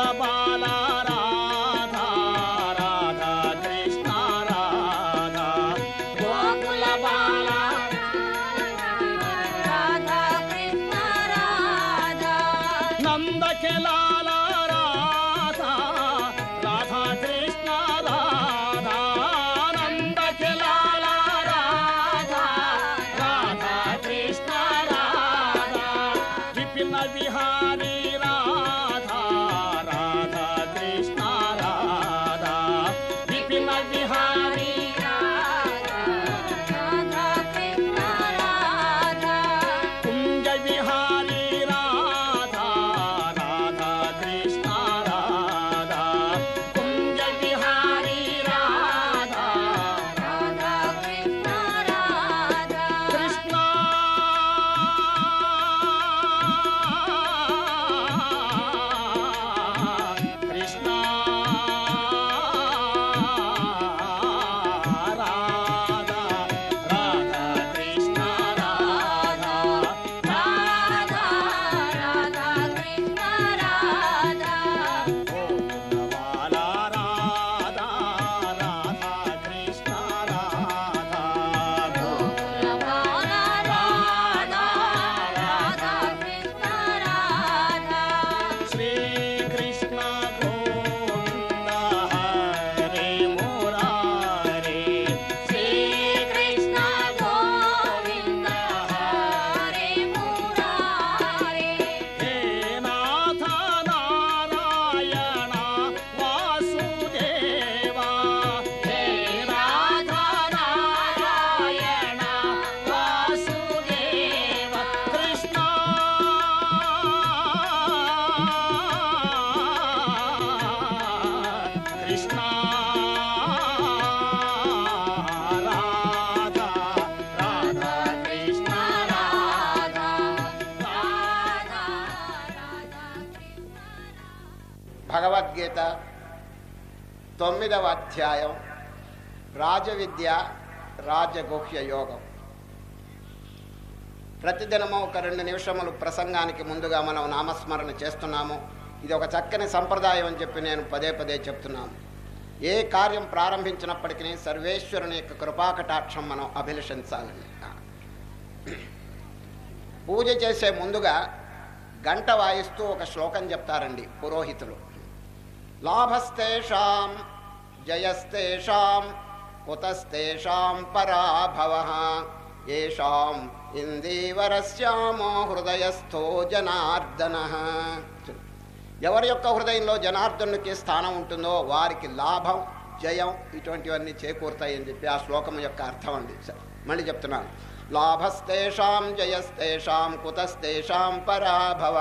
గోకుల బాల రాధా రాధా కృష్ణ రాధా గోకుల బాల రాధా కృష్ణ రాధా నందకెలాల రాధా రాధా కృష్ణ రాధా నందకెలాల రాధా రాధా కృష్ణ రాధా విపిన విహారీ రాధా రాధా కృష్ణ రాధా విపిన విహారీ రాధా కృష్ణ రాధా కుంజ విహారీ రాధా రాధా కృష్ణ రాధా కుంజ విహారీ రాధా రాధా కృష్ణ రాధా కృష్ణ కృష్ణ రాధా రాధా కృష్ణ రాధా రాధా రాధా కృష్ణ రాధా గోకులబాల రాధా రాధా కృష్ణ రాధా రాధా రాధా రాధా కృష్ణ రాధా శ్రీకృష్ణ గోవింద హరే మురారే శ్రీకృష్ణ గోవింద హరే మురారే హే నాథ నారాయణ వాసుదేవా హే నాథ నారాయణ వాసుదేవ కృష్ణ కృష్ణ రాధా రాధా కృష్ణ రాధా రాధా రాధా కృష్ణ భగవద్గీత తొమ్మిదవ అధ్యాయం రాజవిద్య రాజగుహ్య యోగం ప్రతిదినము ఒక రెండు నిమిషములు ప్రసంగానికి ముందుగా మనం నామస్మరణ చేస్తున్నాము ఇది ఒక చక్కని సంప్రదాయం అని చెప్పి నేను పదే పదే చెప్తున్నాను ఏ కార్యం ప్రారంభించినప్పటికీ సర్వేశ్వరుని యొక్క కృపాకటాక్షం మనం అభిలషించాలని పూజ చేసే ముందుగా గంట వాయిస్తూ ఒక శ్లోకం చెప్తారండి పురోహితులు లాభస్తేషాం జయస్తేషాం కుతస్తేషాం పరాభవ ఏషాం ఇందీవరస్యామో హృదయస్థో జనార్దన ఎవరి యొక్క హృదయంలో జనార్దనునికి స్థానం ఉంటుందో వారికి లాభం జయం ఇటువంటివన్నీ చేకూరుతాయి అని చెప్పి ఆ శ్లోకం యొక్క అర్థం అండి సరే, మళ్ళీ చెప్తున్నాను లాభస్తేషాం జయస్తేషాం కుతస్తేషాం పరాభవ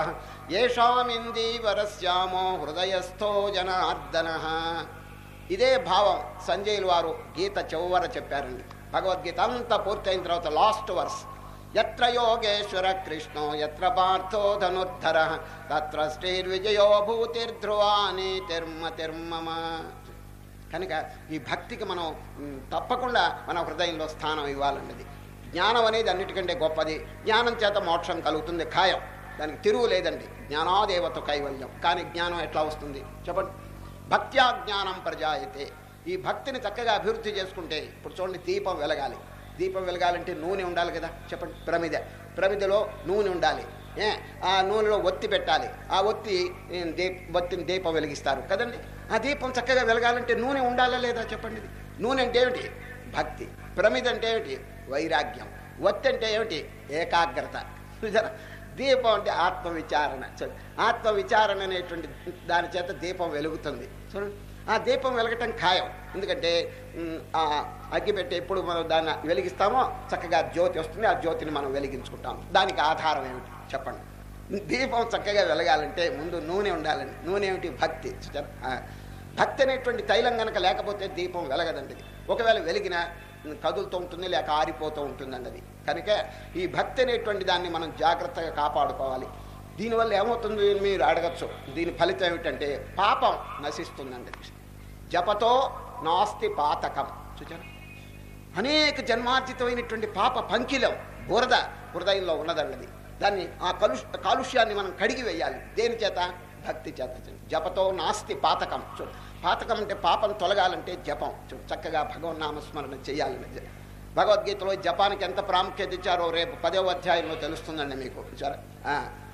ఏషామిందీవరస్యామో హృదయస్థో జనార్దన ఇదే భావం సంజయులు వారు గీత చౌవర చెప్పారండి భగవద్గీత అంతా పూర్తయిన తర్వాత లాస్ట్ వర్స్ ఎత్ర యోగేశ్వర కృష్ణో ఎత్ర పార్థో ధనుర్ధర తత్ర శ్రీర్విజయో భూతిర్ధ్రువా నీతిర్మతిర్మమ కనుక ఈ భక్తికి మనం మ్, తప్పకుండా మన హృదయంలో స్థానం ఇవ్వాలన్నది జ్ఞానం అనేది అన్నిటికంటే గొప్పది జ్ఞానం చేత మోక్షం కలుగుతుంది ఖాయం దానికి తిరుగు లేదండి జ్ఞానాదేవత కైవల్యం కానీ జ్ఞానం ఎట్లా వస్తుంది చెప్పండి భక్త్యా జ్ఞానం ప్రజాయితే ఈ భక్తిని చక్కగా అభివృద్ధి చేసుకుంటే ఇప్పుడు చూడండి దీపం వెలగాలి దీపం వెలగాలంటే నూనె ఉండాలి కదా చెప్పండి ప్రమిద ప్రమిదలో నూనె ఉండాలి ఏ ఆ నూనెలో ఒత్తి పెట్టాలి ఆ ఒత్తి ఏ, దీప ఒత్తిని దీపం వెలిగిస్తారు కదండి ఆ దీపం చక్కగా వెలగాలంటే నూనె ఉండాలా లేదా చెప్పండి ఇది నూనె అంటే ఏమిటి భక్తి ప్రమిద అంటే ఏమిటి వైరాగ్యం ఒత్తి అంటే ఏమిటి ఏకాగ్రత చూసారా దీపం అంటే ఆత్మవిచారణ చూడండి. ఆత్మవిచారణ అనేటువంటి దాని చేత దీపం వెలుగుతుంది చూడండి ఆ దీపం వెలగటం ఖాయం ఎందుకంటే ఉమ్, ఆ అగ్గి పెట్టి ఎప్పుడు మనం దాన్ని వెలిగిస్తామో చక్కగా జ్యోతి వస్తుంది ఆ జ్యోతిని మనం వెలిగించుకుంటాం దానికి ఆధారం ఏమిటి చెప్పండి దీపం చక్కగా వెలగాలంటే ముందు నూనె ఉండాలండి నూనె ఏమిటి భక్తి చూచారా? ఆ, భక్తి అనేటువంటి తైలం గనక లేకపోతే దీపం వెలగదండి ఇది. ఒకవేళ వెలిగినా ఉమ్, కదులుతూ ఉంటుంది లేక ఆరిపోతూ ఉంటుందండి అది కనుక ఈ భక్తి అనేటువంటి దాన్ని మనం జాగ్రత్తగా కాపాడుకోవాలి దీనివల్ల ఏమవుతుంది అని మీరు అడగచ్చు దీని ఫలితం ఏమిటంటే పాపం నశిస్తుందండి జపతో నాస్తి పాతకం చూచారా అనేక జన్మార్జితమైనటువంటి పాప పంకిలం బురద హృదయంలో ఉన్నదన్నది దాన్ని ఆ కలుష్ కాలుష్యాన్ని మనం కడిగి వేయాలి దేని చేత భక్తి చేత చేయండి. జపతో నాస్తి పాతకం చూడు పాతకం అంటే పాపం తొలగాలంటే జపం చూడు చక్కగా భగవన్ నామస్మరణ చేయాలని భగవద్గీతలో జపానికి ఎంత ప్రాముఖ్యత ఇచ్చారో రేపు పదవ అధ్యాయంలో తెలుస్తుందండి మీకు చూసారా? ఆ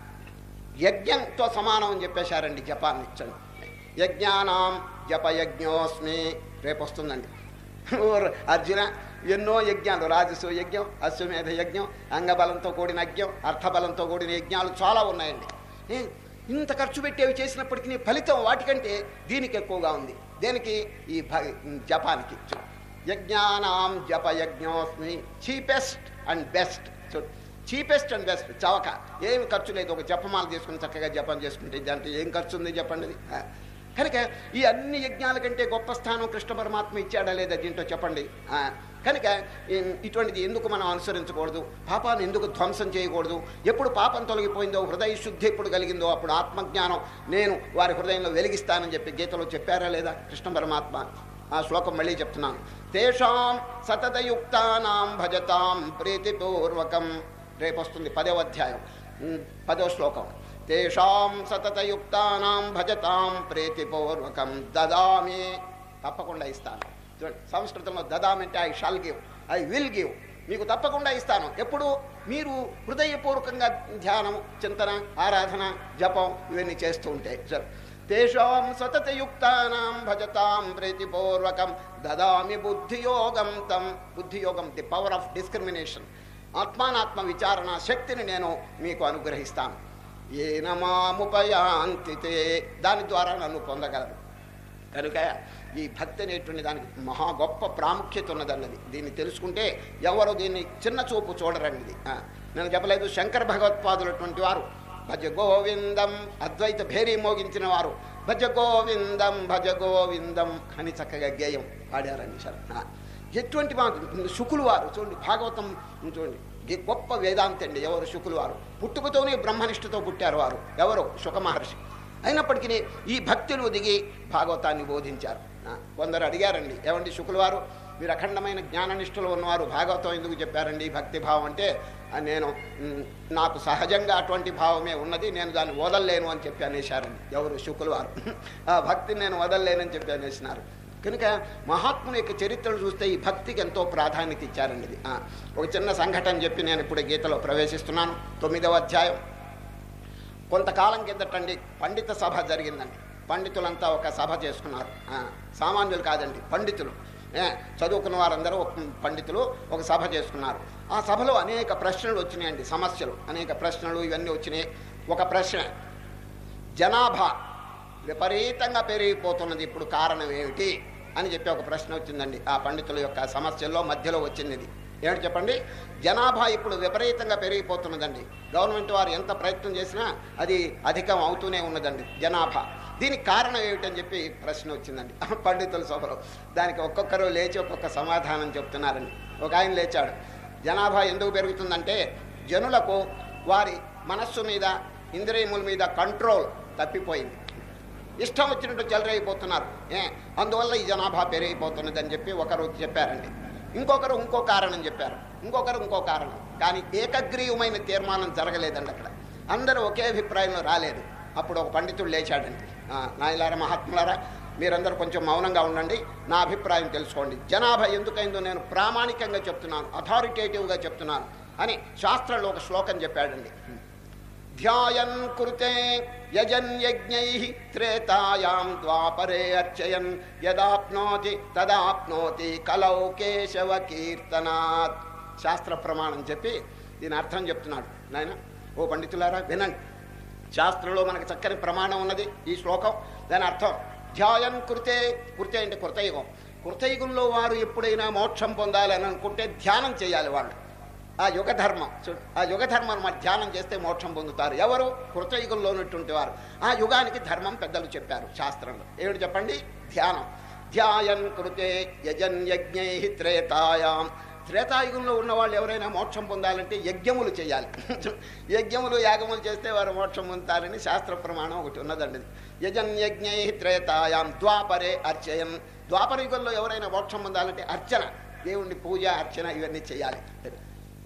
యజ్ఞంతో సమానం అని చెప్పేశారండి జపాన్ని ఇచ్చండి యజ్ఞానాం జపయజ్ఞోస్మి రేపు వస్తుందండి ఓర్ అర్జున ఎన్నో యజ్ఞాలు రాజసు యజ్ఞం అశ్వమేధ యజ్ఞం అంగబలంతో కూడిన యజ్ఞం అర్థబలంతో కూడిన యజ్ఞాలు చాలా ఉన్నాయండి ఏ, ఇంత ఖర్చు పెట్టేవి చేసినప్పటికీ ఫలితం వాటికంటే దీనికి ఎక్కువగా ఉంది దేనికి ఈ భ జపానికి యజ్ఞానాం జపయజ్ఞోస్మి చీపెస్ట్ అండ్ బెస్ట్ చూడు చీపెస్ట్ అండ్ బెస్ట్ చవక ఏమి ఖర్చు లేదు ఒక జపమాల తీసుకుని చక్కగా జపం చేసుకుంటే దాంట్లో ఏం ఖర్చు ఉంది చెప్పండి అది ఆ. కనుక ఈ అన్ని యజ్ఞాల కంటే గొప్ప స్థానం కృష్ణ పరమాత్మ ఇచ్చాడా లేదా దీంట్లో చెప్పండి ఆ. కనుక ఈ- ఇటువంటిది ఎందుకు మనం అనుసరించకూడదు పాపాన్ని ఎందుకు ధ్వంసం చేయకూడదు ఎప్పుడు పాపం తొలగిపోయిందో హృదయ శుద్ధి ఎప్పుడు కలిగిందో అప్పుడు ఆత్మజ్ఞానం నేను వారి హృదయంలో వెలిగిస్తానని చెప్పి గీతలో చెప్పారా లేదా కృష్ణ పరమాత్మ ఆ శ్లోకం మళ్ళీ చెప్తున్నాను తేషాం సతతయుక్తానాం భజతాం ప్రీతిపూర్వకం రేపు వస్తుంది పదవ అధ్యాయం ఉమ్, పదో శ్లోకం తేషాం సతతయుక్తానాం భజతాం ప్రీతిపూర్వకం దదామి తప్పకుండా ఇస్తాను చూడండి సంస్కృతంలో దదామి అంటే I shall give I will give మీకు తప్పకుండా ఇస్తాను ఎప్పుడు మీరు హృదయపూర్వకంగా ధ్యానం చింతన ఆరాధన జపం ఇవన్నీ చేస్తూ ఉంటే సరే తేషాం సతతయుక్తానాం భజతాం ప్రీతిపూర్వకం దదామి బుద్ధియోగం తం బుద్ధియోగం ది పవర్ ఆఫ్ డిస్క్రిమినేషన్ ఆత్మానాత్మ విచారణ శక్తిని నేను మీకు అనుగ్రహిస్తాను ఏన మాముపయాంతితే దాని ద్వారా నన్ను పొందగలరు కనుక ఈ భక్తి అనేటువంటి దానికి మహా గొప్ప ప్రాముఖ్యత ఉన్నదన్నది దీన్ని తెలుసుకుంటే ఎవరు దీన్ని చిన్న చూపు చూడరండి ఇది ఆ, నేను చెప్పలేదు శంకర భగవత్పాదులటువంటి వారు భజ గోవిందం అద్వైత భేరీ మోగించిన వారు భజ గోవిందం భజ గోవిందం అని చక్కగా గేయం పాడారండి సార్ ఆ, ఎటువంటి మా శుకులు వారు చూడండి భాగవతం చూడండి ఈ గొప్ప వేదాంతి అండి ఎవరు శుకులు వారు పుట్టుకతోనే బ్రహ్మనిష్ఠతో పుట్టారు వారు ఎవరు శుక మహర్షి అయినప్పటికీ ఈ భక్తులు దిగి భాగవతాన్ని బోధించారు ఆ, కొందరు అడిగారండి ఏమండి శుకులు వారు మీరు అఖండమైన జ్ఞాననిష్ఠులు ఉన్నవారు భాగవతం ఎందుకు చెప్పారండి భక్తి భావం అంటే ఆ, నేను మ్, నాకు సహజంగా అటువంటి భావమే ఉన్నది నేను దాన్ని వదలలేను అని చెప్పి అనేశారండి ఎవరు శుకులు వారు ఆ భక్తిని నేను వదలలేనని చెప్పి అనేసినారు కనుక మహాత్ముని యొక్క చరిత్రలు చూస్తే ఈ భక్తికి ఎంతో ప్రాధాన్యత ఇచ్చారండి ఇది ఆ, ఒక చిన్న సంఘటన చెప్పి నేను ఇప్పుడు గీతలో ప్రవేశిస్తున్నాను తొమ్మిదవ అధ్యాయం కొంతకాలం కిందటండి పండిత సభ జరిగిందండి పండితులంతా ఒక సభ చేసుకున్నారు ఆ, సామాన్యులు కాదండి పండితులు ఏ, చదువుకున్న వారందరూ ఒక పండితులు ఒక సభ చేసుకున్నారు ఆ సభలో అనేక ప్రశ్నలు వచ్చినాయండి సమస్యలు అనేక ప్రశ్నలు ఇవన్నీ వచ్చినాయి ఒక ప్రశ్న జనాభా విపరీతంగా పెరిగిపోతున్నది ఇప్పుడు కారణం ఏమిటి అని చెప్పి ఒక ప్రశ్న వచ్చిందండి ఆ పండితుల యొక్క సమస్యల్లో మధ్యలో వచ్చింది ఇది ఏమిటి చెప్పండి జనాభా ఇప్పుడు విపరీతంగా పెరిగిపోతున్నదండి గవర్నమెంట్ వారు ఎంత ప్రయత్నం చేసినా అది అధికం అవుతూనే ఉన్నదండి జనాభా దీనికి కారణం ఏమిటని చెప్పి ప్రశ్న వచ్చిందండి ఆ పండితుల సభలో దానికి ఒక్కొక్కరు లేచి ఒక్కొక్క సమాధానం చెప్తున్నారండి ఒక ఆయన లేచాడు జనాభా ఎందుకు పెరుగుతుందంటే జనులకు వారి మనస్సు మీద ఇంద్రియముల మీద కంట్రోల్ తప్పిపోయింది ఇష్టం వచ్చినట్టు చెలరైపోతున్నారు ఏ అందువల్ల ఈ జనాభా పెరిగిపోతున్నది అని చెప్పి ఒకరు చెప్పారండి ఇంకొకరు ఇంకో కారణం చెప్పారు ఇంకొకరు ఇంకో కారణం కానీ ఏకగ్రీవమైన తీర్మానం జరగలేదండి అక్కడ అందరూ ఒకే అభిప్రాయంలో రాలేదు అప్పుడు ఒక పండితుడు లేచాడండి "ఆ, నాయలారా మహాత్ములారా మీరందరూ కొంచెం మౌనంగా ఉండండి నా అభిప్రాయం తెలుసుకోండి జనాభా ఎందుకైందో నేను ప్రామాణికంగా చెప్తున్నాను అథారిటేటివ్గా చెప్తున్నాను అని శాస్త్రంలో ఒక శ్లోకం చెప్పాడండి ధ్యాయన్ కృతే యజన్ యజ్ఞై త్రేతాయాం ద్వాపరే అర్చయన్ యదాప్నోతి తదాప్నోతి కలౌ కేశవ కీర్తనాత్ శాస్త్ర ప్రమాణం చెప్పి దీని అర్థం చెప్తున్నాడు నాయన ఓ పండితులారా వినండి శాస్త్రంలో మనకు చక్కని ప్రమాణం ఉన్నది ఈ శ్లోకం దాని అర్థం ధ్యాయన్ కృతే కృతే అంటే కృతయుగం కృతయుగంలో వారు ఎప్పుడైనా మోక్షం పొందాలని అనుకుంటే ధ్యానం చేయాలి వాళ్ళు ఆ యుగ ధర్మం చూడు ఆ యుగ ధర్మం మరి ధ్యానం చేస్తే మోక్షం పొందుతారు ఎవరు కృతయుగంలో ఉన్నటువంటి వారు ఆ యుగానికి ధర్మం పెద్దలు చెప్పారు శాస్త్రంలో ఏమిటి చెప్పండి ధ్యానం ధ్యాయన్ కృతే యజన్ యజ్ఞై త్రేతాయాం త్రేతాయుగంలో ఉన్న వాళ్ళు ఎవరైనా మోక్షం పొందాలంటే యజ్ఞములు చేయాలి యజ్ఞములు యాగములు చేస్తే వారు మోక్షం పొందుతారని శాస్త్ర ప్రమాణం ఒకటి ఉన్నదండి యజన్ యజ్ఞై త్రేతాయాం ద్వాపరే అర్చయం ద్వాపర యుగంలో ఎవరైనా మోక్షం పొందాలంటే అర్చన దేవుణ్ణి పూజ అర్చన ఇవన్నీ చేయాలి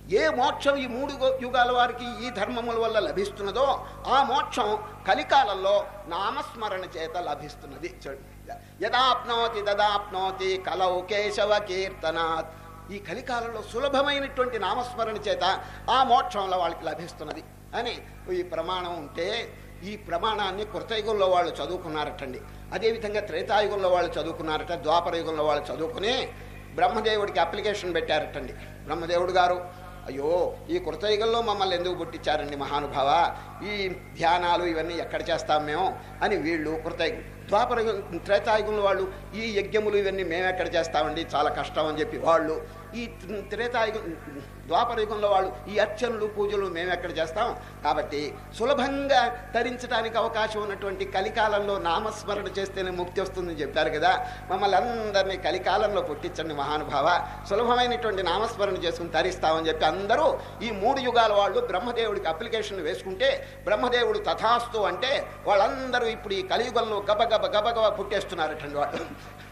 ఏ మోక్షం ఈ మూడు గో- యుగాల వారికి ఈ ధర్మముల వల్ల లభిస్తున్నదో ఆ మోక్షం కలికాలంలో నామస్మరణ చేత లభిస్తున్నది చూడండి యదాప్నోతి దదాప్నోతి కలౌ కేశవ కీర్తనాత్ ఈ కలికాలంలో సులభమైనటువంటి నామస్మరణ చేత ఆ మోక్షంలో వాళ్ళకి లభిస్తున్నది అని ఈ ప్రమాణం ఉంటే ఈ ప్రమాణాన్ని కృతయుగంలో వాళ్ళు చదువుకున్నారటండి అదేవిధంగా త్రేతాయుగంలో వాళ్ళు చదువుకున్నారట ద్వాపరయుగంలో వాళ్ళు చదువుకుని బ్రహ్మదేవుడికి అప్లికేషన్ పెట్టారటండి బ్రహ్మదేవుడు గారు అయ్యో ఈ కృతయుగంలో మమ్మల్ని ఎందుకు పుట్టించారండి మహానుభావ ఈ ధ్యానాలు ఇవన్నీ ఎక్కడ చేస్తాం మేము అని వీళ్ళు కృతయుగం ద్వాపరయుగం త్రేతాయుగంలో వాళ్ళు ఈ యజ్ఞములు ఇవన్నీ మేము ఎక్కడ చేస్తామండి చాలా కష్టం అని చెప్పి వాళ్ళు ఈ త్రేతాయుగం ద్వాపరయుగంలో వాళ్ళు ఈ అర్చనలు పూజలు మేము ఎక్కడ చేస్తాం కాబట్టి సులభంగా ధరించడానికి అవకాశం ఉన్నటువంటి కలికాలంలో నామస్మరణ చేస్తేనే ముక్తి వస్తుందని చెప్పారు కదా మమ్మల్ని అందరినీ కలికాలంలో పుట్టించండి మహానుభావ సులభమైనటువంటి నామస్మరణ చేసుకుని తరిస్తామని చెప్పి అందరూ ఈ మూడు యుగాల వాళ్ళు బ్రహ్మదేవుడికి అప్లికేషన్ వేసుకుంటే బ్రహ్మదేవుడు తథాస్తు అంటే వాళ్ళందరూ ఇప్పుడు ఈ కలియుగంలో గబగబ గబగబ పుట్టేస్తున్నారటండి వాళ్ళు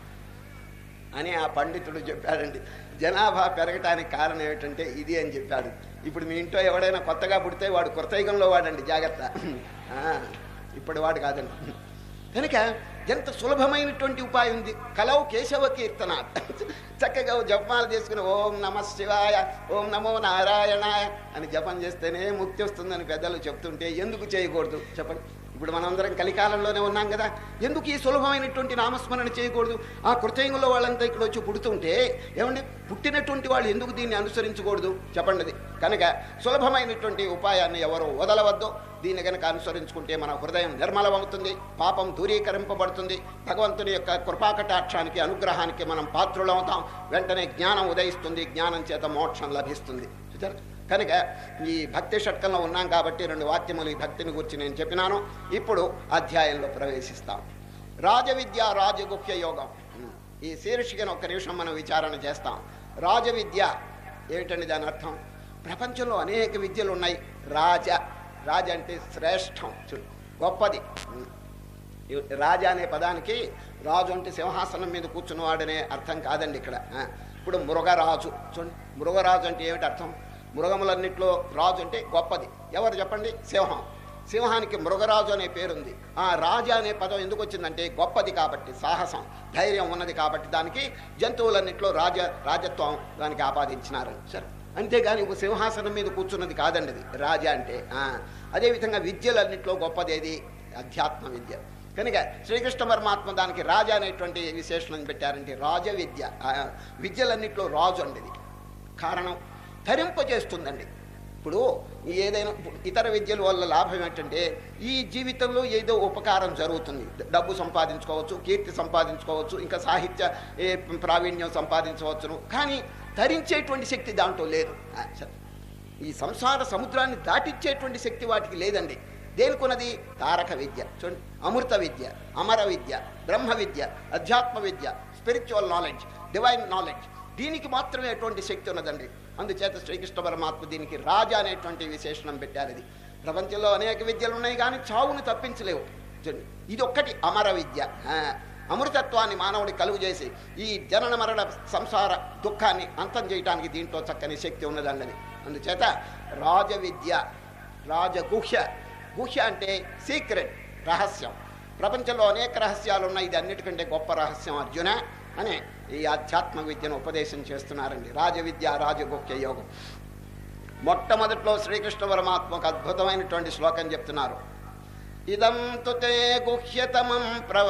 అని ఆ పండితుడు చెప్పాడండి జనాభా పెరగటానికి కారణం ఏమిటంటే ఇది అని చెప్పాడు ఇప్పుడు మీ ఇంట్లో ఎవడైనా కొత్తగా పుడితే వాడు కృతయుగంలో వాడండి జాగ్రత్త ఆ, ఇప్పుడు వాడు కాదండి కనుక ఎంత సులభమైనటువంటి ఉపాయం ఉంది కలవు కేశవ కీర్తన చక్కగా జపమాలు చేసుకుని ఓం నమ శివాయ ఓం నమో నారాయణాయ అని జపం చేస్తేనే ముక్తి వస్తుందని పెద్దలు చెప్తుంటే ఎందుకు చేయకూడదు చెప్పండి ఇప్పుడు మనందరం కలికాలంలోనే ఉన్నాం కదా ఎందుకు ఈ సులభమైనటువంటి నామస్మరణ చేయకూడదు ఆ కృతయుగంలో వాళ్ళంతా ఇక్కడ వచ్చి పుడుతుంటే ఏమండి పుట్టినటువంటి వాళ్ళు ఎందుకు దీన్ని అనుసరించకూడదు చెప్పండి అది. కనుక సులభమైనటువంటి ఉపాయాన్ని ఎవరు వదలవద్దు దీన్ని కనుక అనుసరించుకుంటే మన హృదయం నిర్మలమవుతుంది పాపం దూరీకరింపబడుతుంది భగవంతుని యొక్క కృపాకటాక్షానికి అనుగ్రహానికి మనం పాత్రులవుతాం వెంటనే జ్ఞానం ఉదయిస్తుంది జ్ఞానం చేత మోక్షం లభిస్తుంది చూచారా? కనుక ఈ భక్తి షట్కంలో ఉన్నాం కాబట్టి రెండు వాక్యములు ఈ భక్తిని గురించి నేను చెప్పినాను ఇప్పుడు అధ్యాయంలో ప్రవేశిస్తాం రాజవిద్య రాజగుహ్య యోగం ఈ శీర్షికను ఒక్క నిమిషం మనం విచారణ చేస్తాం రాజవిద్య ఏమిటండి దాని అర్థం ప్రపంచంలో అనేక విద్యలు ఉన్నాయి రాజ రాజ అంటే శ్రేష్టం చూడు గొప్పది ఈ రాజ అనే పదానికి రాజు అంటే సింహాసనం మీద కూర్చున్నవాడనే అర్థం కాదండి ఇక్కడ ఆ, ఇప్పుడు మృగరాజు చూడండి మృగరాజు అంటే ఏమిటి అర్థం మృగములన్నిట్లో రాజు అంటే గొప్పది ఎవరు చెప్పండి సింహం సింహానికి మృగరాజు అనే పేరుంది ఆ రాజు అనే పదం ఎందుకు వచ్చిందంటే గొప్పది కాబట్టి సాహసం ధైర్యం ఉన్నది కాబట్టి దానికి జంతువులన్నిట్లో రాజ రాజత్వం దానికి ఆపాదించినారు సరే అంతేగాని ఒక సింహాసనం మీద కూర్చున్నది కాదండి అది రాజ అంటే ఆ, అదేవిధంగా విద్యలన్నిట్లో గొప్పదేది అధ్యాత్మ విద్య కనుక శ్రీకృష్ణ పరమాత్మ దానికి రాజా అనేటువంటి విశేషణం పెట్టారంటే రాజ విద్య ఆ, విద్యలన్నిట్లో రాజు అండి ఇది కారణం ధరింపజేస్తుందండి ఇప్పుడు ఏదైనా ఇతర విద్యల వల్ల లాభం ఏంటంటే ఈ జీవితంలో ఏదో ఉపకారం జరుగుతుంది డబ్బు సంపాదించుకోవచ్చు కీర్తి సంపాదించుకోవచ్చు ఇంకా సాహిత్య ఏ, ప్రావీణ్యం సంపాదించవచ్చును కానీ ధరించేటువంటి శక్తి దాంట్లో లేదు ఆ, సరే. ఈ సంసార సముద్రాన్ని దాటించేటువంటి శక్తి వాటికి లేదండి దేనికొన్నది తారక విద్య చూడండి అమృత విద్య అమర విద్య బ్రహ్మ విద్య అధ్యాత్మ విద్య స్పిరిచువల్ నాలెడ్జ్ డివైన్ నాలెడ్జ్ దీనికి మాత్రమే అటువంటి శక్తి ఉన్నదండి అందుచేత శ్రీకృష్ణ పరమాత్మ దీనికి రాజా అనేటువంటి విశేషణం పెట్టారు ఇది ప్రపంచంలో అనేక విద్యలు ఉన్నాయి కానీ చావుని తప్పించలేవు చూడండి ఇది ఒక్కటి అమర విద్య ఆ, అమృతత్వాన్ని మానవుడి కలుగు చేసి ఈ జనన మరణ సంసార దుఃఖాన్ని అంతం చేయడానికి దీంట్లో చక్కని శక్తి ఉన్నదండి అందుచేత రాజ విద్య రాజగుహ్య గుహ్య అంటే సీక్రెట్ రహస్యం ప్రపంచంలో అనేక రహస్యాలు ఉన్నాయి ఇది అన్నిటికంటే గొప్ప రహస్యం అర్జున అని ఈ ఆధ్యాత్మ విద్యను ఉపదేశం చేస్తున్నారండి రాజవిద్య రాజగుహ్య యోగం మొట్టమొదట్లో శ్రీకృష్ణ పరమాత్మ ఒక అద్భుతమైనటువంటి శ్లోకం చెప్తున్నారు ఇదం తు తే గుహ్యతమం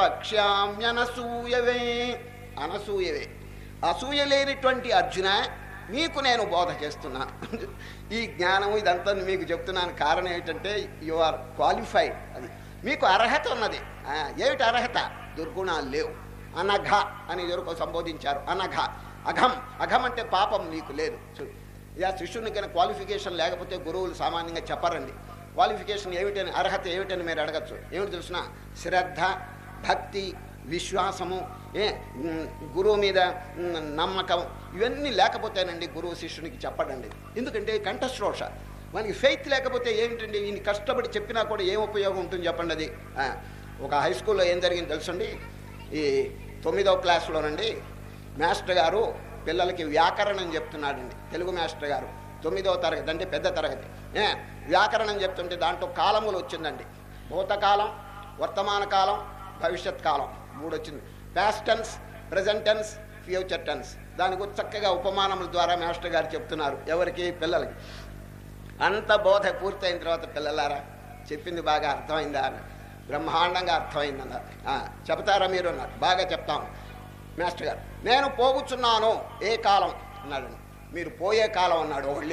ప్రవక్ష్యామ్యనసూయవే అనసూయవే అసూయ లేనిటువంటి అర్జున మీకు నేను బోధ చేస్తున్నాను ఈ జ్ఞానం ఇదంతా మీకు చెప్తున్నాను కారణం ఏంటంటే యు ఆర్ క్వాలిఫైడ్ అది మీకు అర్హత ఉన్నది ఆ, ఏమిటి అర్హత దుర్గుణాలు లేవు అనఘ అని ఎవరికో సంబోధించారు అనఘ అఘం అఘం అంటే పాపం నీకు లేదు చూడు ఇక శిష్యునికైనా క్వాలిఫికేషన్ లేకపోతే గురువులు సామాన్యంగా చెప్పరండి క్వాలిఫికేషన్ ఏమిటని అర్హత ఏమిటని మీరు అడగచ్చు ఏమిటి తెలిసిన శ్రద్ధ భక్తి విశ్వాసము ఏ ఉమ్, గురువు మీద ఉమ్, నమ్మకం ఇవన్నీ లేకపోతేనండి గురువు శిష్యునికి చెప్పడండి ఎందుకంటే కంఠశ్రోష మనకి ఫెయిత్ లేకపోతే ఏమిటండి ఈయన కష్టపడి చెప్పినా కూడా ఏం ఉపయోగం ఉంటుంది చెప్పండి అది ఆ, ఒక హై స్కూల్లో ఏం జరిగింది తెలుసండి ఈ తొమ్మిదవ క్లాస్లోనండి మాస్టర్ గారు పిల్లలకి వ్యాకరణం చెప్తున్నాడండి తెలుగు మాస్టర్ గారు తొమ్మిదవ తరగతి అంటే పెద్ద తరగతి ఏ, వ్యాకరణం చెప్తుంటే దాంట్లో కాలములు వచ్చిందండి భూతకాలం వర్తమాన కాలం భవిష్యత్ కాలం మూడు వచ్చింది past tense present tense future tense దాని గురించి చక్కగా ఉపమానముల ద్వారా మాస్టర్ గారు చెప్తున్నారు ఎవరికి పిల్లలకి అంత బోధ పూర్తయిన తర్వాత పిల్లలారా చెప్పింది బాగా అర్థమైందా అని బ్రహ్మాండంగా అర్థమైంది అన్నారు "ఆ, చెప్తారా మీరు అన్నారు బాగా చెప్తాం మాస్టర్ గారు నేను పోగుచున్నాను ఏ కాలం అన్నాడు మీరు పోయే కాలం అన్నాడు ఒకళ్ళు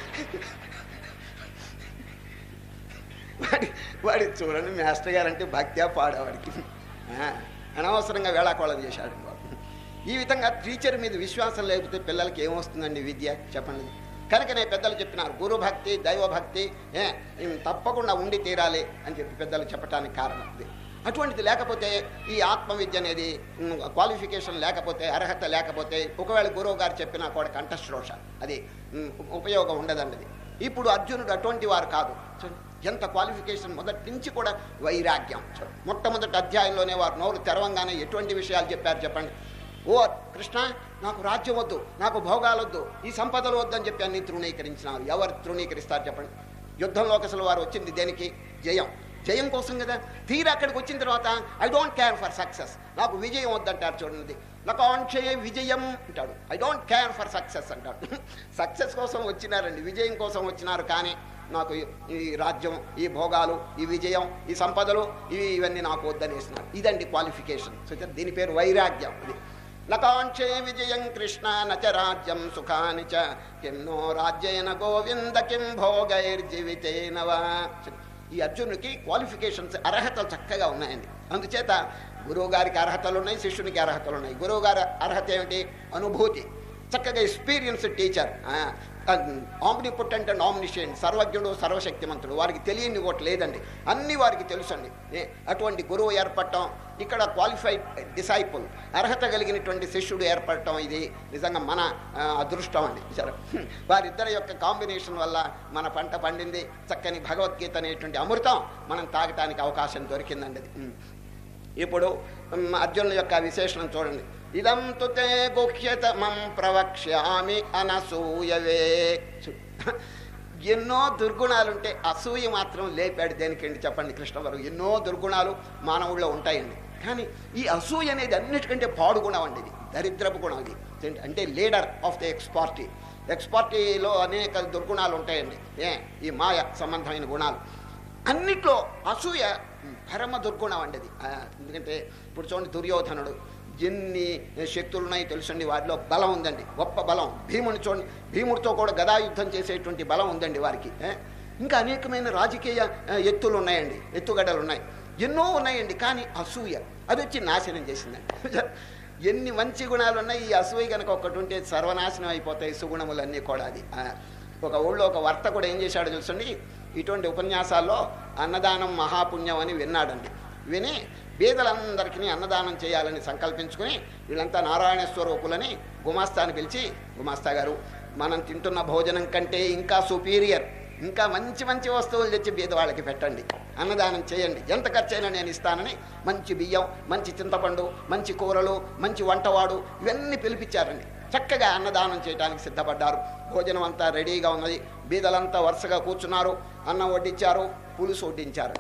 వాడి వాడి చూడండి మాస్టర్ గారు అంటే భక్త్యా పాడేవాడికి ఆ, అనవసరంగా వేళాకోళం చేశాడు వాడు. ఈ విధంగా టీచర్ మీద విశ్వాసం లేకపోతే పిల్లలకి ఏమొస్తుందండి విద్య చెప్పండి కనుకనే పెద్దలు చెప్పినారు గురుభక్తి దైవభక్తి ఏ, ఇం తప్పకుండా ఉండి తీరాలి అని చెప్పి పెద్దలు చెప్పడానికి కారణం ఇది అటువంటిది లేకపోతే ఈ ఆత్మ విద్య అనేది ఉమ్, క్వాలిఫికేషన్ లేకపోతే అర్హత లేకపోతే ఒకవేళ గురువు గారు చెప్పినా కూడా కంఠశ్రోష అది ఉమ్, ఉపయోగం ఉండదండి అది. ఇప్పుడు అర్జునుడు అటువంటి వారు కాదు చూడండి, ఎంత క్వాలిఫికేషన్ మొదటి నుంచి కూడా వైరాగ్యం చూడండి, మొట్టమొదటి అధ్యాయంలోనే వారు నోరు తెరవంగానే ఎటువంటి విషయాలు చెప్పారు చెప్పండి ఓ కృష్ణ నాకు రాజ్యం వద్దు నాకు భోగాలొద్దు ఈ సంపదలు వద్దు అని చెప్పి అన్ని తృణీకరించినారు ఎవరు తృణీకరిస్తారు చెప్పండి యుద్ధంలోకి అసలు వారు వచ్చింది దేనికి జయం జయం కోసం కదా తీరా అక్కడికి వచ్చిన తర్వాత I don't care for success నాకు విజయం వద్దంటారు చూడండి లకాంక్షయ విజయం అంటాడు I don't care for success అంటాడు సక్సెస్ కోసం వచ్చినారండి విజయం కోసం వచ్చినారు కానీ నాకు ఈ- ఈ రాజ్యం ఈ భోగాలు ఈ విజయం ఈ సంపదలు ఇవి ఇవన్నీ నాకు వద్దనేసినారు ఇదండి క్వాలిఫికేషన్ సో దీని పేరు వైరాగ్యం ఇది నకాంక్షే విజయం కృష్ణ నచ రాజ్యం సుఖాని చ కిం నో రాజ్యేన గోవింద కిం భోగైర్జీవితేన వా ఈ అర్జునుడికి క్వాలిఫికేషన్స్ అర్హతలు చక్కగా ఉన్నాయండి అందుచేత గురువు గారికి అర్హతలు ఉన్నాయి శిష్యునికి అర్హతలు ఉన్నాయి గురువు గారి అర్హత ఏమిటి అనుభూతి చక్కగా experience teacher omnipotent and omniscient సర్వజ్ఞుడు సర్వశక్తిమంతుడు వారికి తెలియని ఒకటి లేదండి అన్ని వారికి తెలుసండి ఏ, అటువంటి గురువు ఏర్పడటం ఇక్కడ క్వాలిఫైడ్ డిసైపుల్ అర్హత కలిగినటువంటి శిష్యుడు ఏర్పడటం ఇది నిజంగా మన ఆ, అదృష్టం అండి సరే హ్మ్. వారిద్దరి యొక్క కాంబినేషన్ వల్ల మన పంట పండింది చక్కని భగవద్గీత అనేటువంటి అమృతం మనం తాగటానికి అవకాశం దొరికిందండి అది హ్మ్. ఇప్పుడు మ్, అర్జునుల యొక్క విశేషణం చూడండి ఇదం తు తే గుహ్యతమం ప్రవక్ష్యామి అనసూయవే చు- ఎన్నో దుర్గుణాలుంటే అసూయ మాత్రం లేపాడు దేనికండి చెప్పండి కృష్ణవరం ఎన్నో దుర్గుణాలు మానవుల్లో ఉంటాయండి కానీ ఈ అసూయ అనేది అన్నిటికంటే పాడు గుణం అండి ఇది దరిద్రపు గుణం ఇది ఏంటి? అంటే leader of the ex party ex పార్టీలో అనేక దుర్గుణాలు ఉంటాయండి ఏ ఈ మాయ సంబంధమైన గుణాలు అన్నిట్లో అసూయ పరమ దుర్గుణం అండి అది ఆ, ఎందుకంటే ఇప్పుడు చూడండి దుర్యోధనుడు ఎన్ని శక్తులు ఉన్నాయి తెలుసండి వారిలో బలం ఉందండి గొప్ప బలం భీముని చూడండి భీముడితో కూడా గదాయుద్ధం చేసేటువంటి బలం ఉందండి వారికి ఏ? ఇంకా అనేకమైన రాజకీయ ఆ, ఎత్తులు ఉన్నాయండి ఎత్తుగడలు ఉన్నాయి ఎన్నో ఉన్నాయండి కానీ అసూయ అది వచ్చి నాశనం చేసిందండి ఎన్ని మంచి గుణాలు ఉన్నాయి ఈ అసూయ కనుక ఒకటి ఉంటే సర్వనాశనం అయిపోతాయి సుగుణములన్నీ కూడా అది ఆ, ఒక ఊళ్ళో ఒక వర్త కూడా ఏం చేశాడో చూసండి ఇటువంటి ఉపన్యాసాల్లో అన్నదానం మహాపుణ్యం అని విన్నాడండి విని బీదలందరికీ అన్నదానం చేయాలని సంకల్పించుకుని వీళ్ళంతా నారాయణ స్వరూపులని గుమాస్తాని పిలిచి గుమాస్తా గారు మనం తింటున్న భోజనం కంటే ఇంకా సుపీరియర్ ఇంకా మంచి మంచి వస్తువులు తెచ్చి బీద వాళ్ళకి పెట్టండి అన్నదానం చేయండి ఎంత ఖర్చైనా నేను ఇస్తానని మంచి బియ్యం మంచి చింతపండు మంచి కూరలు మంచి వంటవాడు ఇవన్నీ పిలిపించారండి చక్కగా అన్నదానం చేయడానికి సిద్ధపడ్డారు భోజనం అంతా రెడీగా ఉన్నది బీదలంతా వరుసగా కూర్చున్నారు అన్నం వడ్డించారు పులుసు వడ్డించారు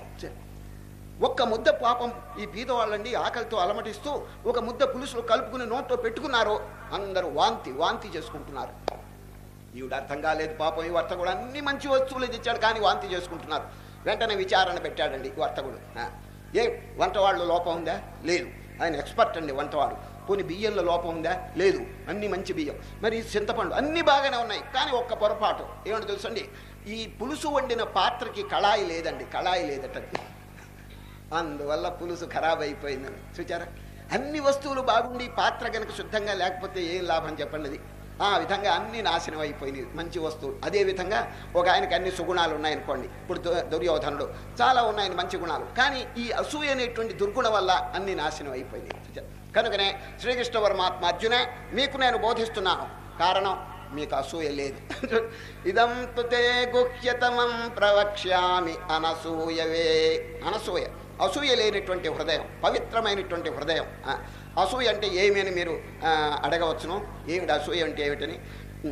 ఒక్క ముద్ద పాపం ఈ బీద వాళ్ళండి ఆకలితో అలమటిస్తూ ఒక ముద్ద పులుసులు కలుపుకుని నోట్లో పెట్టుకున్నారు అందరూ వాంతి వాంతి చేసుకుంటున్నారు ఈవిడ అర్థం కాలేదు పాపం ఈ వర్తకుడు అన్ని మంచి వస్తువులు తెచ్చాడు కానీ వాంతి చేసుకుంటున్నారు వెంటనే విచారణ పెట్టాడండి ఈ వర్తకుడు ఆ, ఏ వంటవాళ్ళు లోపం ఉందా లేదు ఆయన ఎక్స్పర్ట్ అండి వంటవాడు పోనీ బియ్యంలో లోపం ఉందా లేదు అన్ని మంచి బియ్యం మరి ఈ చింతపండు అన్ని బాగానే ఉన్నాయి కానీ ఒక్క పొరపాటు ఏమంటే తెలుసండి ఈ పులుసు వండిన పాత్రకి కళాయి లేదండి కళాయి లేదట అందువల్ల పులుసు ఖరాబ్ అయిపోయిందని చూచారా అన్ని వస్తువులు బాగుండి పాత్ర కనుక శుద్ధంగా లేకపోతే ఏం లాభం చెప్పండి అది ఆ విధంగా అన్ని నాశనం అయిపోయినాయి మంచి వస్తువులు అదే విధంగా ఒక ఆయనకి అన్ని సుగుణాలు ఉన్నాయనుకోండి ఇప్పుడు దు- దుర్యోధనుడు చాలా ఉన్నాయని మంచి గుణాలు కానీ ఈ అసూయ అనేటువంటి దుర్గుణం వల్ల అన్ని నాశనం అయిపోయినాయి చూచారా? కనుకనే శ్రీకృష్ణ పరమాత్మ అర్జున మీకు నేను బోధిస్తున్నాను కారణం మీకు అసూయ లేదు ఇదం తే గుహ్యతమం ప్రవక్ష్యామి అనసూయవే అనసూయ అసూయ లేనటువంటి హృదయం పవిత్రమైనటువంటి హృదయం ఆ, అసూయ అంటే ఏమి అని మీరు ఆ, అడగవచ్చును ఏమిటి అసూయ అంటే ఏమిటని ఉం.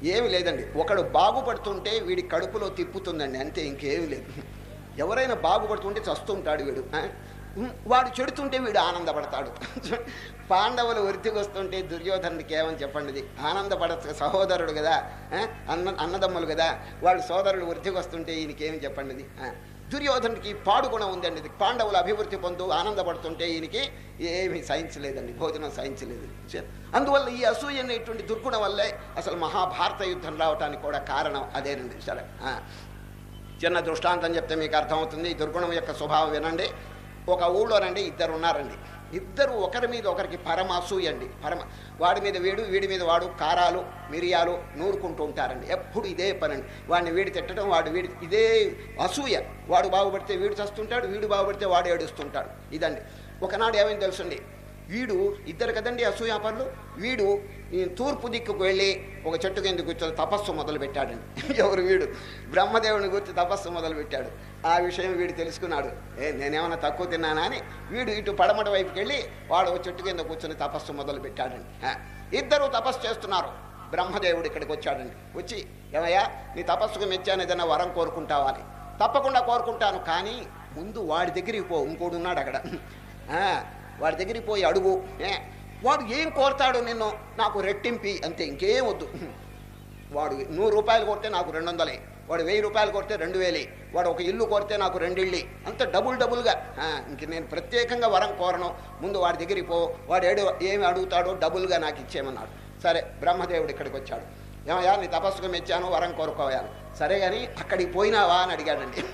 ఏమి లేదండి ఒకడు బాగుపడుతుంటే వీడి కడుపులో తిప్పుతుందండి అంతే ఇంకేమి లేదు ఎవరైనా బాగుపడుతుంటే చస్తుంటాడు వీడు ఆ? ఉమ్, వాడు చెడుతుంటే వీడు ఆనందపడతాడు పాండవులు వృద్ధికి వస్తుంటే దుర్యోధనుడికి ఏమని చెప్పండి ఇది ఆనందపడ సహోదరుడు కదా ఆ? అన్న అన్నదమ్ములు కదా వాళ్ళు సోదరుడు వృద్ధికి వస్తుంటే ఈయనకేమి చెప్పండి ఇది ఆ? దుర్యోధనుడికి పాడుగుణం ఉందండి ఇది పాండవులు అభివృద్ధి పొందు ఆనందపడుతుంటే ఈయనకి ఏమి సహించలేదండి భోజనం సహించలేదు చ- అందువల్ల ఈ అసూయ అనేటువంటి దుర్గుణం వల్లే అసలు మహాభారత యుద్ధం రావటానికి కూడా కారణం అదేనండి సరే ఆ. చిన్న దృష్టాంతం చెప్తే మీకు అర్థమవుతుంది ఈ దుర్గుణం యొక్క స్వభావం వినండి ఒక ఊళ్ళోనండి ఇద్దరు ఉన్నారండి ఇద్దరు ఒకరి మీద ఒకరికి పరమ అసూయ అండి పరమ వాడి మీద వీడు వీడి మీద వాడు కారాలు మిరియాలు నూరుకుంటూ ఉంటారండి ఎప్పుడు ఇదే పనండి వాడిని వీడి తిట్టడం వాడు వీడి ఇదే అసూయ వాడు బాగుపడితే వీడు చస్తుంటాడు వీడు బాగుపడితే వాడు ఏడుస్తుంటాడు ఇదండి ఒకనాడు ఏమైంది తెలుసండి వీడు ఇద్దరు కదండి అసూయాపరులు వీడు ఈ తూర్పు దిక్కుకు వెళ్ళి ఒక చెట్టు కింద కూర్చొని తపస్సు మొదలు పెట్టాడండి ఎవరు వీడు బ్రహ్మదేవుని గురించి తపస్సు మొదలు పెట్టాడు ఆ విషయం వీడు తెలుసుకున్నాడు ఏ నేనేమన్నా తక్కువ తిన్నానా అని వీడు ఇటు పడమట వైపుకి వెళ్ళి వాడు ఒక చెట్టు కింద కూర్చొని తపస్సు మొదలు పెట్టాడండి ఆ, ఇద్దరు తపస్సు చేస్తున్నారు బ్రహ్మదేవుడు ఇక్కడికి వచ్చాడండి వచ్చి ఏమయ్యా నీ తపస్సుకు మెచ్చాను ఏదైనా వరం కోరుకుంటావా అని తప్పకుండా కోరుకుంటాను కానీ ముందు వాడి దగ్గరికి పో ఇంకోడు ఉన్నాడు అక్కడ ఆ, వాడి దగ్గరికి పోయి అడుగు ఏ, వాడు ఏం కోరుతాడు నిన్ను నాకు రెట్టింపి అంతే ఇంకేం వద్దు వాడు నూరు రూపాయలు కొడితే నాకు రెండు వందలే వాడు వెయ్యి రూపాయలు కొడితే రెండు వేలే వాడు ఒక ఇల్లు కొడితే నాకు రెండు ఇళ్ళి అంత డబుల్ డబుల్గా ఆ, ఇంక నేను ప్రత్యేకంగా వరం కోరను ముందు వాడి దగ్గరికి పో వాడు ఏడు ఏమి అడుగుతాడో డబుల్గా నాకు ఇచ్చేయమన్నాడు సరే బ్రహ్మదేవుడు ఇక్కడికి వచ్చాడు ఏమయ్యా నీ తపస్సుకు మెచ్చాను వరం కోరుకోవాను సరే కానీ అక్కడికి పోయినావా అని అడిగాడండి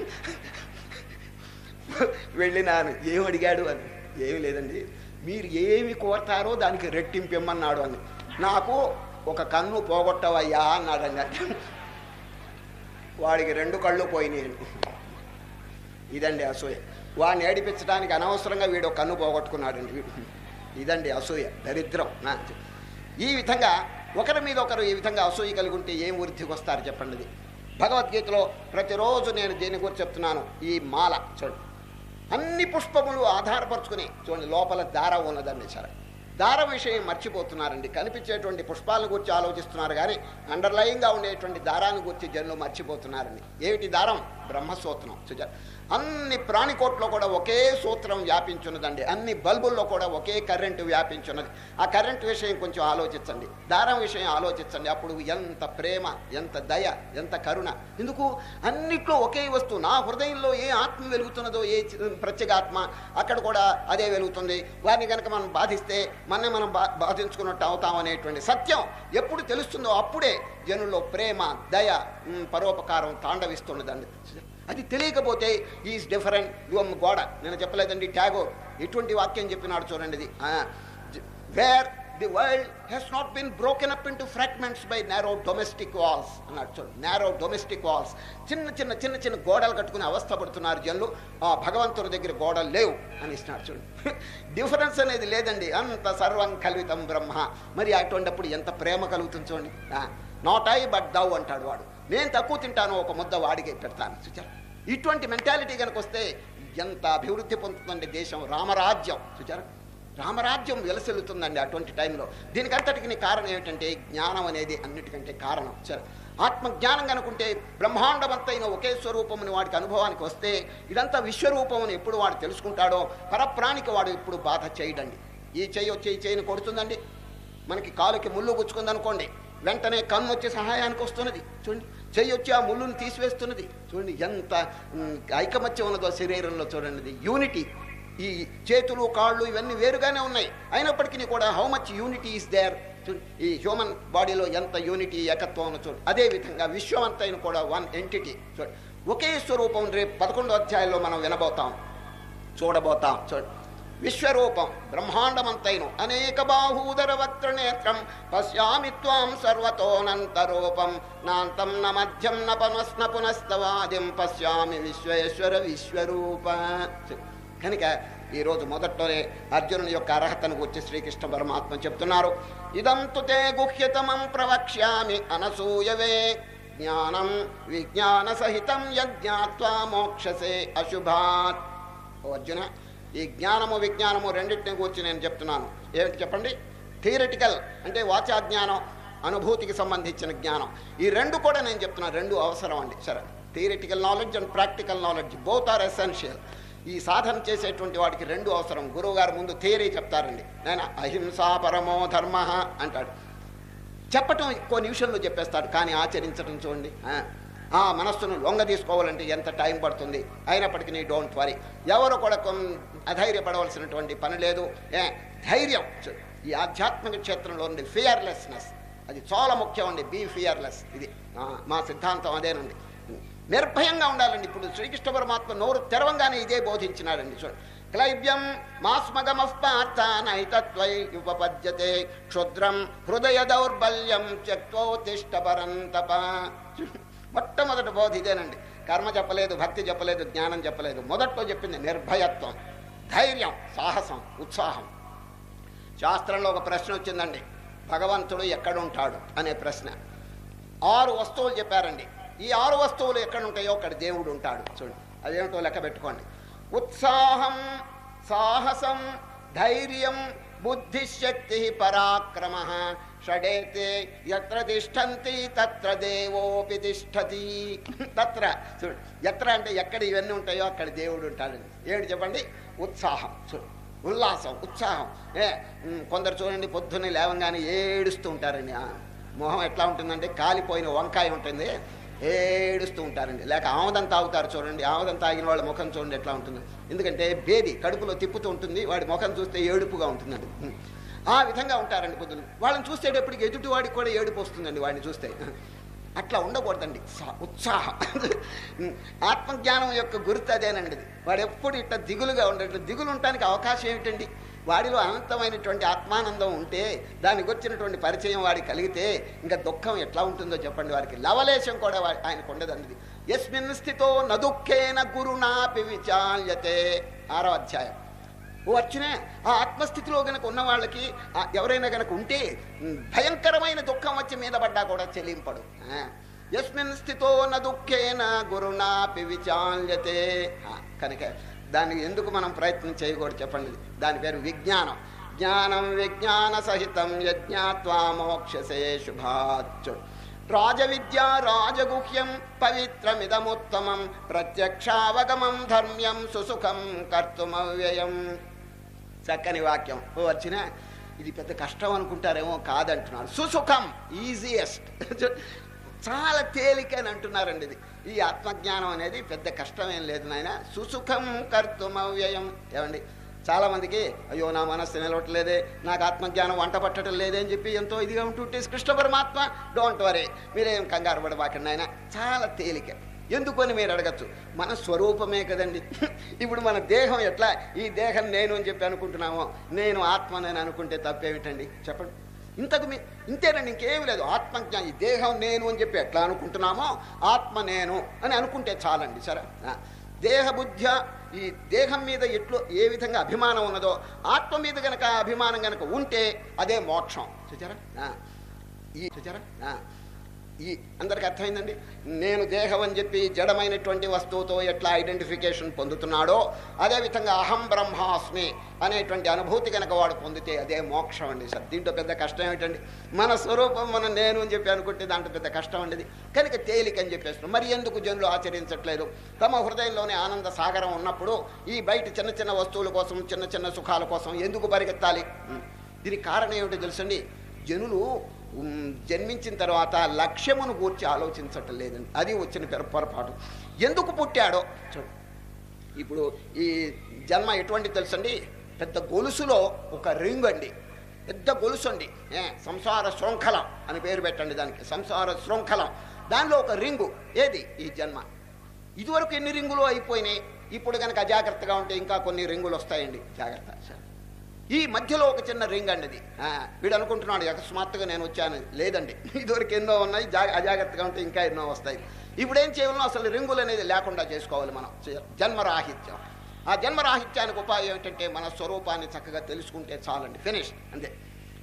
వెళ్ళినాను ఏం అడిగాడు అని ఏమి లేదండి మీరు ఏమి కోరతారో దానికి రెట్టింపు ఇమ్మన్నాడు అని నాకు ఒక కన్ను పోగొట్టవయ్యా అన్నాడండి వాడికి రెండు కళ్ళు పోయినాయండి ఇదండి అసూయ వాడిని ఏడిపించడానికి అనవసరంగా వీడు ఒక కన్ను పోగొట్టుకున్నాడండి వీడు ఇదండి అసూయ దరిద్రం నా ఈ విధంగా ఒకరి మీద ఒకరు ఈ విధంగా అసూయ కలిగి ఉంటే ఏం వృద్ధికి వస్తారు చెప్పండి ఇది భగవద్గీతలో ప్రతిరోజు నేను దేని గురించి చెప్తున్నాను ఈ మాల చూడండి అన్ని పుష్పములు ఆధారపరుచుకుని చూడండి లోపల దారం ఉన్నదండి సరే దారం విషయం మర్చిపోతున్నారండి కనిపించేటువంటి పుష్పాలను గురించి ఆలోచిస్తున్నారు కానీ అండర్లయింగ్గా ఉండేటువంటి దారాన్ని గురించి జనులు మర్చిపోతున్నారండి ఏమిటి దారం బ్రహ్మసూత్రం చూచారు అన్ని ప్రాణికోట్లో కూడా ఒకే సూత్రం వ్యాపించున్నదండి అన్ని బల్బుల్లో కూడా ఒకే కరెంటు వ్యాపించున్నది ఆ కరెంటు విషయం కొంచెం ఆలోచించండి దారం విషయం ఆలోచించండి అప్పుడు ఎంత ప్రేమ ఎంత దయ ఎంత కరుణ ఎందుకు అన్నిట్లో ఒకే వస్తువు నా హృదయంలో ఏ ఆత్మ వెలుగుతున్నదో ఏ చి- ప్రత్యేగాత్మ అక్కడ కూడా అదే వెలుగుతుంది వారిని కనుక మనం బాధిస్తే మనని మనం బా బాధించుకున్నట్టు అవుతాం అనేటువంటి సత్యం ఎప్పుడు తెలుస్తుందో అప్పుడే జనుల్లో ప్రేమ దయ ఉమ్, పరోపకారం తాండవిస్తున్నదండి అది తెలియకపోతే ఈజ్ డిఫరెంట్ గోడ నేను చెప్పలేదండి ట్యాగోర్ ఎటువంటి వాక్యం చెప్పినాడు చూడండి ఇది where the world has not been broken up into fragments by narrow domestic walls అన్నాడు చూడండి నారో డొమెస్టిక్ వాల్స్ చిన్న చిన్న చిన్న చిన్న గోడలు కట్టుకుని అవస్థపడుతున్నారు జనులు ఆ భగవంతుని దగ్గర గోడలు లేవు అని ఇస్తున్నాడు చూడండి డిఫరెన్స్ అనేది లేదండి అంత సర్వం కల్వితం బ్రహ్మ మరి అటువంటిప్పుడు ఎంత ప్రేమ కలుగుతుంది చూడండి నాట్ ఐ బట్ దౌ అంటాడు వాడు నేను తక్కువ తింటాను ఒక ముద్ద వాడికి పెడతాను చూచారు ఇటువంటి మెంటాలిటీ కనుక వస్తే ఎంత అభివృద్ధి పొందుతుందండి దేశం రామరాజ్యం చూచారు రామరాజ్యం వెలసెల్లుతుందండి అటువంటి టైంలో దీనికంతటికి కారణం ఏమిటంటే జ్ఞానం అనేది అన్నిటికంటే కారణం సరే ఆత్మజ్ఞానం కనుకుంటే బ్రహ్మాండవంతైన ఒకే స్వరూపముని వాడికి అనుభవానికి వస్తే ఇదంతా విశ్వరూపముని ఎప్పుడు వాడు తెలుసుకుంటాడో పరప్రాణికి వాడు ఇప్పుడు బాధ చేయడండి ఈ చెయ్యి వచ్చి ఈ చెయ్యిని కొడుతుందండి మనకి కాలుకి ముళ్ళు గుచ్చుకుందనుకోండి వెంటనే కన్ను వచ్చి సహాయానికి వస్తున్నది చూడండి చెయ్యి వచ్చి ఆ ముళ్ళుని తీసివేస్తున్నది చూడండి ఎంత ఉమ్, ఐకమత్యం ఉన్నదో శరీరంలో చూడండి ఇది యూనిటీ ఈ చేతులు కాళ్ళు ఇవన్నీ వేరుగానే ఉన్నాయి అయినప్పటికీ కూడా how much unity is there ఈ హ్యూమన్ బాడీలో ఎంత యూనిటీ ఏకత్వం ఉన్నదో చూడండి అదే విధంగా విశ్వం అంతైన కూడా వన్ ఎంటిటీ చూడండి ఒకే స్వరూపం రేపు పదకొండో అధ్యాయంలో మనం వినబోతాం చూడబోతాం చూడండి విశ్వరూపం బ్రహ్మాండమంతైను అనేక బాహూదర వక్ర నేత్రం పశ్యామి త్వాం సర్వతోనంతరూపం నాంతం న మధ్యం న పనస్న పునస్తవాదిం పశ్యామి విశ్వేశ్వర విశ్వరూప కనుక ఈరోజు మొదట్లోనే అర్జునుని యొక్క అర్హతను గురించి శ్రీకృష్ణ పరమాత్మ చెప్తున్నారు ఇదంతు తే గుహ్యతమం ప్రవక్ష్యామి అనసూయవే జ్ఞానం విజ్ఞాన సహితం యజ్ఞాత్వా మోక్షసే అశుభాత్ ఓ అర్జున ఈ జ్ఞానము విజ్ఞానము రెండింటిని గురించి నేను చెప్తున్నాను ఏమిటి చెప్పండి థియరిటికల్ అంటే వాచా జ్ఞానం అనుభూతికి సంబంధించిన జ్ఞానం ఈ రెండు కూడా నేను చెప్తున్నా రెండు అవసరం అండి సరే theoretical knowledge and practical knowledge both are essential ఈ సాధన చేసేటువంటి వాడికి రెండు అవసరం గురువు గారు ముందు థియరీ చెప్తారండి నేను అహింసా పరమో ధర్మ అంటాడు చెప్పటం ఇంకో నిమిషంలో చెప్పేస్తాడు కానీ ఆచరించడం చూడండి ఆ, ఆ మనస్సును లొంగ తీసుకోవాలంటే ఎంత టైం పడుతుంది అయినప్పటికీ నీ డోంట్ వరీ ఎవరు కూడా కొన్ అధైర్యపడవలసినటువంటి పని లేదు ఏ ధైర్యం చూ, ఈ ఆధ్యాత్మిక క్షేత్రంలో ఉంది ఫియర్లెస్నెస్ అది చాలా ముఖ్యం అండి బీ ఫియర్లెస్ ఇది ఆ, మా సిద్ధాంతం అదేనండి నిర్భయంగా ఉండాలండి ఇప్పుడు శ్రీకృష్ణ పరమాత్మ నోరు తెరవంగానే ఇదే బోధించినాడండి చూడండి క్లైవ్యం మాస్మగమఃపార్థ నైతత్వై ఉపపద్యతే క్షుద్రం హృదయ దౌర్బల్యం త్యక్తోతిష్ట పరంతప మొట్టమొదటి బోధ ఇదేనండి కర్మ చెప్పలేదు భక్తి చెప్పలేదు జ్ఞానం చెప్పలేదు మొదట్లో చెప్పింది నిర్భయత్వం ధైర్యం సాహసం ఉత్సాహం శాస్త్రంలో ఒక ప్రశ్న వచ్చిందండి భగవంతుడు ఎక్కడుంటాడు అనే ప్రశ్న ఆరు వస్తువులు చెప్పారండి ఈ ఆరు వస్తువులు ఎక్కడ ఉంటాయో అక్కడ దేవుడు ఉంటాడు చూడండి అదేమిటో లెక్క పెట్టుకోండి ఉత్సాహం సాహసం ధైర్యం బుద్ధిశక్తి పరాక్రమ షడేతే ఎత్ర తిష్టంతి తత్ర దేవోపి తిష్టతి తత్ర చూడు ఎత్ర అంటే ఎక్కడ ఇవన్నీ ఉంటాయో అక్కడ దేవుడు ఉంటాడండి ఏమిటి చెప్పండి ఉత్సాహం చూడు ఉల్లాసం ఉత్సాహం ఏ ఉమ్, కొందరు చూడండి పొద్దున్నే లేవంగానే ఏడుస్తూ ఉంటారండి ఆ, మొహం ఎట్లా ఉంటుందంటే కాలిపోయిన వంకాయ ఉంటుంది ఏడుస్తూ ఉంటారండి లేక ఆముదం తాగుతారు చూడండి ఆముదం తాగిన వాళ్ళ ముఖం చూడండి ఎట్లా ఉంటుంది ఎందుకంటే బేది కడుపులో తిప్పుతూ ఉంటుంది వాడి ముఖం చూస్తే ఏడుపుగా ఉంటుందండి ఉమ్. ఆ విధంగా ఉంటారండి పొద్దున్న వాళ్ళని చూసేటప్పటికి ఎదుటి వాడికి కూడా ఏడుపు వస్తుందండి వాడిని చూస్తే అట్లా ఉండకూడదండి సా- ఉత్సాహం ఆత్మజ్ఞానం యొక్క గుర్తు అదేనండి ఇది. వాడు ఎప్పుడు ఇట్లా దిగులుగా ఉండేట్లు దిగులు ఉండటానికి అవకాశం ఏమిటండి వాడిలో అనంతమైనటువంటి ఆత్మానందం ఉంటే దానికి వచ్చినటువంటి పరిచయం వాడికి కలిగితే ఇంకా దుఃఖం ఎట్లా ఉంటుందో చెప్పండి వారికి లవలేశం కూడా వా- ఆయనకు ఉండదండి ఎస్మిన్ స్థితో నదుఃఖేన గురునాపి విచాల్యతే ఆరో అధ్యాయం వచ్చిన ఆ ఆత్మస్థితిలో గనక ఉన్న వాళ్ళకి ఆ ఎవరైనా గనక ఉంటే ఉమ్, భయంకరమైన దుఃఖం వచ్చి మీద పడ్డా కూడా చెల్లింపడు ఆ, యస్మిన్ స్థితో న దుఃఖేన గురునాపి విచాల్యతే ఆ, కనుక దానికి ఎందుకు మనం ప్రయత్నం చేయకూడదు చెప్పండి దాని పేరు విజ్ఞానం జ్ఞానం విజ్ఞాన సహితం యజ్ఞాత్వా మోక్షసే శుభాచు రాజవిద్య రాజగుహ్యం పవిత్రమిదముత్తమం ప్రత్యక్షావగమం ధర్మ్యం సుసుఖం కర్తుమవ్యయం చక్కని వాక్యం ఓ వచ్చిన ఇది పెద్ద కష్టం అనుకుంటారేమో కాదంటున్నాడు సుసుఖం ఈజియెస్ట్ చాలా తేలిక అని అంటున్నారండి ఇది ఈ ఆత్మజ్ఞానం అనేది పెద్ద కష్టమేం లేదు నాయన సుసుఖం కర్తుమవ్యయం ఏమండి చాలా మందికి అయ్యో నా మనస్సు నిలవట్లేదే నాకు ఆత్మజ్ఞానం వంట పట్టడం లేదే అని చెప్పి ఎంతో ఇదిగా ఉంటుంటే కృష్ణ పరమాత్మ డోంట్ వరీ మీరేం కంగారు పడబాకండి ఆయన చాలా తేలిక ఎందుకు అని మీరు అడగచ్చు మన స్వరూపమే కదండి ఇప్పుడు మన దేహం ఎట్లా ఈ దేహం నేను అని చెప్పి అనుకుంటున్నామో నేను ఆత్మ నేను అనుకుంటే తప్పేమిటండి చెప్పండి ఇంతకు మీ ఇంతేనండి ఇంకేం లేదు ఆత్మజ్ఞానం ఈ దేహం నేను అని చెప్పి ఎట్లా అనుకుంటున్నామో ఆత్మ నేను అని అనుకుంటే చాలండి సరే ఆ, దేహబుద్ధ్య ఈ దేహం మీద ఎట్లు ఏ విధంగా అభిమానం ఉన్నదో ఆత్మ మీద గనక అభిమానం గనక ఉంటే అదే మోక్షం చూచారా ఆ, ఈ చూచారా ఆ, ఈ అందరికి అర్థమైందండి నేను దేహం అని చెప్పి జడమైనటువంటి వస్తువుతో ఎట్లా ఐడెంటిఫికేషన్ పొందుతున్నాడో అదేవిధంగా అహం బ్రహ్మాస్మి అనేటువంటి అనుభూతి కనుక వాడు పొందితే అదే మోక్షం అండి సార్ దీంట్లో పెద్ద కష్టం ఏమిటండి మన స్వరూపం మనం నేను అని చెప్పి అనుకుంటే దాంట్లో పెద్ద కష్టం అండి ఇది. కనుక తేలిక అని చెప్పేస్తున్నాం మరి ఎందుకు జనులు ఆచరించట్లేదు తమ హృదయంలోనే ఆనంద సాగరం ఉన్నప్పుడు ఈ బయట చిన్న చిన్న వస్తువుల కోసం చిన్న చిన్న సుఖాల కోసం ఎందుకు పరిగెత్తాలి ఉం. దీనికి కారణం ఏమిటో తెలుసండి జనులు ఉమ్, జన్మించిన తర్వాత లక్ష్యమును గూర్చి ఆలోచించటం లేదండి అది వచ్చిన పెర- పొరపాటు ఎందుకు పుట్టాడో చూడు ఇప్పుడు ఈ జన్మ ఎటువంటి తెలుసండి పెద్ద గొలుసులో ఒక రింగ్ అండి పెద్ద గొలుసు అండి ఏ, సంసార శృంఖలం అని పేరు పెట్టండి దానికి సంసార శృంఖలం దానిలో ఒక రింగు ఏది ఈ జన్మ ఇదివరకు ఎన్ని రింగులు అయిపోయినాయి ఇప్పుడు కనుక అజాగ్రత్తగా ఉంటే ఇంకా కొన్ని రింగులు వస్తాయండి జాగ్రత్త సార్ ఈ మధ్యలో ఒక చిన్న రింగ్ అండి ఇది ఆ, వీడు అనుకుంటున్నాడు అకస్మాత్తుగా నేను వచ్చాను లేదండి ఇదివరకు ఎన్నో ఉన్నాయి జా అజాగ్రత్తగా ఉంటే ఇంకా ఎన్నో వస్తాయి ఇప్పుడు ఏం చేయాలో అసలు రింగులు అనేది లేకుండా చేసుకోవాలి మనం చే- జన్మరాహిత్యం ఆ జన్మరాహిత్యానికి ఉపాయం ఏంటంటే మన స్వరూపాన్ని చక్కగా తెలుసుకుంటే చాలండి ఫినిష్ అంతే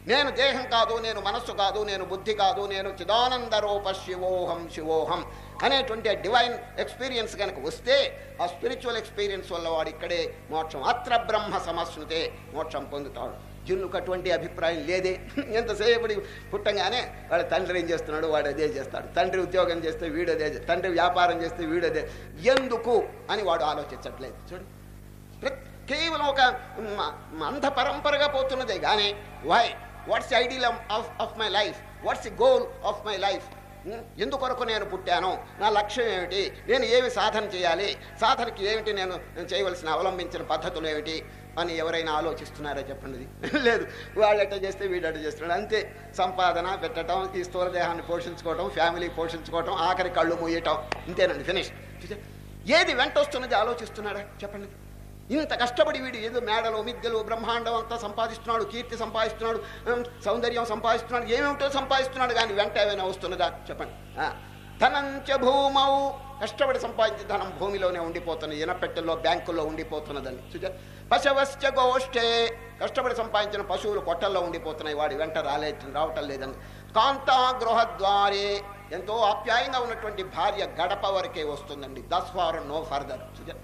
నేను దేహం కాదు నేను మనస్సు కాదు నేను బుద్ధి కాదు నేను చిదానంద రూప శివోహం శివోహం అనేటువంటి డివైన్ ఎక్స్పీరియన్స్ కనుక వస్తే ఆ స్పిరిచువల్ ఎక్స్పీరియన్స్ వల్ల వాడు ఇక్కడే మోక్షం అత్ర బ్రహ్మ సమస్నుతే మోక్షం పొందుతాడు జున్నుకు అటువంటి అభిప్రాయం లేదే ఎంతసేపటి పుట్టంగానే వాడు తండ్రి ఏం చేస్తున్నాడు వాడు అదే చేస్తాడు తండ్రి ఉద్యోగం చేస్తే వీడు అదే చేస్తాడు. తండ్రి వ్యాపారం చేస్తే వీడు అదే ఎందుకు అని వాడు ఆలోచించట్లేదు చూడు ప్రతి- కేవలం ఒక మ- అంధ పరంపరగా పోతున్నదే కానీ why what's the ideal of of my life what's the goal of my life ఎందుకొరకు నేను పుట్టాను నా లక్ష్యం ఏమిటి నేను ఏమి సాధన చేయాలి సాధనకి ఏమిటి నేను చేయవలసిన అవలంబించిన పద్ధతులు ఏమిటి అని ఎవరైనా ఆలోచిస్తున్నారా చెప్పండి లేదు వాళ్ళు ఎట్ట చేస్తే వీడు అట్ట చేస్తున్నాడు అంతే సంపాదన పెట్టడం ఈ స్థూల దేహాన్ని పోషించుకోవటం ఫ్యామిలీ పోషించుకోవటం ఆఖరి కళ్ళు మూయటం ఇంతేనండి ఫినిష్ ఏది వెంట వస్తున్నది ఆలోచిస్తున్నాడా చెప్పండి ఇంత కష్టపడి వీడు ఏదో మేడలు మిద్దెలు బ్రహ్మాండం అంతా సంపాదిస్తున్నాడు కీర్తి సంపాదిస్తున్నాడు ఉమ్, సౌందర్యం సంపాదిస్తున్నాడు ఏమేమిటో సంపాదిస్తున్నాడు కానీ వెంట ఏమైనా వస్తున్నదా చెప్పండి ఆ, ధనంచ భూమౌ కష్టపడి సంపాదించిన ధనం భూమిలోనే ఉండిపోతున్నది ఇనపెట్టెల్లో బ్యాంకుల్లో ఉండిపోతున్నదని చూచా పశవశ్చ గోష్ఠే కష్టపడి సంపాదించిన పశువులు కొట్టల్లో ఉండిపోతున్నాయి వాడి వెంట రాలే రావటం లేదని కాంతా గృహద్వారే ఎంతో ఆప్యాయంగా ఉన్నటువంటి భార్య గడప వరకే వస్తుందండి దస్ ఫార్ నో ఫర్దర్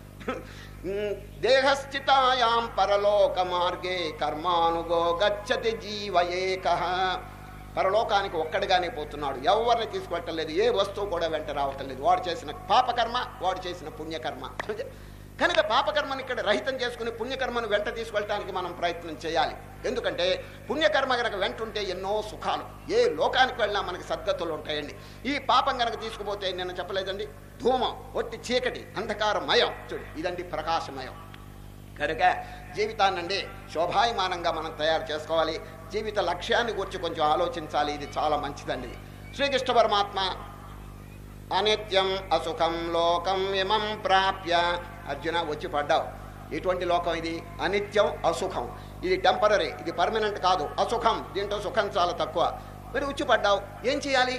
దేహస్థితాయాం పరలోక మార్గే కర్మానుగో గచ్చతి జీవ ఏక పరలోకానికి ఒక్కడిగానే పోతున్నాడు ఎవరిని తీసుకువెట్టలేదు ఏ వస్తువు కూడా వెంట రావటం లేదు వాడు చేసిన పాపకర్మ వాడు చేసిన పుణ్యకర్మ కనుక పాపకర్మను ఇక్కడ రహితం చేసుకుని పుణ్యకర్మను వెంట తీసుకెళ్ళటానికి మనం ప్రయత్నం చేయాలి ఎందుకంటే పుణ్యకర్మ గనక వెంట ఉంటే ఎన్నో సుఖాలు ఏ లోకానికి వెళ్ళినా మనకి సద్గతులు ఉంటాయండి ఈ పాపం గనక తీసుకుపోతే నేను చెప్పలేదండి ధూమం ఒట్టి చీకటి అంధకారమయం చూడు ఇదండి ప్రకాశమయం కనుక జీవితాన్నండి శోభాయమానంగా మనం తయారు చేసుకోవాలి జీవిత లక్ష్యాన్ని గురించి కొంచెం ఆలోచించాలి ఇది చాలా మంచిదండి ఇది. శ్రీకృష్ణ పరమాత్మ అనిత్యం అసుఖం లోకం ఇమం ప్రాప్య అర్జున వచ్చి పడ్డావు ఎటువంటి లోకం ఇది అనిత్యం అసుఖం ఇది టెంపరీ ఇది పర్మనెంట్ కాదు అసుఖం దీంట్లో సుఖం చాలా తక్కువ మరి వచ్చి పడ్డావు ఏం చేయాలి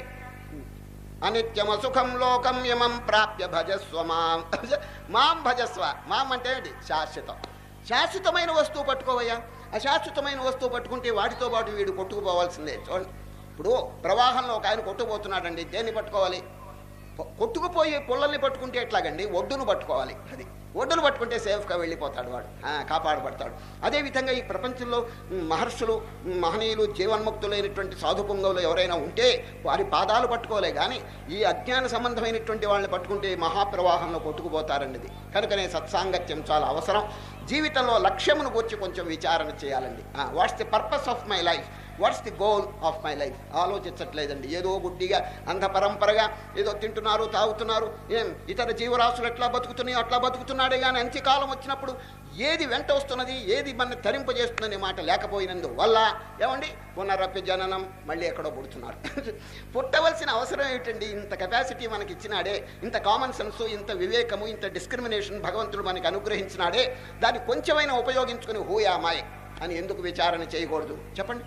అనిత్యం అసుఖం లోకం ఇమం ప్రాప్య భజస్వ మాం మాం భజస్వ మాం అంటే ఏంటి శాశ్వతం శాశ్వతమైన వస్తువు పట్టుకోవయ్యా అశాశ్వతమైన వస్తువు పట్టుకుంటే వాటితో పాటు వీడు కొట్టుకుపోవాల్సిందే చూడండి ఇప్పుడు ప్రవాహంలో ఒక ఆయన కొట్టుకుపోతున్నాడండి దేన్ని పట్టుకోవాలి పొ- కొట్టుకుపోయి పుల్లల్ని పట్టుకుంటే ఎట్లాగండి ఒడ్డును పట్టుకోవాలి అది ఒడ్డును పట్టుకుంటే సేఫ్గా వెళ్ళిపోతాడు వాడు ఆ, కాపాడబడతాడు అదేవిధంగా ఈ ప్రపంచంలో మ్, మహర్షులు మ్, మహనీయులు జీవన్ముక్తులైనటువంటి సాధు పుంగవులు ఎవరైనా ఉంటే వారి పాదాలు పట్టుకోలే కానీ ఈ అజ్ఞాన సంబంధమైనటువంటి వాళ్ళని పట్టుకుంటే మహాప్రవాహంలో కొట్టుకుపోతారండి ఇది కనుకనే సత్సాంగత్యం చాలా అవసరం జీవితంలో లక్ష్యమును గురించి కొంచెం విచారణ చేయాలండి what's the purpose of my life what's the goal of my life ఆలోచించట్లేదండి ఏదో గుడ్డిగా అంధ పరంపరగా ఏదో తింటున్నారు తాగుతున్నారు ఏం ఇతర జీవరాశులు ఎట్లా బతుకుతున్నాయో అట్లా బతుకుతున్నాడే కానీ అంత్యకాలం వచ్చినప్పుడు ఏది వెంట వస్తున్నది ఏది మన తరింపజేస్తుందనే మాట లేకపోయినందు వల్ల ఏమండి పునరపి జననం మళ్ళీ ఎక్కడో పుడుతున్నారు పుట్టవలసిన అవసరం ఏమిటండి ఇంత కెపాసిటీ మనకి ఇచ్చినాడే ఇంత కామన్ సెన్స్ ఇంత వివేకము ఇంత డిస్క్రిమినేషన్ భగవంతుడు మనకి అనుగ్రహించినాడే దాన్ని కొంచెమైనా ఉపయోగించుకుని హూయామాయ్ అని ఎందుకు విచారణ చేయకూడదు చెప్పండి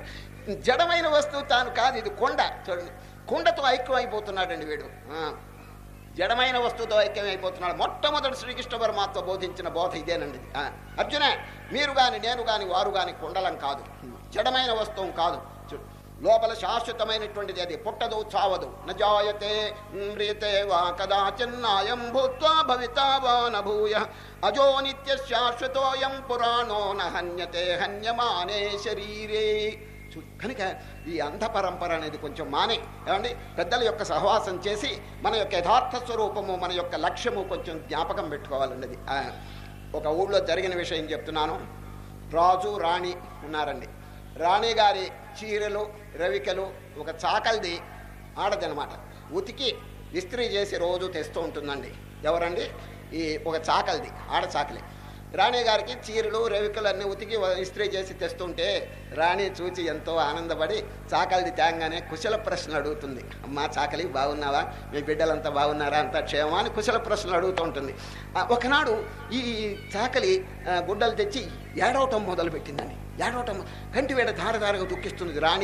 జడమైన వస్తువు తాను కాదు ఇది కొండ చూడండి కొండతో ఐక్యం అయిపోతున్నాడండి వీడు ఆ. జడమైన వస్తువుతో ఐక్యం అయిపోతున్నాడు మొట్టమొదటి శ్రీకృష్ణ పరమాత్మ బోధించిన బోధ ఇదేనండి ఇది. ఆ. అర్జున మీరు గాని నేను గాని వారు గాని కుండలం కాదు జడమైన వస్తువు కాదు చూడు లోపల శాశ్వతమైనటువంటిది అది పుట్టదు చావదు నజాయతే మ్రియతే వా కదాచిన్నాయం భూత్వా భవితా వా నభూయ అజో నిత్య శాశ్వతోయం పురాణో నహన్యతే హన్యమానే శరీరే చూ- కనుక ఈ అంధ పరంపర అనేది కొంచెం మానే ఏమండి పెద్దల యొక్క సహవాసం చేసి మన యొక్క యథార్థ స్వరూపము మన యొక్క లక్ష్యము కొంచెం జ్ఞాపకం పెట్టుకోవాలన్నది ఆ, ఒక ఊళ్ళో జరిగిన విషయం చెప్తున్నాను రాజు రాణి ఉన్నారండి రాణి గారి చీరలు రవికలు ఒక చాకల్ది ఆడదనమాట ఉతికి ఇస్త్రీ చేసి రోజు తెస్తూ ఉంటుందండి ఎవరండి ఈ ఒక చాకల్ది ఆడ చాకలి రాణి గారికి చీరలు రవికలు అన్ని ఉతికి వ- ఇస్త్రీ చేసి తెస్తుంటే రాణి చూచి ఎంతో ఆనందపడి చాకలిది తేంగానే కుశల ప్రశ్నలు అడుగుతుంది అమ్మా చాకలి బాగున్నావా మీ బిడ్డలంతా బాగున్నారా అంతా క్షేమమా అని కుశల ప్రశ్నలు అడుగుతూ ఉంటుంది ఆ, ఒకనాడు ఈ చాకలి ఆ, గుడ్డలు తెచ్చి ఏడవటం మొదలు పెట్టిందండి ఏడవటం కంటి వేడ ధారధారగా దుఃఖిస్తున్నది రాణి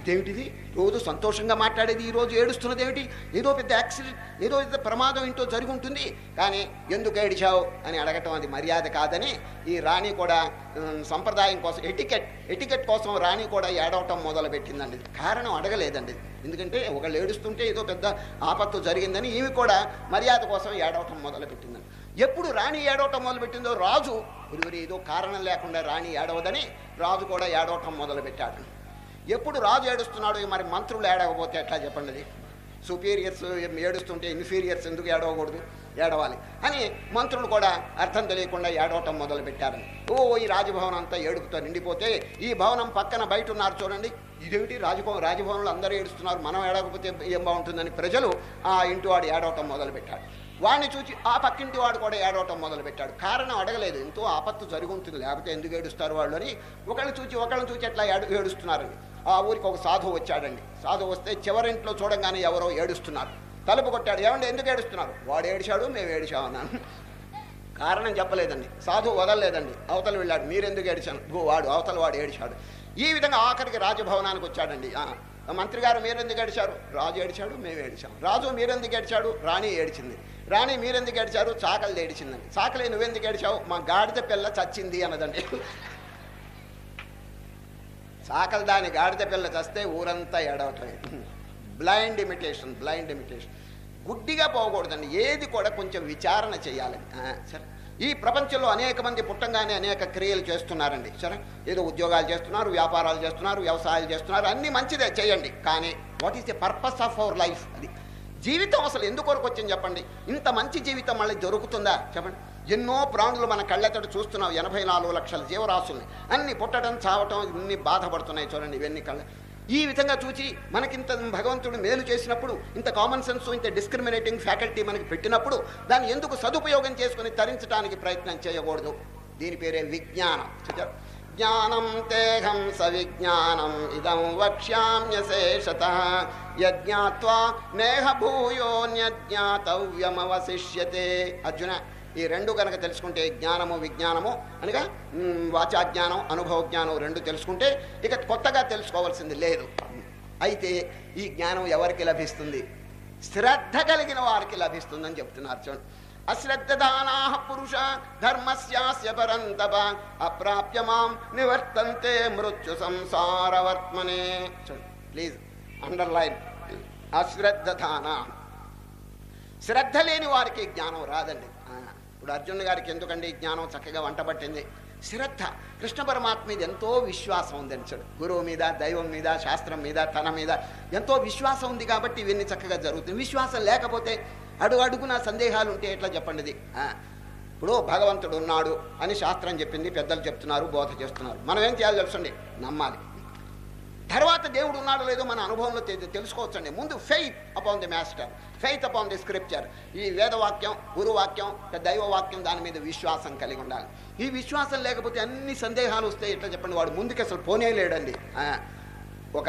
ఇదేమిటిది రోజు సంతోషంగా మాట్లాడేది ఈ రోజు ఏడుస్తున్నది ఏమిటి ఏదో పెద్ద యాక్సిడెంట్ ఏదో పెద్ద ప్రమాదం ఏంటో జరిగి ఉంటుంది కానీ ఎందుకు ఏడిచావు అని అడగటం అది మర్యాద కాదని ఈ రాణి కూడా ఉమ్, సంప్రదాయం కోసం ఎటికెట్ ఎటికెట్ కోసం రాణి కూడా ఏడవటం మొదలు పెట్టిందండి కారణం అడగలేదండి ఎందుకంటే ఒకళ్ళు ఏడుస్తుంటే ఏదో పెద్ద ఆపత్తు జరిగిందని ఈమె కూడా మర్యాద కోసం ఏడవటం మొదలు పెట్టిందండి ఎప్పుడు రాణి ఏడవటం మొదలుపెట్టిందో రాజు ఒరివరి ఏదో కారణం లేకుండా రాణి ఏడవదని రాజు కూడా ఏడవటం మొదలుపెట్టాడు ఎప్పుడు రాజు ఏడుస్తున్నాడు మరి మంత్రులు ఏడవకపోతే ఎట్లా చెప్పండి అది సుపీరియర్స్ ఏడుస్తుంటే ఇన్ఫీరియర్స్ ఎందుకు ఏడవకూడదు ఏడవాలి అని మంత్రులు కూడా అర్థం తెలియకుండా ఏడవటం మొదలు పెట్టారని ఓ ఈ రాజభవనం అంతా ఏడుపుతో నిండిపోతే ఈ భవనం పక్కన బయట ఉన్నారు చూడండి ఇదేమిటి రాజభవన్ రాజభవనంలో అందరూ ఏడుస్తున్నారు మనం ఏడవకపోతే ఏం బాగుంటుందని ప్రజలు ఆ ఇంటి వాడు ఏడవటం మొదలు పెట్టాడు వాడిని చూచి ఆ పక్కింటి వాడు కూడా ఏడవటం మొదలు పెట్టాడు కారణం అడగలేదు ఎంతో ఆపత్తు జరిగి ఉంటుంది లేకపోతే ఎందుకు ఏడుస్తారు వాళ్ళు అని ఒకళ్ళు చూచి ఒకళ్ళని చూచి ఎట్లా ఏడు ఏడుస్తున్నారండి ఆ ఊరికి ఒక సాధువు వచ్చాడండి సాధువు వస్తే చివరింట్లో చూడంగానే ఎవరో ఏడుస్తున్నారు తలుపు కొట్టాడు ఏమండి ఎందుకు ఏడుస్తున్నారు వాడు ఏడిచాడు మేము ఏడిచాము అన్నాను కారణం చెప్పలేదండి సాధువు వదలలేదండి అవతల వెళ్ళాడు మీరెందుకు ఏడిచాను గో వాడు అవతల వాడు ఏడిచాడు ఈ విధంగా ఆఖరికి రాజభవనానికి వచ్చాడండి ఆ, మంత్రి గారు మీరెందుకు ఏడిచారు రాజు ఏడిచాడు మేము ఏడిచాం రాజు మీరెందుకు ఏడిచాడు రాణి ఏడిచింది రాణి మీరెందుకు ఏడిచారు చాకలి ఏడిచిందండి చాకలి నువ్వెందుకు ఏడిచావు మా గాడిద పిల్ల చచ్చింది అన్నదండి చాకలి దాని గాడిద పిల్ల చస్తే ఊరంతా ఏడవటమే బ్లైండ్ ఇమిటేషన్ బ్లైండ్ ఇమిటేషన్ గుడ్డిగా పోకూడదండి ఏది కూడా కొంచెం విచారణ చేయాలి ఆ, సరే ఈ ప్రపంచంలో అనేక మంది పుట్టంగానే అనేక క్రియలు చేస్తున్నారండి సరే ఏదో ఉద్యోగాలు చేస్తున్నారు వ్యాపారాలు చేస్తున్నారు వ్యవసాయాలు చేస్తున్నారు అన్నీ మంచిదే చేయండి కానీ what is the purpose of our life అది జీవితం అసలు ఎందుకు వరకు వచ్చింది చెప్పండి ఇంత మంచి జీవితం మళ్ళీ దొరుకుతుందా చెప్పండి ఎన్నో ప్రాణులు మన కళ్ళెత్తడు చూస్తున్నాం ఎనభై నాలుగు లక్షల జీవరాశుల్ని అన్ని పుట్టడం చావటం ఇన్ని బాధపడుతున్నాయి చూడండి ఇవన్నీ కళ్ళ ఈ విధంగా చూచి మనకింత భగవంతుడు మేలు చేసినప్పుడు ఇంత కామన్ సెన్స్ ఇంత డిస్క్రిమినేటింగ్ ఫ్యాకల్టీ మనకి పెట్టినప్పుడు దాన్ని ఎందుకు సదుపయోగం చేసుకుని తరించడానికి ప్రయత్నం చేయకూడదు దీని పేరే విజ్ఞానం చూచారా? జ్ఞానం తేహం సవిజ్ఞానం ఇదం వక్ష్యామ్యశేషత యజ్ఞాత్వా నేహ భూయోన్యజ్ఞాతవ్యమవశిష్యతే అర్జున ఈ రెండు కనుక తెలుసుకుంటే జ్ఞానము విజ్ఞానము అనగా మ్, వాచా జ్ఞానం అనుభవ జ్ఞానం రెండు తెలుసుకుంటే ఇక కొత్తగా తెలుసుకోవాల్సింది లేదు అయితే ఈ జ్ఞానం ఎవరికి లభిస్తుంది శ్రద్ధ కలిగిన వారికి లభిస్తుందని చెప్తున్నారు చూడండి అశ్రద్ధదానా పురుష ధర్మస్యాస్య పరంతప అప్రాప్య మాం నివర్తంతే మృత్యు సంసారవర్త్మనే చూడండి ప్లీజ్ అండర్లైన్ అశ్రద్ధదానా శ్రద్ధ లేని వారికి జ్ఞానం రాదండి ఆ, ఇప్పుడు అర్జున్ గారికి ఎందుకండి ఈ జ్ఞానం చక్కగా వంటబట్టింది శ్రద్ధ కృష్ణ పరమాత్మ మీద ఎంతో విశ్వాసం ఉందండి చూడు గురువు మీద దైవం మీద శాస్త్రం మీద తన మీద ఎంతో విశ్వాసం ఉంది కాబట్టి ఇవన్నీ చక్కగా జరుగుతుంది విశ్వాసం లేకపోతే అడుగు అడుగున సందేహాలు ఉంటే ఎట్లా చెప్పండి ఇది ఆ, ఇప్పుడు భగవంతుడు ఉన్నాడు అని శాస్త్రం చెప్పింది పెద్దలు చెప్తున్నారు బోధ చేస్తున్నారు మనం ఏం చేయాలి తెలుసండి నమ్మాలి తర్వాత దేవుడు ఉన్నాడో లేదో మన అనుభవంలో తె- తెలుసుకోవచ్చండి ముందు faith upon the master faith upon the scripture ఈ వేదవాక్యం గురువాక్యం దైవవాక్యం దాని మీద విశ్వాసం కలిగి ఉండాలి ఈ విశ్వాసం లేకపోతే అన్ని సందేహాలు వస్తాయి ఎట్లా చెప్పండి వాడు ముందుకు అసలు పోనే లేడండి ఆ, ఒక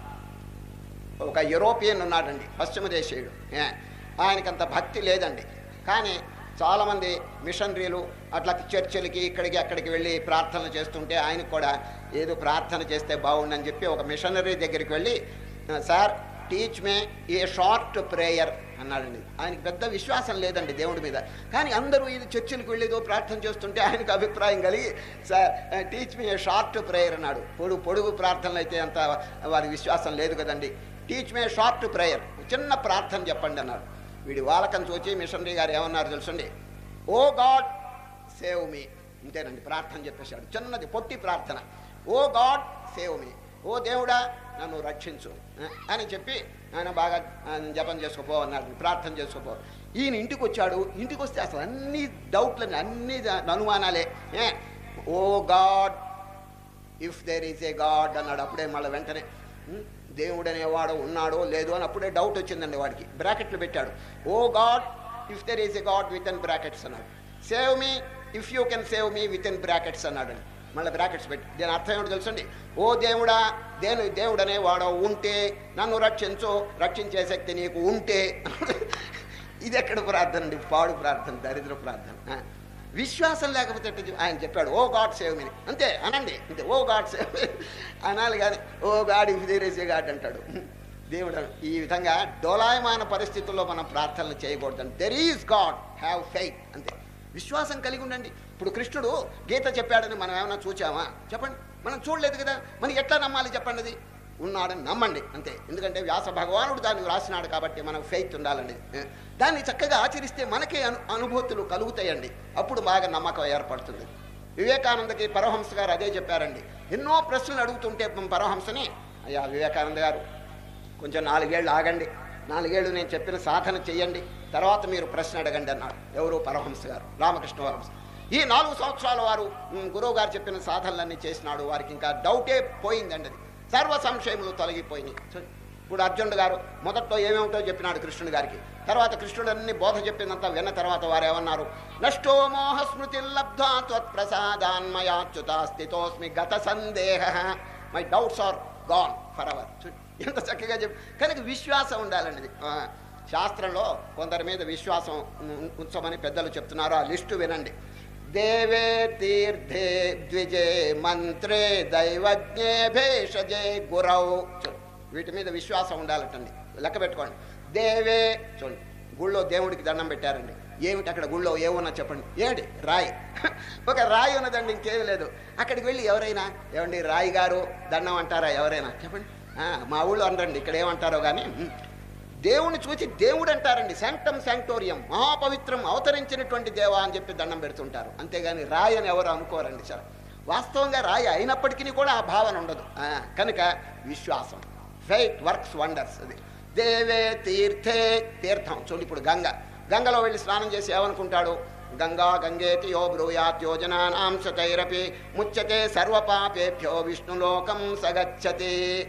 ఒక యూరోపియన్ ఉన్నాడండి పశ్చిమ దేశీయుడు ఏ, ఆయనకంత భక్తి లేదండి కానీ చాలామంది మిషనరీలు అట్లా చర్చిలకి ఇక్కడికి అక్కడికి వెళ్ళి ప్రార్థనలు చేస్తుంటే ఆయనకు కూడా ఏదో ప్రార్థన చేస్తే బాగుండని చెప్పి ఒక మిషనరీ దగ్గరికి వెళ్ళి sir teach me a short prayer అన్నాడండి ఆయనకి పెద్ద విశ్వాసం లేదండి దేవుడి మీద కానీ అందరూ ఇది చర్చిలకు వెళ్ళి ఏదో ప్రార్థన చేస్తుంటే ఆయనకు అభిప్రాయం కలిగి sir teach me a short prayer అన్నాడు పొడుగు పొడుగు ప్రార్థనలు అయితే అంత వారి విశ్వాసం లేదు కదండి టీచ్ మే షార్ట్ ప్రేయర్ చిన్న ప్రార్థన చెప్పండి అన్నాడు వీడి వాలకం చూచి మిషనరీ గారు ఏమన్నారు తెలుసండి ఓ గాడ్ సేవ్ మీ ఇంతేనండి ప్రార్థన చెప్పేశాడు చిన్నది పొట్టి ప్రార్థన ఓ గాడ్ సేవ్ మీ ఓ దేవుడా నన్ను రక్షించు ఆ, అని చెప్పి ఆయన బాగా ఆ, జపం చేసుకోపో అన్నాడు ప్రార్థన చేసుకోపో ఈయన ఇంటికి వచ్చాడు ఇంటికి వస్తే అసలు అన్ని డౌట్లు అన్ని ద- అనుమానాలే ఏ, oh God if there is a God అన్నాడు అప్పుడే మళ్ళీ వెంటనే ఉం, దేవుడు అనేవాడు ఉన్నాడో లేదో అని అప్పుడే డౌట్ వచ్చిందండి వాడికి బ్రాకెట్లు పెట్టాడు oh God if there is a God within brackets అన్నాడు save me if you can save me within brackets అన్నాడు మళ్ళీ బ్రాకెట్స్ పెట్టి దీని అర్థం ఏమిటో తెలుసండి ఓ దేవుడా దేని దేవుడు అనేవాడు ఉంటే నన్ను రక్షించు రక్షించే శక్తి నీకు ఉంటే ఇది ఎక్కడ ప్రార్థన అండి పాడు ప్రార్థన దరిద్ర ప్రార్థన ఆ. విశ్వాసం లేకపోతే ఎట్ట జీ- ఆయన చెప్పాడు ఓ గాడ్ సేవ్ మీ అంతే అనండి అంతే ఓ గాడ్ సేవ్ అనాలి కానీ oh God if there is a God అంటాడు దేవుడు అన- ఈ విధంగా డోలాయమాన పరిస్థితుల్లో మనం ప్రార్థనలు చేయకూడదు there is God have faith అంతే విశ్వాసం కలిగి ఉండండి ఇప్పుడు కృష్ణుడు గీత చెప్పాడని మనం ఏమైనా చూచామా చెప్పండి మనం చూడలేదు కదా మనం ఎట్లా నమ్మాలి చెప్పండి అది ఉన్నాడని నమ్మండి అంతే ఎందుకంటే వ్యాస భగవానుడు దాన్ని వ్రాసినాడు కాబట్టి మనకు ఫెయిత్ ఉండాలండి దాన్ని చక్కగా ఆచరిస్తే మనకే అను అనుభూతులు కలుగుతాయండి అప్పుడు బాగా నమ్మకం ఏర్పడుతుంది వివేకానందకి పరమహంస గారు అదే చెప్పారండి ఎన్నో ప్రశ్నలు అడుగుతుంటే పరమహంసని అయ్యా వివేకానంద గారు కొంచెం నాలుగేళ్ళు ఆగండి నాలుగేళ్ళు నేను చెప్పిన సాధన చెయ్యండి తర్వాత మీరు ప్రశ్న అడగండి అన్నాడు ఎవరు పరమహంస గారు రామకృష్ణ పరమహంస ఈ నాలుగు సంవత్సరాల వారు ఉమ్, గురువు గారు చెప్పిన సాధనలన్నీ చేసినాడు వారికి ఇంకా డౌటే పోయిందండి అది సర్వ సంశయములు తొలగిపోయినాయి చూ- ఇప్పుడు అర్జునుడు గారు మొదట్లో ఏమేమిటో చెప్పినాడు కృష్ణుడు గారికి తర్వాత కృష్ణుడు అన్ని బోధ చెప్పినంత విన్న తర్వాత వారు ఏమన్నారు నష్టో మోహ స్మృతి లబ్ధ్వా త్వత్ప్రసాదాన్మయా చ్యుతా స్థితోస్మి గత సందేహ my doubts are gone forever ఎంత చక్కగా చెప్పి కనుక విశ్వాసం ఉండాలండి ఆ, శాస్త్రంలో కొందరి మీద విశ్వాసం ఉం- ఉంచమని పెద్దలు చెప్తున్నారు ఆ లిస్టు వినండి దేవే తీర్థే ద్విజే మంత్రే దైవజ్ఞే భేషజే గురౌ చూ- వీటి మీద విశ్వాసం ఉండాలటండి లెక్క పెట్టుకోండి దేవే చూడండి గుళ్ళో దేవుడికి దండం పెట్టారండి ఏమిటి అక్కడ గుళ్ళో ఏమన్నా చెప్పండి ఏమిటి రాయి ఒక రాయి ఉన్నదండి ఇంకేమీ లేదు అక్కడికి వెళ్ళి ఎవరైనా ఏమండి రాయి గారు దండం అంటారా ఎవరైనా చెప్పండి ఆ, మా ఊళ్ళో అనరండి ఇక్కడ ఏమంటారో కానీ ఉం. దేవుని చూసి దేవుడు అంటారండి శాంక్టమ్ శాంక్టోరియం మహాపవిత్రం అవతరించినటువంటి దేవా అని చెప్పి దండం పెడుతుంటారు అంతేగాని రాయి అని ఎవరు అనుకోరండి సార్ వాస్తవంగా రాయి అయినప్పటికీ కూడా ఆ భావన ఉండదు ఆ, కనుక విశ్వాసం ఫెయిత్ వర్క్స్ వండర్స్ అది దేవే తీర్థే తీర్థం చూడండి ఇప్పుడు గంగ గంగలో వెళ్ళి స్నానం చేసి ఏమనుకుంటాడు గంగా గంగేతి యో బ్రూయాత్ యోజనానాం సతైరపి ముచ్యతే సర్వపాపేభ్యో విష్ణులోకం సగచ్చతి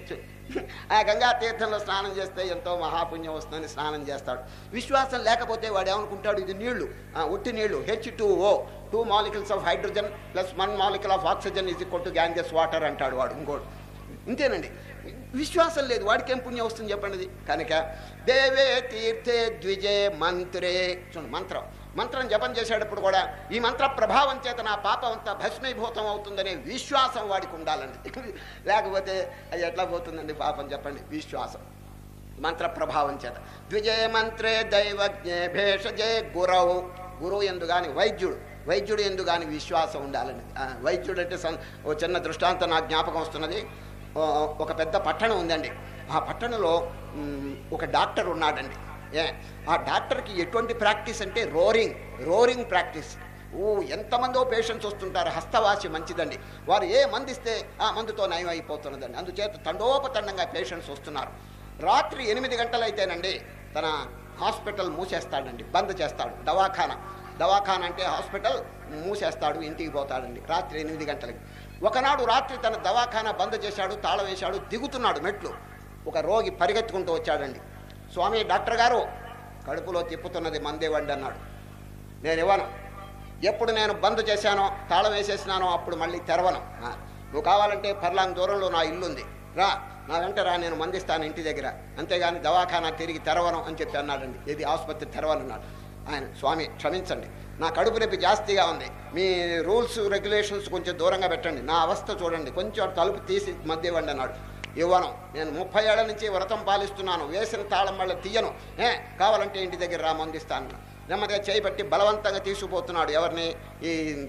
ఆ గంగా తీర్థంలో స్నానం చేస్తే ఎంతో మహాపుణ్యం వస్తుందని స్నానం చేస్తాడు విశ్వాసం లేకపోతే వాడు ఏమనుకుంటాడు ఇది నీళ్లు ఆ, ఉట్టి నీళ్లు H two O two molecules of hydrogen plus one molecule of oxygen is equal to Ganges water అంటాడు వాడు ఇంకోటి ఇంతేనండి విశ్వాసం లేదు వాడికి ఏం పుణ్యం వస్తుంది చెప్పండి అది కనుక దేవే తీర్థే ద్విజే మంత్రే చూడండి మంత్రం మంత్రం జపం చేసేటప్పుడు కూడా ఈ మంత్ర ప్రభావం చేత నా పాపం అంతా భస్మీభూతం అవుతుందనే విశ్వాసం వాడికి ఉండాలండి లేకపోతే అది ఎట్లా పోతుందండి పాపం చెప్పండి విశ్వాసం మంత్ర ప్రభావం చేత ద్విజయ మంత్రే దైవజ్ఞే భేషజే గురవు గురువు ఎందు గాని వైద్యుడు వైద్యుడు ఎందు గాని విశ్వాసం ఉండాలండి ఆ, వైద్యుడు అంటే సం- ఓ చిన్న దృష్టాంతం నాకు జ్ఞాపకం వస్తున్నది ఓ, ఒక పెద్ద పట్టణం ఉందండి ఆ పట్టణంలో మ్, ఒక డాక్టర్ ఉన్నాడండి ఏ ఆ డాక్టర్కి ఎటువంటి ప్రాక్టీస్ అంటే రోరింగ్ రోరింగ్ ప్రాక్టీస్ ఓ ఎంతమందో పేషెంట్స్ వస్తుంటారు హస్తవాసి మంచిదండి వారు ఏ మందు ఇస్తే ఆ మందుతో నయం అయిపోతున్నదండి అందుచేత తండోపతండంగా పేషెంట్స్ వస్తున్నారు రాత్రి ఎనిమిది గంటలైతేనండి తన హాస్పిటల్ మూసేస్తాడండి బంద్ చేస్తాడు దవాఖానా దవాఖానా అంటే హాస్పిటల్ మూసేస్తాడు ఇంటికి పోతాడండి రాత్రి ఎనిమిది గంటలకి ఒకనాడు రాత్రి తన దవాఖానా బంద్ చేశాడు తాళం వేశాడు దిగుతున్నాడు మెట్లు ఒక రోగి పరిగెత్తుకుంటూ వచ్చాడండి స్వామి డాక్టర్ గారు కడుపులో తిప్పుతున్నది మందేవండి అన్నాడు నేను ఇవ్వను ఎప్పుడు నేను బంద్ చేశానో తాళం వేసేసినానో అప్పుడు మళ్ళీ తెరవను ఆ, నువ్వు కావాలంటే పర్లాంగ్ దూరంలో నా ఇల్లుంది రా నా వెంట రా నేను మందిస్తాను ఇంటి దగ్గర అంతేగాని దవాఖానా తిరిగి తెరవను అని చెప్పి అన్నాడండి ఇది ఆసుపత్రి తెరవనున్నాడు ఆయన స్వామి క్షమించండి నా కడుపు నొప్పి జాస్తిగా ఉంది మీ రూల్స్ రెగ్యులేషన్స్ కొంచెం దూరంగా పెట్టండి నా అవస్థ చూడండి కొంచెం తలుపు తీసి మధ్య ఇవ్వండి అన్నాడు ఇవ్వను నేను ముప్పై ఏళ్ల నుంచి వ్రతం పాలిస్తున్నాను వేసిన తాళం వల్ల తీయను ఏ కావాలంటే ఇంటి దగ్గర రా మందిస్తాను నెమ్మదిగా చేయబట్టి బలవంతంగా తీసుకుపోతున్నాడు ఎవరిని ఈ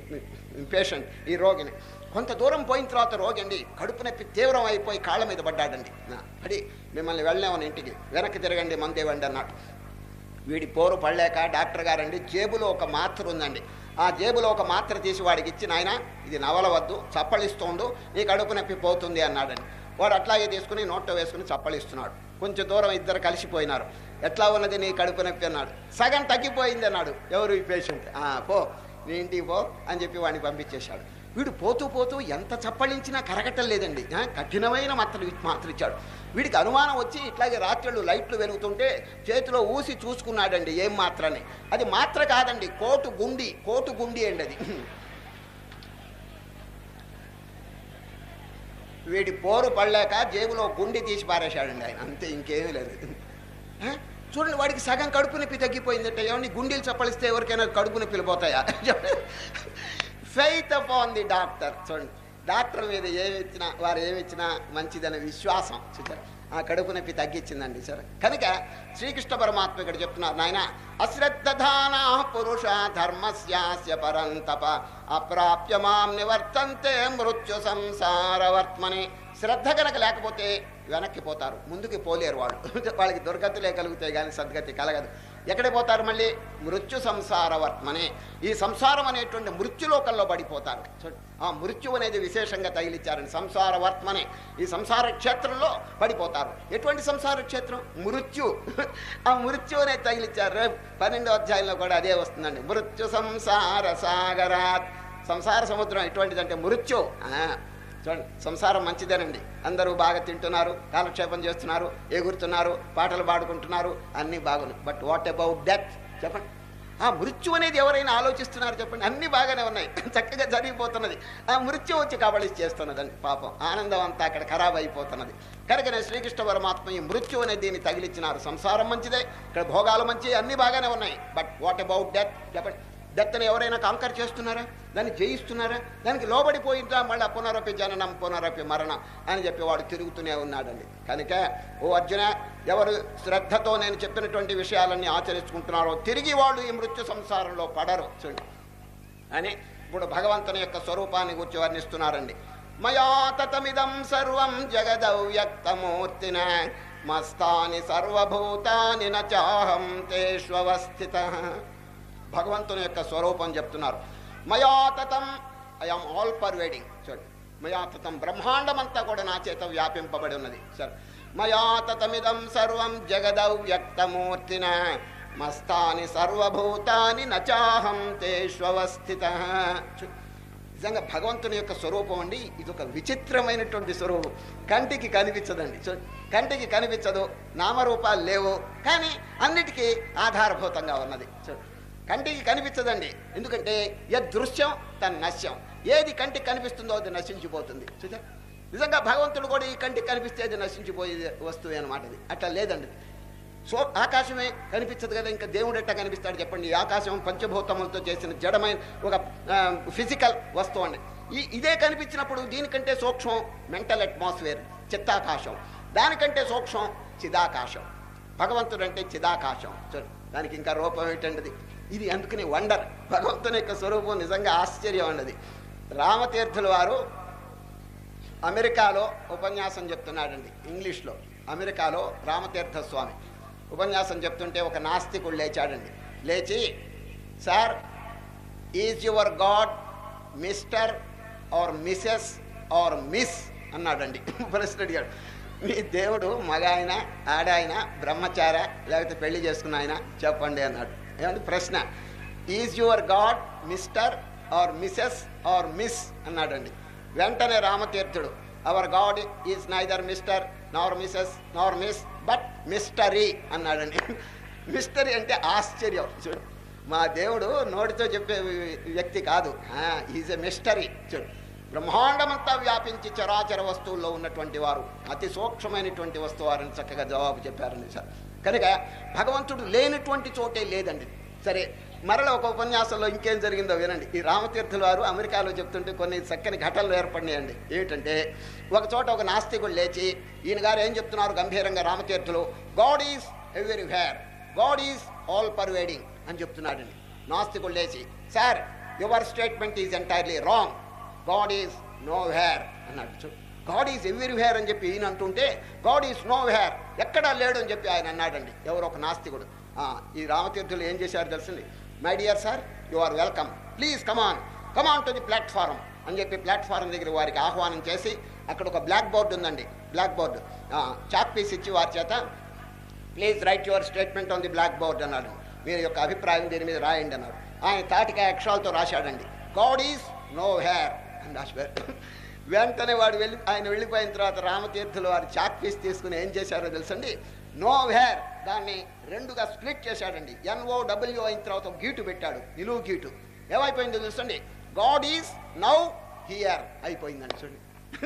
పేషెంట్ ఈ రోగిని కొంత దూరం పోయిన తర్వాత రోగి అండి కడుపు నొప్పి తీవ్రం అయిపోయి కాళ్ళ మీద పడ్డాడండి నా, పడి మిమ్మల్ని వెళ్ళామని ఇంటికి వెనక్కి తిరగండి మందేవండి అన్నాడు వీడి పోరు పడలేక డాక్టర్ గారండి జేబులో ఒక మాత్ర ఉందండి ఆ జేబులో ఒక మాత్ర తీసి వాడికి ఇచ్చిన ఆయన ఇది నవలవద్దు చప్పలిస్తోండు నీ కడుపు నొప్పి పోతుంది అన్నాడండి వాడు అట్లాగే తీసుకుని నోట్లో వేసుకుని చప్పలిస్తున్నాడు కొంచెం దూరం ఇద్దరు కలిసిపోయినారు ఎట్లా ఉన్నది నీ కడుపు నొప్పి అన్నాడు సగం తగ్గిపోయింది అన్నాడు ఎవరు ఈ పేషెంట్ "ఆ, పో నీ ఇంటికి పో అని చెప్పి వాడిని పంపించేశాడు వీడు పోతూ పోతూ ఎంత చప్పలించినా కరగటం లేదండి ఆ, కఠినమైన మాత్రలు మాత్ర ఇచ్చాడు వీడికి అనుమానం వచ్చి ఇట్లాగే రాత్రులు లైట్లు వెలుగుతుంటే చేతిలో ఊసి చూసుకున్నాడండి ఏం మాత్రని అది మాత్ర కాదండి కోటు గుండి కోటు గుండి అండి అది వీడి పోరు పడలేక జేబులో గుండి తీసి పారేశాడండి ఆయన అంతే ఇంకేమీ లేదు ఆ? చూడండి వాడికి సగం కడుపు నొప్పి తగ్గిపోయిందంటే ఏమని గుండెలు చప్పలిస్తే ఎవరికైనా కడుపు నొప్పిలు పోతాయా ఫెయిత్ అపాన్ ది డాక్టర్ చూడండి డాక్టర్ మీద ఏమి ఇచ్చినా వారు ఏమి ఇచ్చినా మంచిదనే విశ్వాసం చూచారు ఆ కడుపు నొప్పి తగ్గించిందండి సరే కనుక శ్రీకృష్ణ పరమాత్మ ఇక్కడ చెప్తున్నారు నాయన అశ్రద్ధధానా పురుష ధర్మస్యాస్య పరంతప అప్రాప్య మాం నివర్తంతే మృత్యు సంసారవర్త్మని శ్రద్ధ కనుక లేకపోతే వెనక్కి పోతారు ముందుకి పోలేరు వాళ్ళు వాళ్ళకి దుర్గతులే కలుగుతాయి కానీ సద్గతి కలగదు ఎక్కడ పోతారు మళ్ళీ మృత్యు సంసారవర్త్మనే ఈ సంసారం అనేటువంటి మృత్యులోకంలో పడిపోతారు చూడండి, ఆ మృత్యు అనేది విశేషంగా తగిలిచ్చారని సంసార వర్త్మనే ఈ సంసార క్షేత్రంలో పడిపోతారు ఎటువంటి సంసార క్షేత్రం మృత్యు ఆ మృత్యు అనేది తగిలిచ్చారు రేపు పన్నెండో అధ్యాయంలో కూడా అదే వస్తుందండి మృత్యు సంసార సాగరాత్ సంసార సముద్రం ఎటువంటిదంటే మృత్యు ఆ, చూడండి సంసారం మంచిదేనండి అందరూ బాగా తింటున్నారు కాలక్షేపం చేస్తున్నారు ఎగురుతున్నారు పాటలు పాడుకుంటున్నారు అన్నీ బాగున్నాయి బట్ వాట్ అబౌట్ డెత్ చెప్పండి ఆ మృత్యు అనేది ఎవరైనా ఆలోచిస్తున్నారు చెప్పండి అన్నీ బాగానే ఉన్నాయి చక్కగా జరిగిపోతున్నది ఆ మృత్యు వచ్చి కబళి చేస్తున్నదండి పాపం ఆనందం అంతా అక్కడ ఖరాబ్ అయిపోతున్నది కనుకనే శ్రీకృష్ణ పరమాత్మ ఈ మృత్యు అనే దీన్ని తగిలిచ్చినారు సంసారం మంచిదే ఇక్కడ భోగాలు మంచి అన్నీ బాగానే ఉన్నాయి బట్ వాట్ అబౌట్ డెత్ చెప్పండి డెత్ని ఎవరైనా కాంకర్ చేస్తున్నారా దాన్ని జయిస్తున్నారా దానికి లోబడిపోయిందా మళ్ళీ పునరపి జననం పునరపి మరణం అని చెప్పి వాడు తిరుగుతూనే ఉన్నాడండి కనుక ఓ అర్జున ఎవరు శ్రద్ధతో నేను చెప్పినటువంటి విషయాలన్నీ ఆచరించుకుంటున్నారో తిరిగి వాళ్ళు ఈ మృత్యు సంసారంలో పడరు చూడండి అని ఇప్పుడు భగవంతుని యొక్క స్వరూపాన్ని గురించి వర్ణిస్తున్నారండి మయా తతమిదం సర్వం జగదవ్యక్తమూర్తిన మస్తాని సర్వభూతాని నచాహం తేష్వస్థిత భగవంతుని యొక్క స్వరూపం చెప్తున్నారు మయాతతం ఐఎమ్ ఆల్ పర్వేడింగ్ చూడండి మయాతతం బ్రహ్మాండమంతా కూడా నా చేత వ్యాపింపబడి ఉన్నది సరే మయాతతమిదం సర్వం జగదవ్యక్తమూర్తిన మస్తాని సర్వభూతాని నచాహం తేష్వస్థిత నిజంగా భగవంతుని యొక్క స్వరూపం అండి ఇది ఒక విచిత్రమైనటువంటి స్వరూపం కంటికి కనిపించదండి చూ కంటికి కనిపించదు నామరూపాలు లేవు కానీ అన్నిటికీ ఆధారభూతంగా ఉన్నది చూడు కంటికి కనిపించదండి ఎందుకంటే యదృశ్యం తన నశ్యం ఏది కంటికి కనిపిస్తుందో అది నశించిపోతుంది చూసా నిజంగా భగవంతుడు కూడా ఈ కంటికి కనిపిస్తే అది నశించిపోయే వస్తువు అనమాట అది అట్లా లేదండి సో ఆకాశమే కనిపించదు కదా ఇంకా దేవుడు ఎట్టా కనిపిస్తాడు చెప్పండి ఈ ఆకాశం పంచభూతములతో చేసిన జడమైన ఒక ఫిజికల్ వస్తువు అండి ఈ ఇదే కనిపించినప్పుడు దీనికంటే సూక్ష్మం మెంటల్ అట్మాస్ఫియర్ చిత్తాకాశం దానికంటే సూక్ష్మం చిదాకాశం భగవంతుడు అంటే చిదాకాశం చూడు దానికి ఇంకా రూపం ఏంటండి ఇది అందుకని వండర్ భగవంతుని యొక్క స్వరూపం నిజంగా ఆశ్చర్యం అన్నది రామతీర్థుల వారు అమెరికాలో ఉపన్యాసం చెప్తున్నాడండి ఇంగ్లీష్లో అమెరికాలో రామతీర్థ స్వామి ఉపన్యాసం చెప్తుంటే ఒక నాస్తికుడు లేచాడండి లేచి sir is your God mister or missus or miss అన్నాడండి ప్రశ్న అడిగాడు మీ దేవుడు మగ ఆయన ఆడ ఆయన బ్రహ్మచార లేకపోతే పెళ్లి చేసుకున్న ఆయన చెప్పండి అన్నాడు ఏమంటే ప్రశ్న is your God mister or missus or miss అన్నాడండి వెంటనే రామతీర్థుడు our God is neither mister nor missus nor miss but mystery అన్నాడండి మిస్టరీ అంటే ఆశ్చర్యం చూడు మా దేవుడు నోటితో చెప్పే వ్యక్తి కాదు ఈజ్ ఎ మిస్టరీ చూడు బ్రహ్మాండమంతా వ్యాపించి చరాచర వస్తువుల్లో ఉన్నటువంటి వారు అతి సూక్ష్మమైనటువంటి వస్తువు వారిని చక్కగా జవాబు చెప్పారండి సార్ కనుక భగవంతుడు లేనటువంటి చోటే లేదండి సరే మరల ఒక ఉపన్యాసంలో ఇంకేం జరిగిందో వినండి ఈ రామతీర్థుల వారు అమెరికాలో చెప్తుంటే కొన్ని చక్కని ఘటనలు ఏర్పడినాయండి ఏమిటంటే ఒక చోట ఒక నాస్తికుడు లేచి ఈయన గారు ఏం చెప్తున్నారు గంభీరంగా రామతీర్థులు God is everywhere God is all pervading అని చెప్తున్నాడండి నాస్తికుడు లేచి sir your statement is entirely wrong God is nowhere అన్నాడు చూడు గాడ్ ఈజ్ ఎవ్రీ వేర్ అని చెప్పి ఈయన అంటుంటే గాడ్ ఈజ్ నో వేర్ ఎక్కడా లేడు అని చెప్పి ఆయన అన్నాడండి ఎవరో ఒక నాస్తికుడు ఆ, ఈ రామతీర్థులు ఏం చేశారు తెలిసింది my dear sir you are welcome please come on come on to the platform అని చెప్పి ప్లాట్ఫారం దగ్గర వారికి ఆహ్వానం చేసి అక్కడ ఒక బ్లాక్ బోర్డు ఉందండి బ్లాక్ బోర్డు చాక్ పీస్ ఇచ్చి వారి చేత please write your statement on the blackboard అన్నాడు మీరు యొక్క అభిప్రాయం దీని మీద రాయండి అన్నారు ఆయన తాటికాయ అక్షరాలతో రాశాడండి గాడ్ ఈజ్ నో హేర్ అని రాసిపోయారు వెంటనే వాడు వెళ్ళి ఆయన వెళ్ళిపోయిన తర్వాత రామతీర్థులు వారు చాక్ పీస్ తీసుకుని ఏం చేశారో తెలుసండి నో హేర్ దాన్ని రెండుగా స్ప్లిట్ చేశాడండి ఎన్ఓ డబ్ల్యూ అయిన తర్వాత ఒక గీటు పెట్టాడు నిలువు గీటు ఏమైపోయిందో తెలుసండి గాడ్ ఈజ్ నౌ హియర్ అయిపోయిందండి చూడండి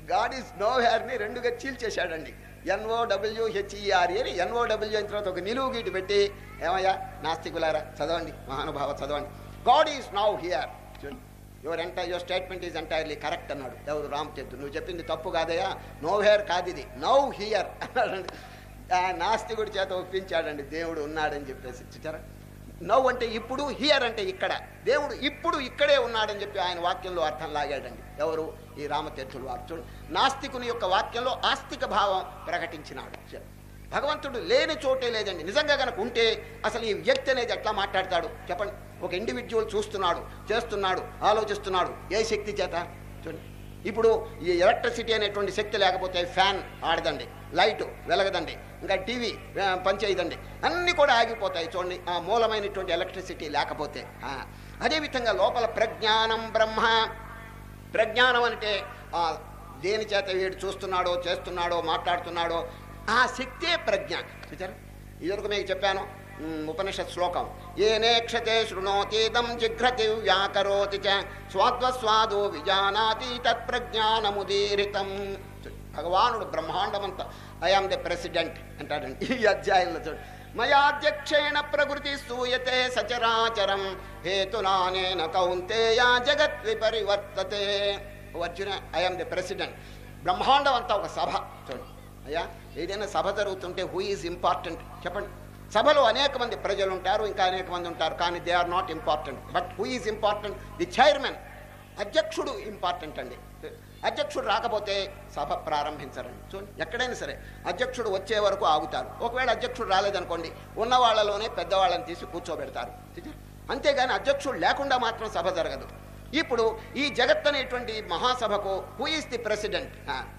గాడ్ ఈజ్ నో ని రెండుగా చీల్చేశాడండి ఎన్ఓడబ్ల్యూ హెచ్ఈఆర్ఏ అని ఎన్ఓడబ్ల్యూ అయిన తర్వాత ఒక నిలువు గీటు పెట్టి ఏమయ్యా నాస్తికులారా చదవండి మహానుభావ చదవండి God is now here your entire your statement is entirely correct అన్నాడు ఎవరు రామచంద్రు నువ్వు చెప్పింది తప్పు కాదయ్యా నో హెయిర్ కాదు ఇది నౌ హియర్ అన్నాడండి ఆ నాస్తికుడి చేత ఒప్పించాడండి దేవుడు ఉన్నాడని చెప్పేసి చూచారా నవ్ అంటే ఇప్పుడు హియర్ అంటే ఇక్కడ దేవుడు ఇప్పుడు ఇక్కడే ఉన్నాడని చెప్పి ఆయన వాక్యంలో అర్థం లాగాడండి ఎవరు ఈ రామతీర్థులు వారు చూడు నాస్తికుని యొక్క వాక్యంలో ఆస్తిక భావం ప్రకటించినాడు చూడు. భగవంతుడు లేని చోటే లేదండి నిజంగా కనుక ఉంటే అసలు ఈ వ్యక్తి అనేది ఎట్లా మాట్లాడతాడు చెప్పండి ఒక ఇండివిజువల్ చూస్తున్నాడు చేస్తున్నాడు ఆలోచిస్తున్నాడు ఏ శక్తి చేత చూడండి ఇప్పుడు ఈ ఎలక్ట్రిసిటీ అనేటువంటి శక్తి లేకపోతే ఫ్యాన్ ఆడదండి లైట్ వెలగదండి ఇంకా టీవీ ఆ, పనిచేయదండి అన్నీ కూడా ఆగిపోతాయి చూడండి ఆ మూలమైనటువంటి ఎలక్ట్రిసిటీ లేకపోతే ఆ, అదేవిధంగా లోపల ప్రజ్ఞానం బ్రహ్మ ప్రజ్ఞానం అంటే ఆ దేని చేత వీడు చూస్తున్నాడో చేస్తున్నాడో మాట్లాడుతున్నాడో ఆ శక్తే ప్రజ్ఞ చూచారా ఇదివరకు మీకు చెప్పాను ఉమ్, ఉపనిషత్ శ్లోకం ఏనేక్షతే శృణోతీదం జిఘ్రతి వ్యాకరోతి చ స్వాద్వస్వాదో విజానాతి తత్ప్రజ్ఞానముదీరితం భగవానుడు బ్రహ్మాండమంతా ఐఆమ్ ది ప్రెసిడెంట్ అంటాడండి ఈ అధ్యాయంలో చూడు మయాధ్యక్షేణ ప్రకృతి సూయతే సచరాచరం హేతునానేన కౌంతేయా జగత్ విపరివర్తతే అర్జున ఐఆమ్ ది ప్రెసిడెంట్ బ్రహ్మాండం అంతా ఒక సభ చూడండి అయ్యా ఏదైనా సభ జరుగుతుంటే హూ ఈజ్ ఇంపార్టెంట్ చెప్పండి సభలో అనేక మంది ప్రజలు ఉంటారు ఇంకా అనేక మంది ఉంటారు కానీ they are not important but who is important the chairman అధ్యక్షుడు ఇంపార్టెంట్ అండి అధ్యక్షుడు రాకపోతే సభ ప్రారంభించరండి చూడండి ఎక్కడైనా సరే అధ్యక్షుడు వచ్చే వరకు ఆగుతారు ఒకవేళ అధ్యక్షుడు రాలేదనుకోండి ఉన్న వాళ్ళలోనే పెద్దవాళ్ళని తీసి కూర్చోబెడతారు చూచారా? అంతేగాని అధ్యక్షుడు లేకుండా మాత్రం సభ జరగదు ఇప్పుడు ఈ జగత్ అనేటువంటి మహాసభకు హూ ఈస్ ది ప్రెసిడెంట్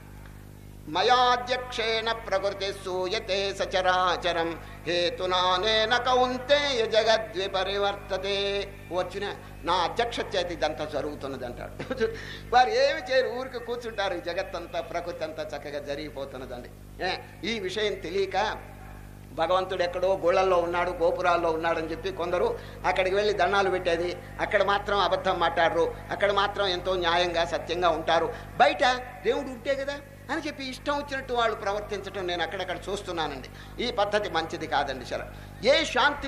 మయాధ్యక్షేణ ప్రకృతి సూయతే సచరాచరం హేతునానేన కౌంతేయ జగద్విపరివర్తతే వచ్చిన నా అధ్యక్ష చేతి ఇదంతా జరుగుతున్నది అంటాడు వారు ఏమి చేయరు ఊరికి కూర్చుంటారు ఈ జగత్తంతా ప్రకృతి అంతా చక్కగా జరిగిపోతున్నదండి ఏ, ఈ విషయం తెలియక భగవంతుడు ఎక్కడో గోళ్ళల్లో ఉన్నాడు గోపురాల్లో ఉన్నాడని చెప్పి కొందరు అక్కడికి వెళ్ళి దండాలు పెట్టేది అక్కడ మాత్రం అబద్ధం మాట్లాడరు అక్కడ మాత్రం ఎంతో న్యాయంగా సత్యంగా ఉంటారు బయట దేవుడు ఉంటే కదా అని చెప్పి ఇష్టం వచ్చినట్టు వాళ్ళు ప్రవర్తించడం నేను అక్కడక్కడ చూస్తున్నానండి ఈ పద్ధతి మంచిది కాదండి సరే ఏ శాంతి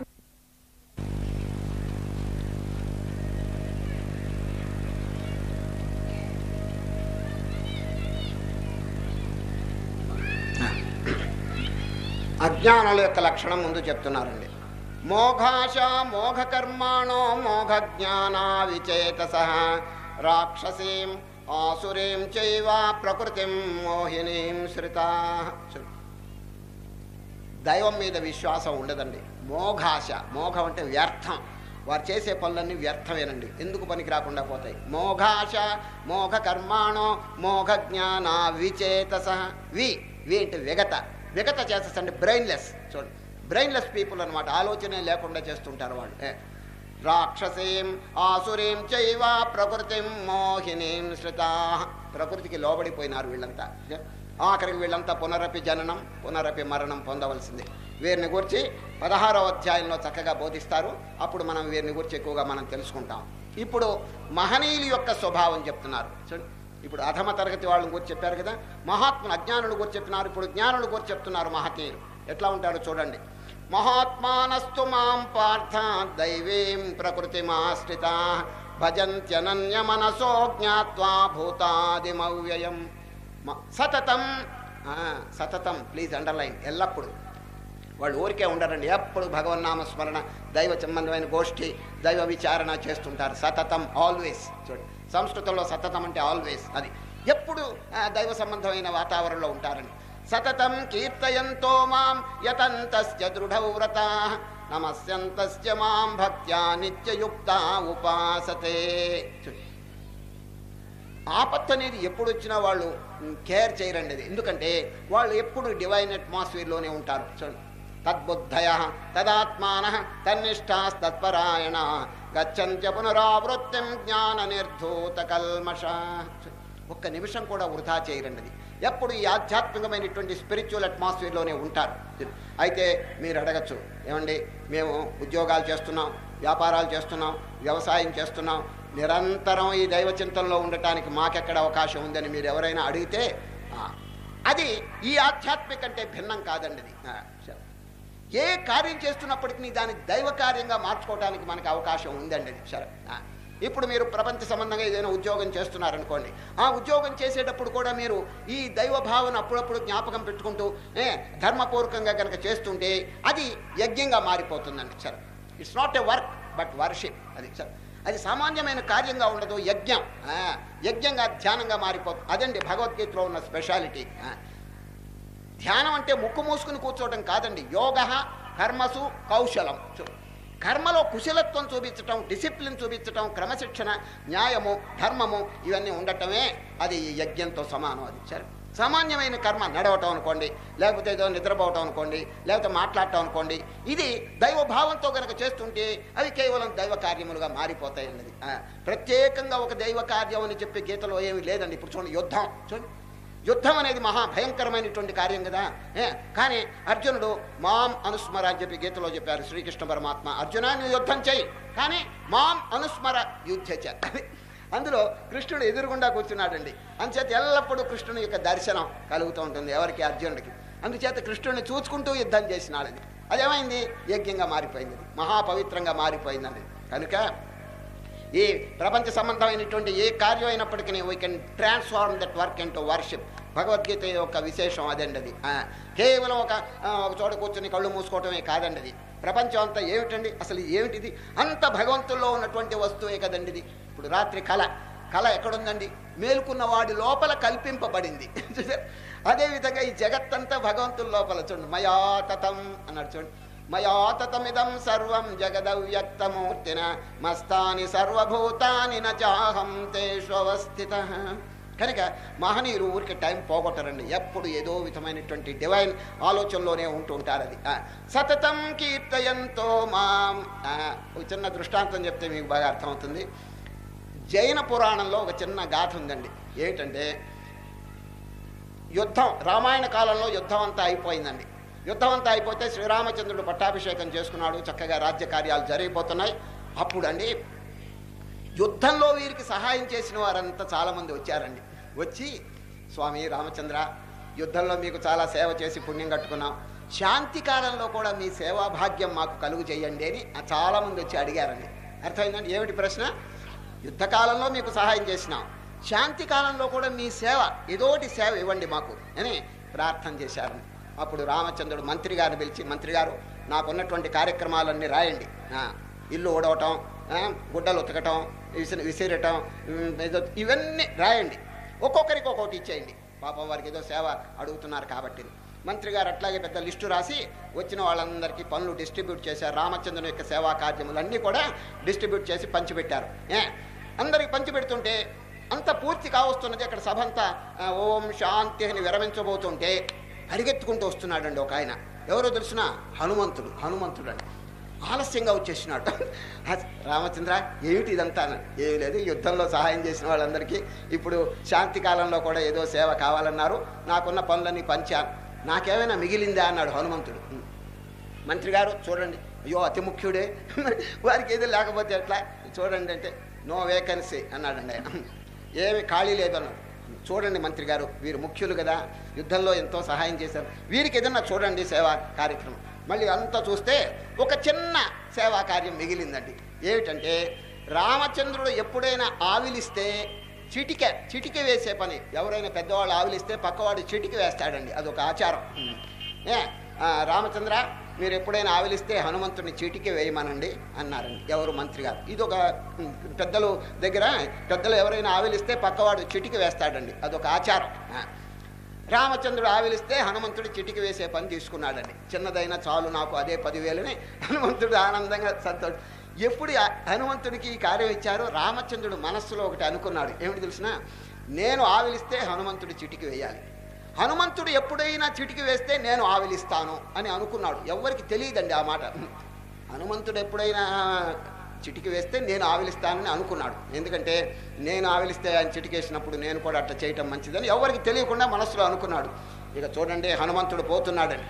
అజ్ఞానుల యొక్క లక్షణం ముందు చెప్తున్నారండి మోఘాశ మోఘ కర్మాణో మోఘ జ్ఞానా విచేతస రాక్షసీం ఆసురీం చైవ ప్రకృతిం మోహినీం శ్రుతా దైవం మీద విశ్వాసం ఉండదండి మోఘాశ మోఘం అంటే వ్యర్థం వారు చేసే పనులన్నీ వ్యర్థమేనండి ఎందుకు పనికి రాకుండా పోతాయి మోఘాశ మోఘ కర్మాణో మోఘ జ్ఞాన విచేతస వి వి అంటే విగత విగత చేసేస్ అంటే బ్రెయిన్లెస్ చూడండి బ్రెయిన్లెస్ పీపుల్ అనమాట ఆలోచనే లేకుండా చేస్తుంటారు వాళ్ళు ఏ. రాక్షసీం ఆసురీం చైవ ప్రకృతిం మోహినీం శ్రుతా ప్రకృతికి లోబడిపోయినారు వీళ్ళంతా ఏ. ఆఖరికి వీళ్ళంతా పునరపి జననం పునరపి మరణం పొందవలసింది వీరిని గురించి పదహారవ అధ్యాయంలో చక్కగా బోధిస్తారు అప్పుడు మనం వీరిని గురించి ఎక్కువగా మనం తెలుసుకుంటాం ఇప్పుడు మహనీయుల యొక్క స్వభావం చెప్తున్నారు చూడండి ఇప్పుడు అధమ తరగతి వాళ్ళని గురించి చెప్పారు కదా మహాత్ములు అజ్ఞానుల గురించి చెప్తున్నారు ఇప్పుడు జ్ఞానుల గురించి చెప్తున్నారు మహనీయులు ఎట్లా ఉంటారో చూడండి మహాత్మానస్తు మాం పార్థ దైవీం ప్రకృతిమాశ్రితా భజంత్యనన్య మనసో జ్ఞాత్వా భూతాదిమవ్యయం మ- సతతం ఆ, సతతం ప్లీజ్ అండర్లైన్ ఎల్లప్పుడు వాళ్ళు ఊరికే ఉండరండి ఎప్పుడు భగవన్నామ స్మరణ దైవ సంబంధమైన గోష్ఠి దైవ విచారణ చేస్తుంటారు సతతం ఆల్వేస్ చూడండి సంస్కృతంలో సతతం అంటే ఆల్వేస్ అది ఎప్పుడు ఆ, దైవ సంబంధమైన వాతావరణంలో ఉంటారండి సతతం కీర్తయంతో మాం యతంతస్య దృఢవ్రత నమస్యంతస్య మాం భక్త్యా నిత్యయుక్త ఉపాసతే చూడండి ఆపత్తు అనేది ఎప్పుడు వచ్చినా వాళ్ళు కేర్ చేయరండి అది ఎందుకంటే వాళ్ళు ఎప్పుడు డివైన్ అట్మాస్ఫియర్లోనే ఉంటారు చూడండి తద్బుద్ధయ తదాత్మాన తన్నిష్టాస్తత్పరాయణ గచ్చంత్య పునరావృత్తిం జ్ఞాన నిర్ధూత కల్మష ఒక్క నిమిషం కూడా వృధా చేయరండి అది ఎప్పుడు ఈ ఆధ్యాత్మికమైనటువంటి స్పిరిచువల్ అట్మాస్ఫియర్లోనే ఉంటారు అయితే మీరు అడగచ్చు ఏమండి మేము ఉద్యోగాలు చేస్తున్నాం వ్యాపారాలు చేస్తున్నాం వ్యవసాయం చేస్తున్నాం నిరంతరం ఈ దైవ చింతనలో ఉండటానికి మాకెక్కడ అవకాశం ఉందని మీరు ఎవరైనా అడిగితే ఆ, అది ఈ ఆధ్యాత్మిక అంటే భిన్నం కాదండి అది ఆ, సరే. ఏ కార్యం చేస్తున్నప్పటికీ దాన్ని దైవ కార్యంగా మార్చుకోవడానికి మనకు అవకాశం ఉందండి అది సరే ఆ. ఇప్పుడు మీరు ప్రపంచ సంబంధంగా ఏదైనా ఉద్యోగం చేస్తున్నారనుకోండి ఆ ఉద్యోగం చేసేటప్పుడు కూడా మీరు ఈ దైవ భావన అప్పుడప్పుడు జ్ఞాపకం పెట్టుకుంటూ ఏ, ధర్మపూర్వకంగా కనుక చేస్తుంటే అది యజ్ఞంగా మారిపోతుందండి సరే it's not a work but worship అది సరే అది సామాన్యమైన కార్యంగా ఉండదు యజ్ఞం ఆ, యజ్ఞంగా ధ్యానంగా మారిపోతుంది అదండి భగవద్గీతలో ఉన్న స్పెషాలిటీ ఆ. ధ్యానం అంటే ముక్కు మూసుకుని కూర్చోవడం కాదండి యోగ కర్మసు కౌశలం చూ- కర్మలో కుశలత్వం చూపించటం డిసిప్లిన్ చూపించటం క్రమశిక్షణ న్యాయము ధర్మము ఇవన్నీ ఉండటమే అది ఈ యజ్ఞంతో సమానం అది సరే సామాన్యమైన కర్మ నడవటం అనుకోండి లేకపోతే ఏదో నిద్రపోవటం అనుకోండి లేకపోతే మాట్లాడటం అనుకోండి ఇది దైవ భావంతో కనుక చేస్తుంటే అవి కేవలం దైవ కార్యములుగా మారిపోతాయి అన్నది ఆ, ప్రత్యేకంగా ఒక దైవ కార్యం అని చెప్పే గీతలో ఏమీ లేదండి ఇప్పుడు చూడండి యుద్ధం చూడండి యుద్ధం అనేది మహా భయంకరమైనటువంటి కార్యం కదా ఏ, కానీ అర్జునుడు మాం అనుస్మర అని చెప్పి గీతలో చెప్పారు శ్రీకృష్ణ పరమాత్మ అర్జున నువ్వు యుద్ధం చేయి కానీ మాం అనుస్మర యుద్ధ అందులో కృష్ణుడు ఎదురుగుండా కూర్చున్నాడండి అందుచేత ఎల్లప్పుడూ కృష్ణుని యొక్క దర్శనం కలుగుతూ ఉంటుంది ఎవరికి అర్జునుడికి అందుచేత కృష్ణుడిని చూసుకుంటూ యుద్ధం చేసినాడు అది అదేమైంది యజ్ఞంగా మారిపోయింది అది మహాపవిత్రంగా మారిపోయిందండి కనుక ఈ ప్రపంచ సంబంధమైనటువంటి ఏ కార్యం అయినప్పటికీ we can transform that work into worship భగవద్గీత యొక్క విశేషం అదండి అది ఆ, కేవలం ఒక ఆ, ఒక చోట కూర్చొని కళ్ళు మూసుకోవటమే కాదండి అది ప్రపంచం అంతా ఏమిటండి అసలు ఏమిటిది అంత భగవంతుల్లో ఉన్నటువంటి వస్తువే కదండి ఇది ఇప్పుడు రాత్రి కళ కళ ఎక్కడుందండి మేలుకున్న వాడి లోపల కల్పింపబడింది చూసారా? అదేవిధంగా ఈ జగత్తంతా భగవంతుల లోపల చూడండి మయాతతం అన్నాడు చూడండి మయాతతమిదం సర్వం జగదవ్యక్తమూర్తిన మస్తాని సర్వభూతాని నచాహం తేష్వస్థిత కనుక మహనీయులు ఊరికి టైం పోగొట్టరండి ఎప్పుడు ఏదో విధమైనటువంటి డివైన్ ఆలోచనలోనే ఉంటూ ఉంటారు అది ఆ, సతతం కీర్తయంతో మాం ఆ, ఒక చిన్న దృష్టాంతం చెప్తే మీకు బాగా అర్థమవుతుంది జైన పురాణంలో ఒక చిన్న గాథ ఉందండి ఏమిటంటే యుద్ధం రామాయణ కాలంలో యుద్ధం అంతా అయిపోయిందండి యుద్ధం అంతా అయిపోతే శ్రీరామచంద్రుడు పట్టాభిషేకం చేసుకున్నాడు చక్కగా రాజ్య కార్యాలు జరిగిపోతున్నాయి అప్పుడు అండి యుద్ధంలో వీరికి సహాయం చేసిన వారంతా చాలామంది వచ్చారండి వచ్చి స్వామి రామచంద్ర యుద్ధంలో మీకు చాలా సేవ చేసి పుణ్యం కట్టుకున్నాం శాంతి కాలంలో కూడా మీ సేవా భాగ్యం మాకు కలుగు చేయండి అని ఆ చాలామంది వచ్చి అడిగారండి అర్థమైందండి ఏమిటి ప్రశ్న యుద్ధకాలంలో మీకు సహాయం చేసినాం శాంతి కాలంలో కూడా మీ సేవ ఏదోటి సేవ ఇవ్వండి మాకు అని ప్రార్థన చేశారు అప్పుడు రామచంద్రుడు మంత్రి గారిని పిలిచి మంత్రి గారు నాకున్నటువంటి కార్యక్రమాలన్నీ రాయండి ఆ, ఇల్లు ఊడవటం ఆ, గుడ్డలు ఉతకటం విసిరి విసిరటం ఉమ్, ఏదో ఇవన్నీ రాయండి ఒక్కొక్కరికి ఒక్కొక్కటి ఇచ్చేయండి పాపం వారికి ఏదో సేవ అడుగుతున్నారు కాబట్టి మంత్రి గారు అట్లాగే పెద్ద లిస్టు రాసి వచ్చిన వాళ్ళందరికీ పనులు డిస్ట్రిబ్యూట్ చేశారు రామచంద్రుని యొక్క సేవా కార్యములన్నీ కూడా డిస్ట్రిబ్యూట్ చేసి పంచిపెట్టారు ఏ అందరికి పంచిపెడుతుంటే అంత పూర్తి కావస్తున్నది అక్కడ సభ అంతా ఆ, ఓం శాంతి అని విరమించబోతుంటే పరిగెత్తుకుంటూ వస్తున్నాడండి ఒక ఆయన ఎవరో తెలిసిన హనుమంతుడు హనుమంతుడు అండి ఆలస్యంగా వచ్చేసినాడు ఆ, రామచంద్ర ఏమిటి ఇదంతా అన్నాడు. ఏమీ లేదు యుద్ధంలో సహాయం చేసిన వాళ్ళందరికీ ఇప్పుడు శాంతి కాలంలో కూడా ఏదో సేవ కావాలన్నారు నాకున్న పనులన్నీ పంచాను నాకేమైనా మిగిలిందా అన్నాడు హనుమంతుడు మంత్రి గారు చూడండి అయ్యో అతి ముఖ్యుడే వారికి ఏదో లేకపోతే ఎట్లా చూడండి అంటే నో వేకెన్సీ అన్నాడండి ఆయన ఏమి ఖాళీ లేదన్నాడు చూడండి మంత్రి గారు వీరు ముఖ్యులు కదా యుద్ధంలో ఎంతో సహాయం చేశారు వీరికి ఏదన్నా చూడండి సేవా కార్యక్రమం మళ్ళీ అంతా చూస్తే ఒక చిన్న సేవా కార్యం మిగిలిందండి ఏమిటంటే రామచంద్రుడు ఎప్పుడైనా ఆవిలిస్తే చిటిక చిటిక వేసే పని ఎవరైనా పెద్దవాళ్ళు ఆవిలిస్తే పక్కవాడు చిటిక వేస్తాడండి అదొక ఆచారం ఏ ఆ, రామచంద్ర మీరు ఎప్పుడైనా ఆవిలిస్తే హనుమంతుడిని చీటికి వేయమనండి అన్నారండి ఎవరు మంత్రి గారు ఇది ఒక ఉమ్, పెద్దలు దగ్గర పెద్దలు ఎవరైనా ఆవిలిస్తే పక్కవాడు చిటికి వేస్తాడండి అదొక ఆచారం ఆ. రామచంద్రుడు ఆవిలిస్తే హనుమంతుడు చిటికి వేసే పని తీసుకున్నాడండి చిన్నదైనా చాలు నాకు అదే పదివేలని హనుమంతుడు ఆనందంగా సంతోష ఎప్పుడు ఆ హనుమంతుడికి ఈ కార్యం ఇచ్చారో రామచంద్రుడు మనస్సులో ఒకటి అనుకున్నాడు ఏమిటి తెలిసిన నేను ఆవిలిస్తే హనుమంతుడు చిటికి వేయాలి హనుమంతుడు ఎప్పుడైనా చిటికి వేస్తే నేను ఆవిలిస్తాను అని అనుకున్నాడు ఎవరికి తెలియదండి ఆ మాట హనుమంతుడు ఎప్పుడైనా చిటికి వేస్తే నేను ఆవిలిస్తానని అనుకున్నాడు ఎందుకంటే నేను ఆవిలిస్తే ఆయన చిటికేసినప్పుడు నేను కూడా అట్లా చేయటం మంచిదని ఎవరికి తెలియకుండా మనసులో అనుకున్నాడు ఇక చూడండి హనుమంతుడు పోతున్నాడని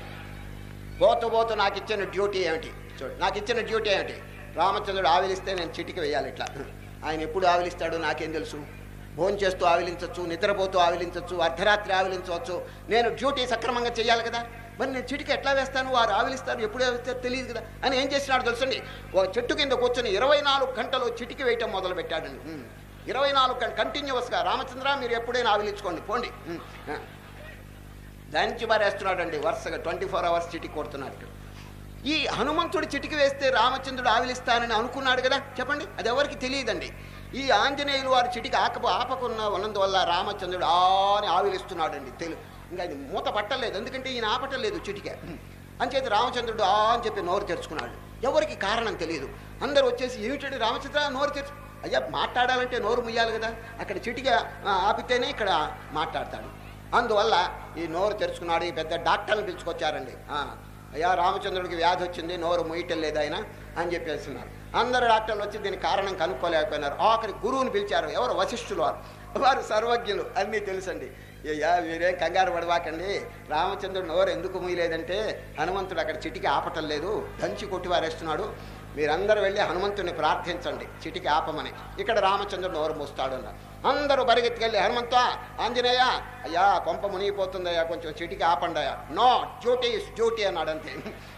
పోతూ పోతూ నాకు ఇచ్చిన డ్యూటీ ఏమిటి చూడు నాకు ఇచ్చిన డ్యూటీ ఏమిటి రామచంద్రుడు ఆవిలిస్తే నేను చిటికి వేయాలి ఇట్లా ఆయన ఎప్పుడు ఆవిలిస్తాడో నాకేం తెలుసు భోజనం చేస్తూ ఆవిలించవచ్చు నిద్రపోతూ ఆవిలించవచ్చు అర్ధరాత్రి ఆవిలించవచ్చు నేను డ్యూటీ సక్రమంగా చేయాలి కదా మరి నేను చిటికి ఎట్లా వేస్తాను వారు ఆవిలిస్తారు ఎప్పుడు వేస్తారు తెలియదు కదా అని ఏం చేసినాడు తెలుసండి ఒక చెట్టు కింద కూర్చొని ఇరవై నాలుగు గంటలు చిటికి వేయటం మొదలు పెట్టాడండి ఉమ్. ఇరవై నాలుగు గంటలు కంటిన్యూస్గా రామచంద్ర మీరు ఎప్పుడైనా ఆవిలించుకోండి పోండి ఉమ్. ఆ. దంచి మారేస్తున్నాడండి వరుసగా ట్వంటీ ఫోర్ అవర్స్ చిటికి కొడుతున్నాడు ఇక్కడ ఈ హనుమంతుడు చిటికి వేస్తే రామచంద్రుడు ఆవిలిస్తానని అనుకున్నాడు కదా చెప్పండి అది ఎవరికి తెలియదండి ఈ ఆంజనేయులు వారు చిటికి ఆకపు ఆపకున్న ఉన్నందువల్ల రామచంద్రుడు ఆ అని ఆవిలిస్తున్నాడండి తెలు ఇంకా అది మూత పట్టలేదు ఎందుకంటే ఈయన ఆపటలేదు చిటిక అంచేత రామచంద్రుడు ఆ అని చెప్పి నోరు తెరుచుకున్నాడు ఎవరికి కారణం తెలియదు అందరూ వచ్చేసి ఏమిటండి రామచంద్ర నోరు తెరుచు అయ్యా మాట్లాడాలంటే నోరు ముయ్యాలి కదా అక్కడ చిటిక ఆ, ఆపితేనే ఇక్కడ మాట్లాడతాడు అందువల్ల ఈ నోరు తెరుచుకున్నాడు ఈ పెద్ద డాక్టర్ని పిలుచుకొచ్చారండి ఆ, అయ్యా రామచంద్రుడికి వ్యాధి వచ్చింది నోరు ముయ్యటం లేదు ఆయన అని చెప్పేస్తున్నారు అందరు డాక్టర్లు వచ్చి దీని కారణం కనుక్కోలేకపోయినారు ఆఖరి గురువుని పిలిచారు ఎవరు వశిష్ఠులు వారు వారు సర్వజ్ఞులు అన్నీ తెలుసండి అయ్యా మీరేం కంగారు పడవాకండి రామచంద్రుడు నోరు ఎందుకు ముయ్యలేదంటే హనుమంతుడు అక్కడ చిటికి ఆపటం లేదు దంచి కొట్టి వారేస్తున్నాడు మీరందరూ వెళ్ళి హనుమంతుడిని ప్రార్థించండి చిటికి ఆపమని ఇక్కడ రామచంద్రుడు నోరు మూస్తాడు అన్నారు అందరూ పరిగెత్తుకెళ్ళి హనుమంత ఆంజనేయ అయ్యా కొంప మునిగిపోతుందయ్యా కొంచెం చిటికి ఆపండయ్యా నో డ్యూటీ ఇస్ డ్యూటీ అన్నాడు అంతే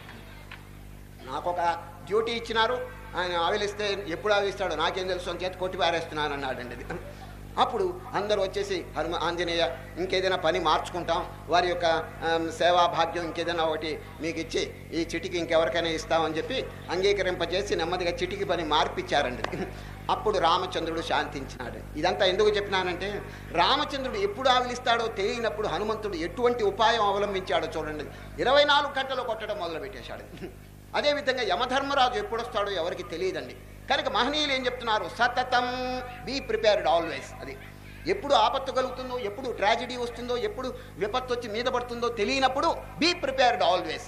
నాకు ఒక డ్యూటీ ఇచ్చినారు ఆయన ఆవిలిస్తే ఎప్పుడు ఆవిలిస్తాడో నాకేం తెలుసు అని చేతి కొట్టి పారేస్తున్నాను అన్నాడండి ఇది అప్పుడు అందరూ వచ్చేసి హనుమ ఆంజనేయ ఇంకేదైనా పని మార్చుకుంటాం వారి యొక్క ఆమ్, సేవా భాగ్యం ఇంకేదైనా ఒకటి మీకు ఇచ్చి ఈ చిటికి ఇంకెవరికైనా ఇస్తామని చెప్పి అంగీకరింపజేసి నెమ్మదిగా చిటికి పని మార్పిచ్చారండి అప్పుడు రామచంద్రుడు శాంతించినాడు ఇదంతా ఎందుకు చెప్పినానంటే రామచంద్రుడు ఎప్పుడు ఆవిలిస్తాడో తెలియనప్పుడు హనుమంతుడు ఎటువంటి ఉపాయం అవలంబించాడో చూడండి ఇరవై నాలుగు గంటలు కొట్టడం మొదలు పెట్టేశాడు అదేవిధంగా యమధర్మరాజు ఎప్పుడు వస్తాడో ఎవరికి తెలియదండి కనుక మహనీయులు ఏం చెప్తున్నారు సతతం బీ ప్రిపేర్డ్ ఆల్వేస్ అది ఎప్పుడు ఆపత్తు కలుగుతుందో ఎప్పుడు ట్రాజడీ వస్తుందో ఎప్పుడు విపత్తు వచ్చి మీద పడుతుందో తెలియనప్పుడు బీ ప్రిపేర్డ్ ఆల్వేస్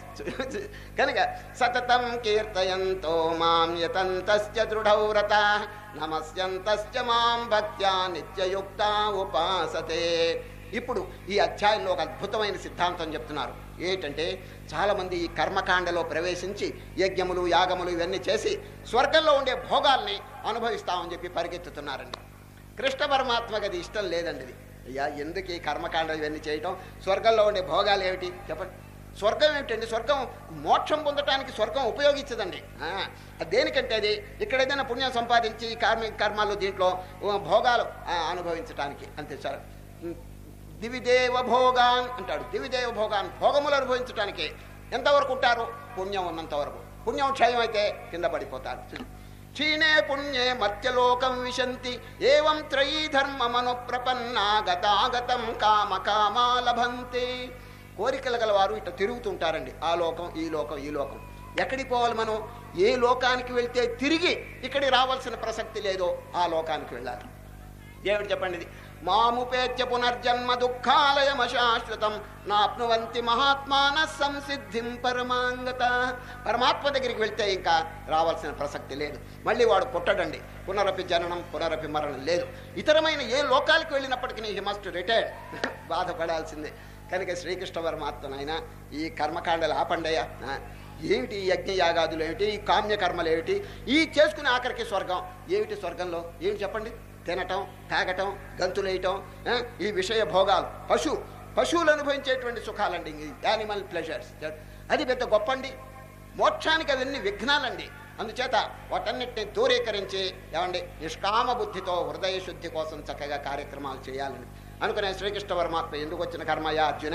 కనుక సతతం కీర్తయంతో మాం యతంతస్య దృఢవ్రత నమస్యంతస్య మాం భక్త్యా నిత్యయుక్త ఉపాసతే ఇప్పుడు ఈ అధ్యాయంలో ఒక అద్భుతమైన సిద్ధాంతం చెప్తున్నారు ఏంటంటే చాలామంది ఈ కర్మకాండలో ప్రవేశించి యజ్ఞములు యాగములు ఇవన్నీ చేసి స్వర్గంలో ఉండే భోగాల్ని అనుభవిస్తామని చెప్పి పరిగెత్తుతున్నారండి కృష్ణ పరమాత్మకి అది ఇష్టం లేదండి ఇది అయ్యా ఎందుకు ఈ కర్మకాండ ఇవన్నీ చేయటం స్వర్గంలో ఉండే భోగాలు ఏమిటి చెప్పండి స్వర్గం ఏమిటండి స్వర్గం మోక్షం పొందటానికి స్వర్గం ఉపయోగించదండి ఆ, అది దేనికంటే అది ఇక్కడ ఏదైనా పుణ్యం సంపాదించి కర్మ కర్మాలు దీంట్లో ఆ, భోగాలు ఆ, అనుభవించటానికి అంతే సార్ ఉం, దివిదేవ భోగాన్ అంటాడు దివిదేవ భోగాన్ భోగములు అనుభవించటానికి ఎంతవరకు ఉంటారు పుణ్యం ఉన్నంత వరకు పుణ్యం క్షయం అయితే కింద పడిపోతారు క్షీణే పుణ్యే మత్యలోకం విశంతి ఏవం త్రయీ ధర్మమను ప్రపన్నా గతాగతం కామ కామా లభంతే కోరికలు గల వారు ఇట్లా తిరుగుతుంటారండి ఆ లోకం ఈ లోకం ఈ లోకం ఎక్కడికి పోవాలి మనం ఏ లోకానికి వెళ్తే తిరిగి ఇక్కడికి రావాల్సిన ప్రసక్తి లేదో ఆ లోకానికి వెళ్ళాలి ఏమిటి చెప్పండి ఇది మాముపేత్య పునర్జన్మ దుఃఖాలయమశాశ్వతం నాప్నువంతి మహాత్మాన సంసిద్ధిం పరమాంగత పరమాత్మ దగ్గరికి వెళ్తే ఇంకా రావాల్సిన ప్రసక్తి లేదు మళ్ళీ వాడు పుట్టడండి పునరపి జననం పునరపి మరణం లేదు ఇతరమైన ఏ లోకాలకు వెళ్ళినప్పటికీ హీ మస్ట్ రిటైర్డ్ బాధపడాల్సిందే కనుక శ్రీకృష్ణ పరమాత్మనైనా ఈ కర్మకాండలు ఆపండయ్యా ఆ, ఏమిటి ఈ యజ్ఞ యాగాదులు ఏమిటి ఈ కామ్య కర్మలు ఏమిటి ఈ చేసుకునే ఆఖరికి స్వర్గం ఏమిటి స్వర్గంలో ఏమిటి చెప్పండి తినటం తాగటం గంతులేయటం ఆ, ఈ విషయ భోగాలు పశు పశువులు అనుభవించేటువంటి సుఖాలండి యానిమల్ ప్లెజర్స్ అది పెద్ద గొప్పండి మోక్షానికి అవన్నీ విఘ్నాలండి అందుచేత వాటన్నిటిని దూరీకరించి ఏమండి నిష్కామ బుద్ధితో హృదయ శుద్ధి కోసం చక్కగా కార్యక్రమాలు చేయాలని అనుకునే శ్రీకృష్ణ పరమాత్మ ఎందుకు వచ్చిన కర్మయ్య అర్జున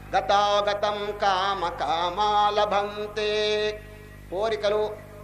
గతాగతం కామ కామాలభంతే కోరికలు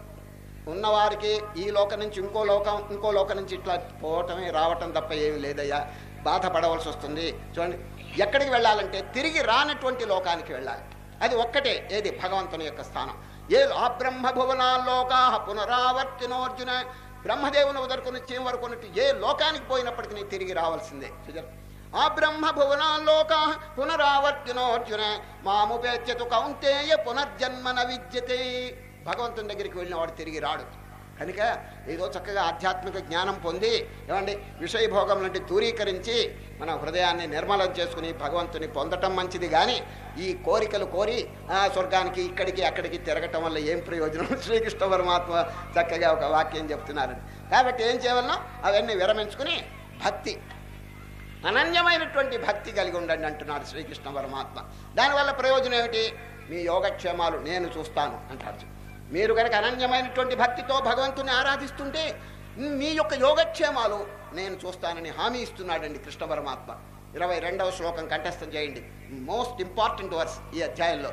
ఉన్నవారికి ఈ లోకం నుంచి ఇంకో లోకం ఇంకో లోకం నుంచి ఇట్లా పోవటమే రావటం తప్ప ఏమి లేదయ్యా బాధపడవలసి వస్తుంది చూడండి ఎక్కడికి వెళ్ళాలంటే తిరిగి రానటువంటి లోకానికి వెళ్ళాలి అది ఒక్కటే ఏది భగవంతుని యొక్క స్థానం ఏ ఆ బ్రహ్మ భువనాల్లోకా పునరావర్తినోర్జున బ్రహ్మదేవుని వదరుకుని చీమ వరకు ఉన్నట్టు ఏ లోకానికి పోయినప్పటికీ తిరిగి రావాల్సిందే చూచారు ఆ బ్రహ్మ భువనాల్లోక పునరావర్తినోర్జున మాముపేత్యతు కౌంతేయ పునర్జన్మన విద్యతే భగవంతుని దగ్గరికి వెళ్ళిన వాడు తిరిగి రాడు కనుక ఏదో చక్కగా ఆధ్యాత్మిక జ్ఞానం పొంది ఏమండి విషయభోగం లాంటి దూరీకరించి మన హృదయాన్ని నిర్మలం చేసుకుని భగవంతుని పొందటం మంచిది కానీ ఈ కోరికలు కోరి ఆ స్వర్గానికి ఇక్కడికి అక్కడికి తిరగటం వల్ల ఏం ప్రయోజనం శ్రీకృష్ణ పరమాత్మ చక్కగా ఒక వాక్యం చెప్తున్నారండి కాబట్టి ఏం చేయవలన అవన్నీ విరమించుకుని భక్తి అనన్యమైనటువంటి భక్తి కలిగి ఉండండి అంటున్నాడు శ్రీకృష్ణ పరమాత్మ దానివల్ల ప్రయోజనం ఏమిటి మీ యోగక్షేమాలు నేను చూస్తాను అంటాడు మీరు కనుక అనన్యమైనటువంటి భక్తితో భగవంతుని ఆరాధిస్తుంటే మీ యొక్క యోగక్షేమాలు నేను చూస్తానని హామీ ఇస్తున్నాడండి కృష్ణ పరమాత్మ ఇరవై రెండవ శ్లోకం కంఠస్థం చేయండి మోస్ట్ ఇంపార్టెంట్ వర్స్ ఈ అధ్యాయంలో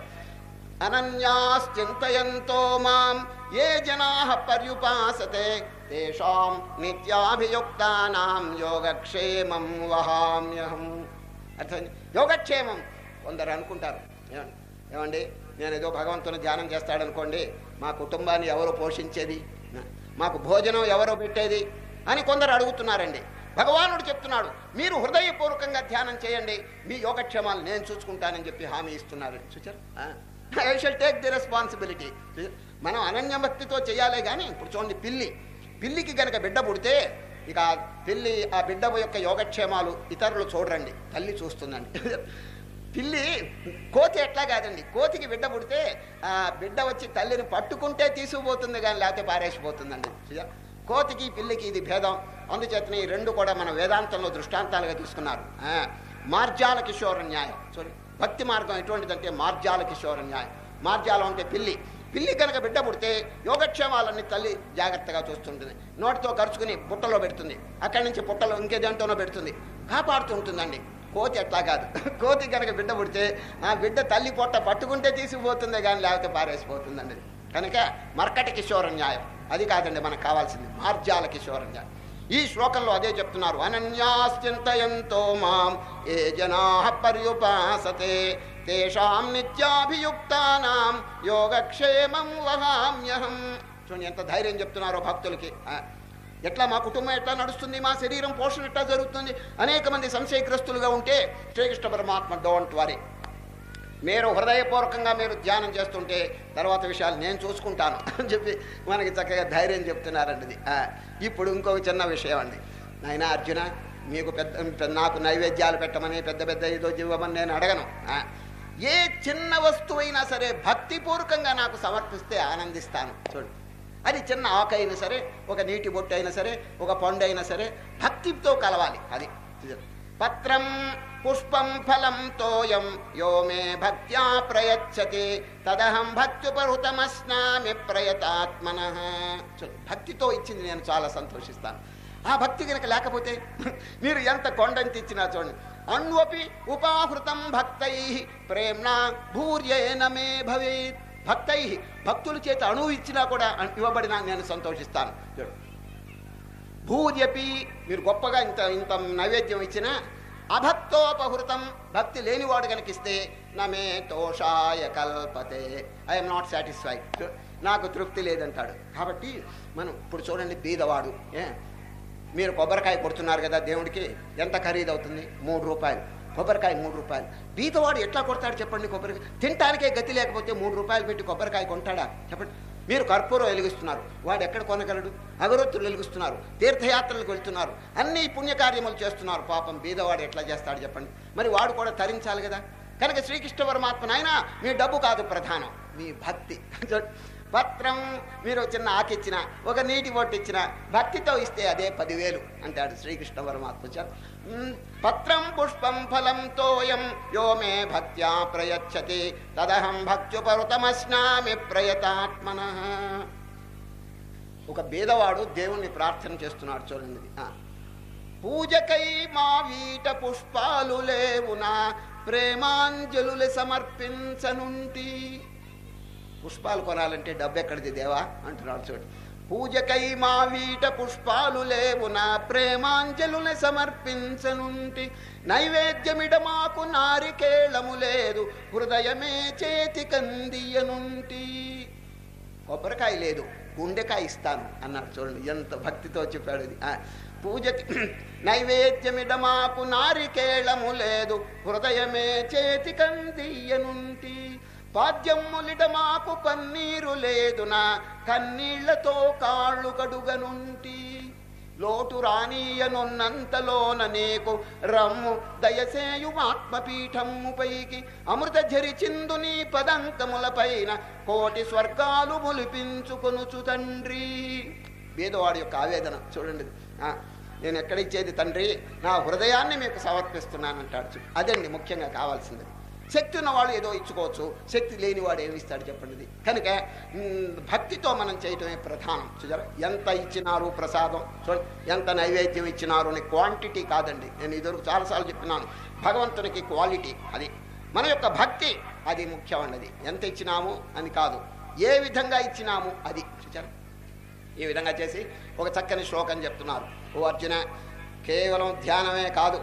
అనన్యాశ్చింతయంతో మాం ఏ జనా పర్యుపాసతే తేషాం నిత్యాభియుక్తానాం యోగక్షేమం వహామ్యహం అర్థం యోగక్షేమం కొందరు అనుకుంటారు ఏమండి ఏమండి నేను ఏదో భగవంతుని ధ్యానం చేస్తాడనుకోండి మా కుటుంబాన్ని ఎవరు పోషించేది మాకు భోజనం ఎవరు పెట్టేది అని కొందరు అడుగుతున్నారండి భగవానుడు చెప్తున్నాడు మీరు హృదయపూర్వకంగా ధ్యానం చేయండి మీ యోగక్షేమాలు నేను చూసుకుంటానని చెప్పి హామీ ఇస్తున్నారు చూచారు I shall take the responsibility మనం అనన్య భక్తితో చేయాలి కానీ ఇప్పుడు చూడండి పిల్లి పిల్లికి గనక బిడ్డ పుడితే ఇక ఆ పిల్లి ఆ బిడ్డ యొక్క యోగక్షేమాలు ఇతరులు చూడరండి తల్లి చూస్తుందండి పిల్లి కోతి ఎట్లా కాదండి కోతికి బిడ్డ పుడితే ఆ బిడ్డ వచ్చి తల్లిని పట్టుకుంటే తీసుకుపోతుంది కానీ లేకపోతే పారేసిపోతుందండి చూసారా? కోతికి పిల్లికి ఇది భేదం అందుచేతనే ఈ రెండు కూడా మన వేదాంతంలో దృష్టాంతాలుగా తీసుకున్నారు ఆ, మార్జాల కిషోర న్యాయం చూడండి భక్తి మార్గం ఎటువంటిదంటే మార్జాల కిషోర న్యాయం మార్జాలం అంటే పిల్లి పిల్లి కనుక బిడ్డ పుడితే యోగక్షేమాలన్నీ తల్లి జాగ్రత్తగా చూస్తుంటుంది నోటితో ఖర్చుకుని బుట్టలో పెడుతుంది అక్కడి నుంచి పుట్టలో ఇంకేదేంటోనో పెడుతుంది కాపాడుతూ ఉంటుందండి కోతి ఎట్లా కాదు కోతి కనుక బిడ్డ పుడితే ఆ బిడ్డ తల్లి పొట్ట పట్టుకుంటే తీసుకుపోతుందే కానీ లేకపోతే పారేసిపోతుందండి కనుక మర్కటి కిషోర న్యాయం అది కాదండి మనకు కావాల్సింది మార్జాల కిషోర న్యాయం ఈ శ్లోకంలో అదే చెప్తున్నారు అనన్యాశ్చింతయంతో మాం ఏ జనా పర్యుపాసతే తేషాం నిత్యాభియుక్తానాం యోగక్షేమం వహామ్యహం చూడండి ఎంత ధైర్యం చెప్తున్నారో భక్తులకి ఆ, ఎట్లా మా కుటుంబం ఎట్లా నడుస్తుంది మా శరీరం పోషణ ఎట్లా జరుగుతుంది అనేక మంది సంశయగ్రస్తులుగా ఉంటే శ్రీకృష్ణ పరమాత్మ డోంట్ వరీ మీరు హృదయపూర్వకంగా మీరు ధ్యానం చేస్తుంటే తర్వాత విషయాలు నేను చూసుకుంటాను అని చెప్పి మనకి చక్కగా ధైర్యం చెప్తున్నారండి ఇది. ఆ, ఇప్పుడు ఇంకొక చిన్న విషయం అండి నాయన అర్జున మీకు పెద్ద పెద్ద- నాకు నైవేద్యాలు పెట్టమని పెద్ద పెద్ద ఏదో ఇవ్వమని నేను అడగను ఆ, ఏ చిన్న వస్తువైనా సరే భక్తిపూర్వకంగా నాకు సమర్పిస్తే ఆనందిస్తాను చూడు అది చిన్న ఆకు అయినా సరే ఒక నీటి బొట్టు అయినా సరే ఒక పండు అయినా సరే భక్తితో కలవాలి అది పత్రం పుష్పం ఫలం తోయం యో మే భక్త్యా ప్రయచ్చతి తదహం భక్తుపరుతమస్నామి ప్రయతాత్మన భక్తితో ఇచ్చింది నేను చాలా సంతోషిస్తాను ఆ భక్తి కనుక లేకపోతే మీరు ఎంత కొండంత ఇచ్చినా చూడండి అణ్వపి ఉపాహృతం భక్తై ప్రేమ్నా భూర్యేన మే భవేత్ భక్తై భక్తుల చేత అణువు ఇచ్చినా కూడా ఇవ్వబడినా నేను సంతోషిస్తాను చూడు భూర్యపి మీరు గొప్పగా ఇంత ఇంత నైవేద్యం ఇచ్చినా అభక్తోపహృతం భక్తి లేనివాడు కనిపిస్తే నమే తోషాయ కల్పతే ఐఎమ్ నాట్ సాటిస్ఫైడ్ నాకు తృప్తి లేదంటాడు కాబట్టి మనం ఇప్పుడు చూడండి బీదవాడు ఏ మీరు కొబ్బరికాయ కొడుతున్నారు కదా దేవుడికి ఎంత ఖరీదు అవుతుంది మూడు రూపాయలు కొబ్బరికాయ మూడు రూపాయలు బీదవాడు ఎట్లా కొడతాడు చెప్పండి కొబ్బరికాయ తినటానికే గతి లేకపోతే మూడు రూపాయలు పెట్టి కొబ్బరికాయ కొంటాడా చెప్పండి మీరు కర్పూరం వెలిగిస్తున్నారు వాడు ఎక్కడ కొనగలడు అగరొత్తులు వెలిగిస్తున్నారు తీర్థయాత్రలకు వెళ్తున్నారు అన్ని పుణ్యకార్యములు చేస్తున్నారు పాపం బీదవాడు ఎట్లా చేస్తాడు చెప్పండి మరి వాడు కూడా తరించాలి కదా కనుక శ్రీకృష్ణ పరమాత్మ నాయన మీ డబ్బు కాదు ప్రధానం మీ భక్తి పత్రం మీరు చిన్న ఆకిచ్చిన ఒక నీటి బొట్టు ఇచ్చిన భక్తితో ఇస్తే అదే పదివేలు అంటాడు శ్రీకృష్ణ పరమాత్మ చ- మ్, పత్రం పుష్పం ఫలం తోయం యో మే భక్త్యా ప్రయచ్చతి తదహం భక్త్యుపరుతమస్నామి ప్రయతాత్మన ఒక బీదవాడు దేవుణ్ణి ప్రార్థన చేస్తున్నాడు చూడండి ఇది. ఆ. పూజకై మా వీట పుష్పాలు లేవునా ప్రేమాంజలులు సమర్పించనుంటి పుష్పాలు కొనాలంటే డబ్బు ఎక్కడిది దేవా అంటున్నాడు చూడు పూజకై మా వీట పుష్పాలు లేవు నా ప్రేమాంజలుని సమర్పించనుంటి నైవేద్యమిడ మాకు నారికేళము లేదు హృదయమే చేతి కందియనుంటి కొబ్బరికాయ లేదు గుండెకాయ ఇస్తాను అన్నాడు చూడండి ఎంత భక్తితో చెప్పాడు ఇది ఆ, పూజకి నైవేద్యమిడ మాకు నారికేళము లేదు హృదయమే చేతి కందియనుంటి పాద్యమ్ములిట మాకు పన్నీరు లేదునా కన్నీళ్లతో కాళ్ళు కడుగనుంటి లోటు రానీయనున్నంతలోన నీకు రమ్ము దయసేయు ఆత్మపీఠము పైకి అమృత ఝరిచిందు నీ పదంకముల పైన కోటి స్వర్గాలు ములిపించుకొనుచు తండ్రి బీదవాడి యొక్క ఆవేదన చూడండి ఆ, నేను ఎక్కడిచ్చేది తండ్రి నా హృదయాన్ని మీకు సమర్పిస్తున్నానంటాడు చూ అదండి ముఖ్యంగా కావాల్సింది శక్తి ఉన్నవాడు ఏదో ఇచ్చుకోవచ్చు శక్తి లేనివాడు ఏమి ఇస్తాడు చెప్పండి ఇది. కనుక మ్, భక్తితో మనం చేయటమే ప్రధానం చూసారా ఎంత ఇచ్చినారు ప్రసాదం చూడండి ఎంత నైవేద్యం ఇచ్చినారు అని క్వాంటిటీ కాదండి నేను ఇదివరకు చాలాసార్లు చెప్పినాను భగవంతునికి క్వాలిటీ అది మన యొక్క భక్తి అది ముఖ్యమైనది ఎంత ఇచ్చినాము అని కాదు ఏ విధంగా ఇచ్చినాము అది చూచారా ఈ విధంగా చేసి ఒక చక్కని శ్లోకం చెప్తున్నారు ఓ అర్జున కేవలం ధ్యానమే కాదు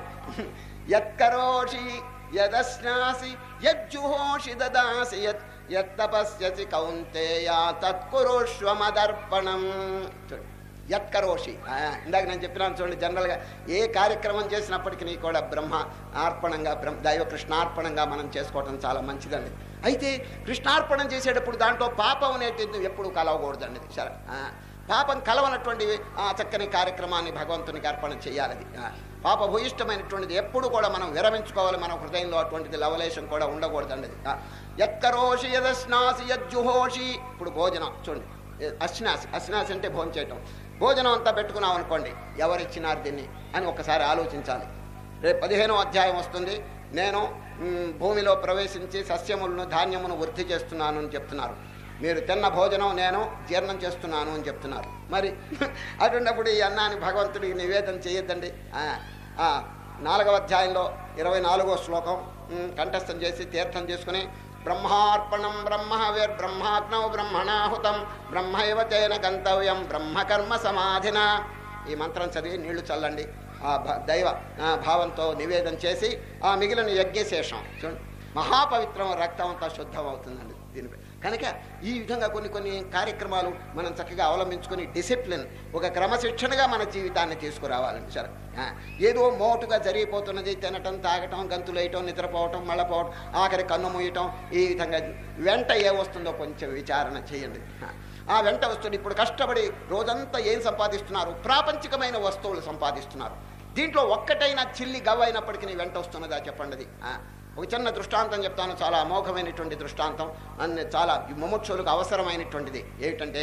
యత్కరోషి యదశ్నాసి యజ్జుహోషి దదాసి యత్ యత్తపస్యసి కౌంతేయ తత్కురుష్వమదర్పణం చూడండి యత్కరోషి ఆ, ఇందాక నేను చెప్పినాను చూడండి జనరల్గా ఏ కార్యక్రమం చేసినప్పటికీ కూడా బ్రహ్మ అర్పణంగా బ్రహ్మ దైవ కృష్ణార్పణంగా మనం చేసుకోవటం చాలా మంచిదండి అయితే కృష్ణార్పణం చేసేటప్పుడు దాంట్లో పాపం అనేటిది ఎప్పుడు కలవకూడదండి సరే ఆ, పాపం కలవనటువంటి ఆ చక్కని కార్యక్రమాన్ని భగవంతునికి అర్పణ చేయాలి ఆ, పాప భూయిష్టమైనటువంటిది ఎప్పుడు కూడా మనం విరమించుకోవాలి మన హృదయంలో అటువంటిది లవలేశం కూడా ఉండకూడదండి ఆ, యత్కరోషి యదస్నాసి యజ్జుహోషి ఇప్పుడు భోజనం చూడండి అశ్నాసి అశ్నాసి అంటే భోజనం చేయటం భోజనం అంతా పెట్టుకున్నాం అనుకోండి ఎవరిచ్చినారు దీన్ని అని ఒకసారి ఆలోచించాలి రేపు పదిహేనో అధ్యాయం వస్తుంది నేను మ్, భూమిలో ప్రవేశించి సస్యములను ధాన్యమును వృద్ధి చేస్తున్నాను అని చెప్తున్నారు మీరు తిన్న భోజనం నేను జీర్ణం చేస్తున్నాను అని చెప్తున్నారు మరి అటువంటిప్పుడు ఈ అన్నాన్ని భగవంతుడికి నివేదన చేయొద్దండి ఆ, ఆ, నాలుగవ అధ్యాయంలో ఇరవై నాలుగో శ్లోకం మ్, కంఠస్థం చేసి తీర్థం చేసుకుని బ్రహ్మార్పణం బ్రహ్మవేర్ బ్రహ్మాగ్నౌ బ్రహ్మణాహుతం బ్రహ్మైవ తేన గంతవ్యం బ్రహ్మకర్మ సమాధిన ఈ మంత్రం చదివి నీళ్లు చల్లండి ఆ భ- దైవ ఆ, భావంతో నివేదన చేసి ఆ మిగిలిన యజ్ఞశేషం చూడండి మహాపవిత్రం రక్తం అంతా శుద్ధం అవుతుందండి దీనిపై కనుక ఈ విధంగా కొన్ని కొన్ని కార్యక్రమాలు మనం చక్కగా అవలంబించుకొని డిసిప్లిన్ ఒక క్రమశిక్షణగా మన జీవితాన్ని తీసుకురావాలండి సరే ఆ, ఏదో మోటుగా జరిగిపోతున్నది తినటం తాగటం గంతులేయటం నిద్రపోవటం మళ్ళీ పోవటం ఆఖరి కన్ను మూయటం ఈ విధంగా వెంట ఏ వస్తుందో కొంచెం విచారణ చేయండి ఆ, ఆ వెంట వస్తుంది ఇప్పుడు కష్టపడి రోజంతా ఏం సంపాదిస్తున్నారు ప్రాపంచికమైన వస్తువులు సంపాదిస్తున్నారు దీంట్లో ఒక్కటైనా చిల్లి గవ్వైనప్పటికీ నీ వెంట వస్తున్నదా చెప్పండి అది ఆ, ఒక చిన్న దృష్టాంతం చెప్తాను చాలా అమోఘమైనటువంటి దృష్టాంతం అన్ని చాలా ముముక్షులకు అవసరమైనటువంటిది ఏమిటంటే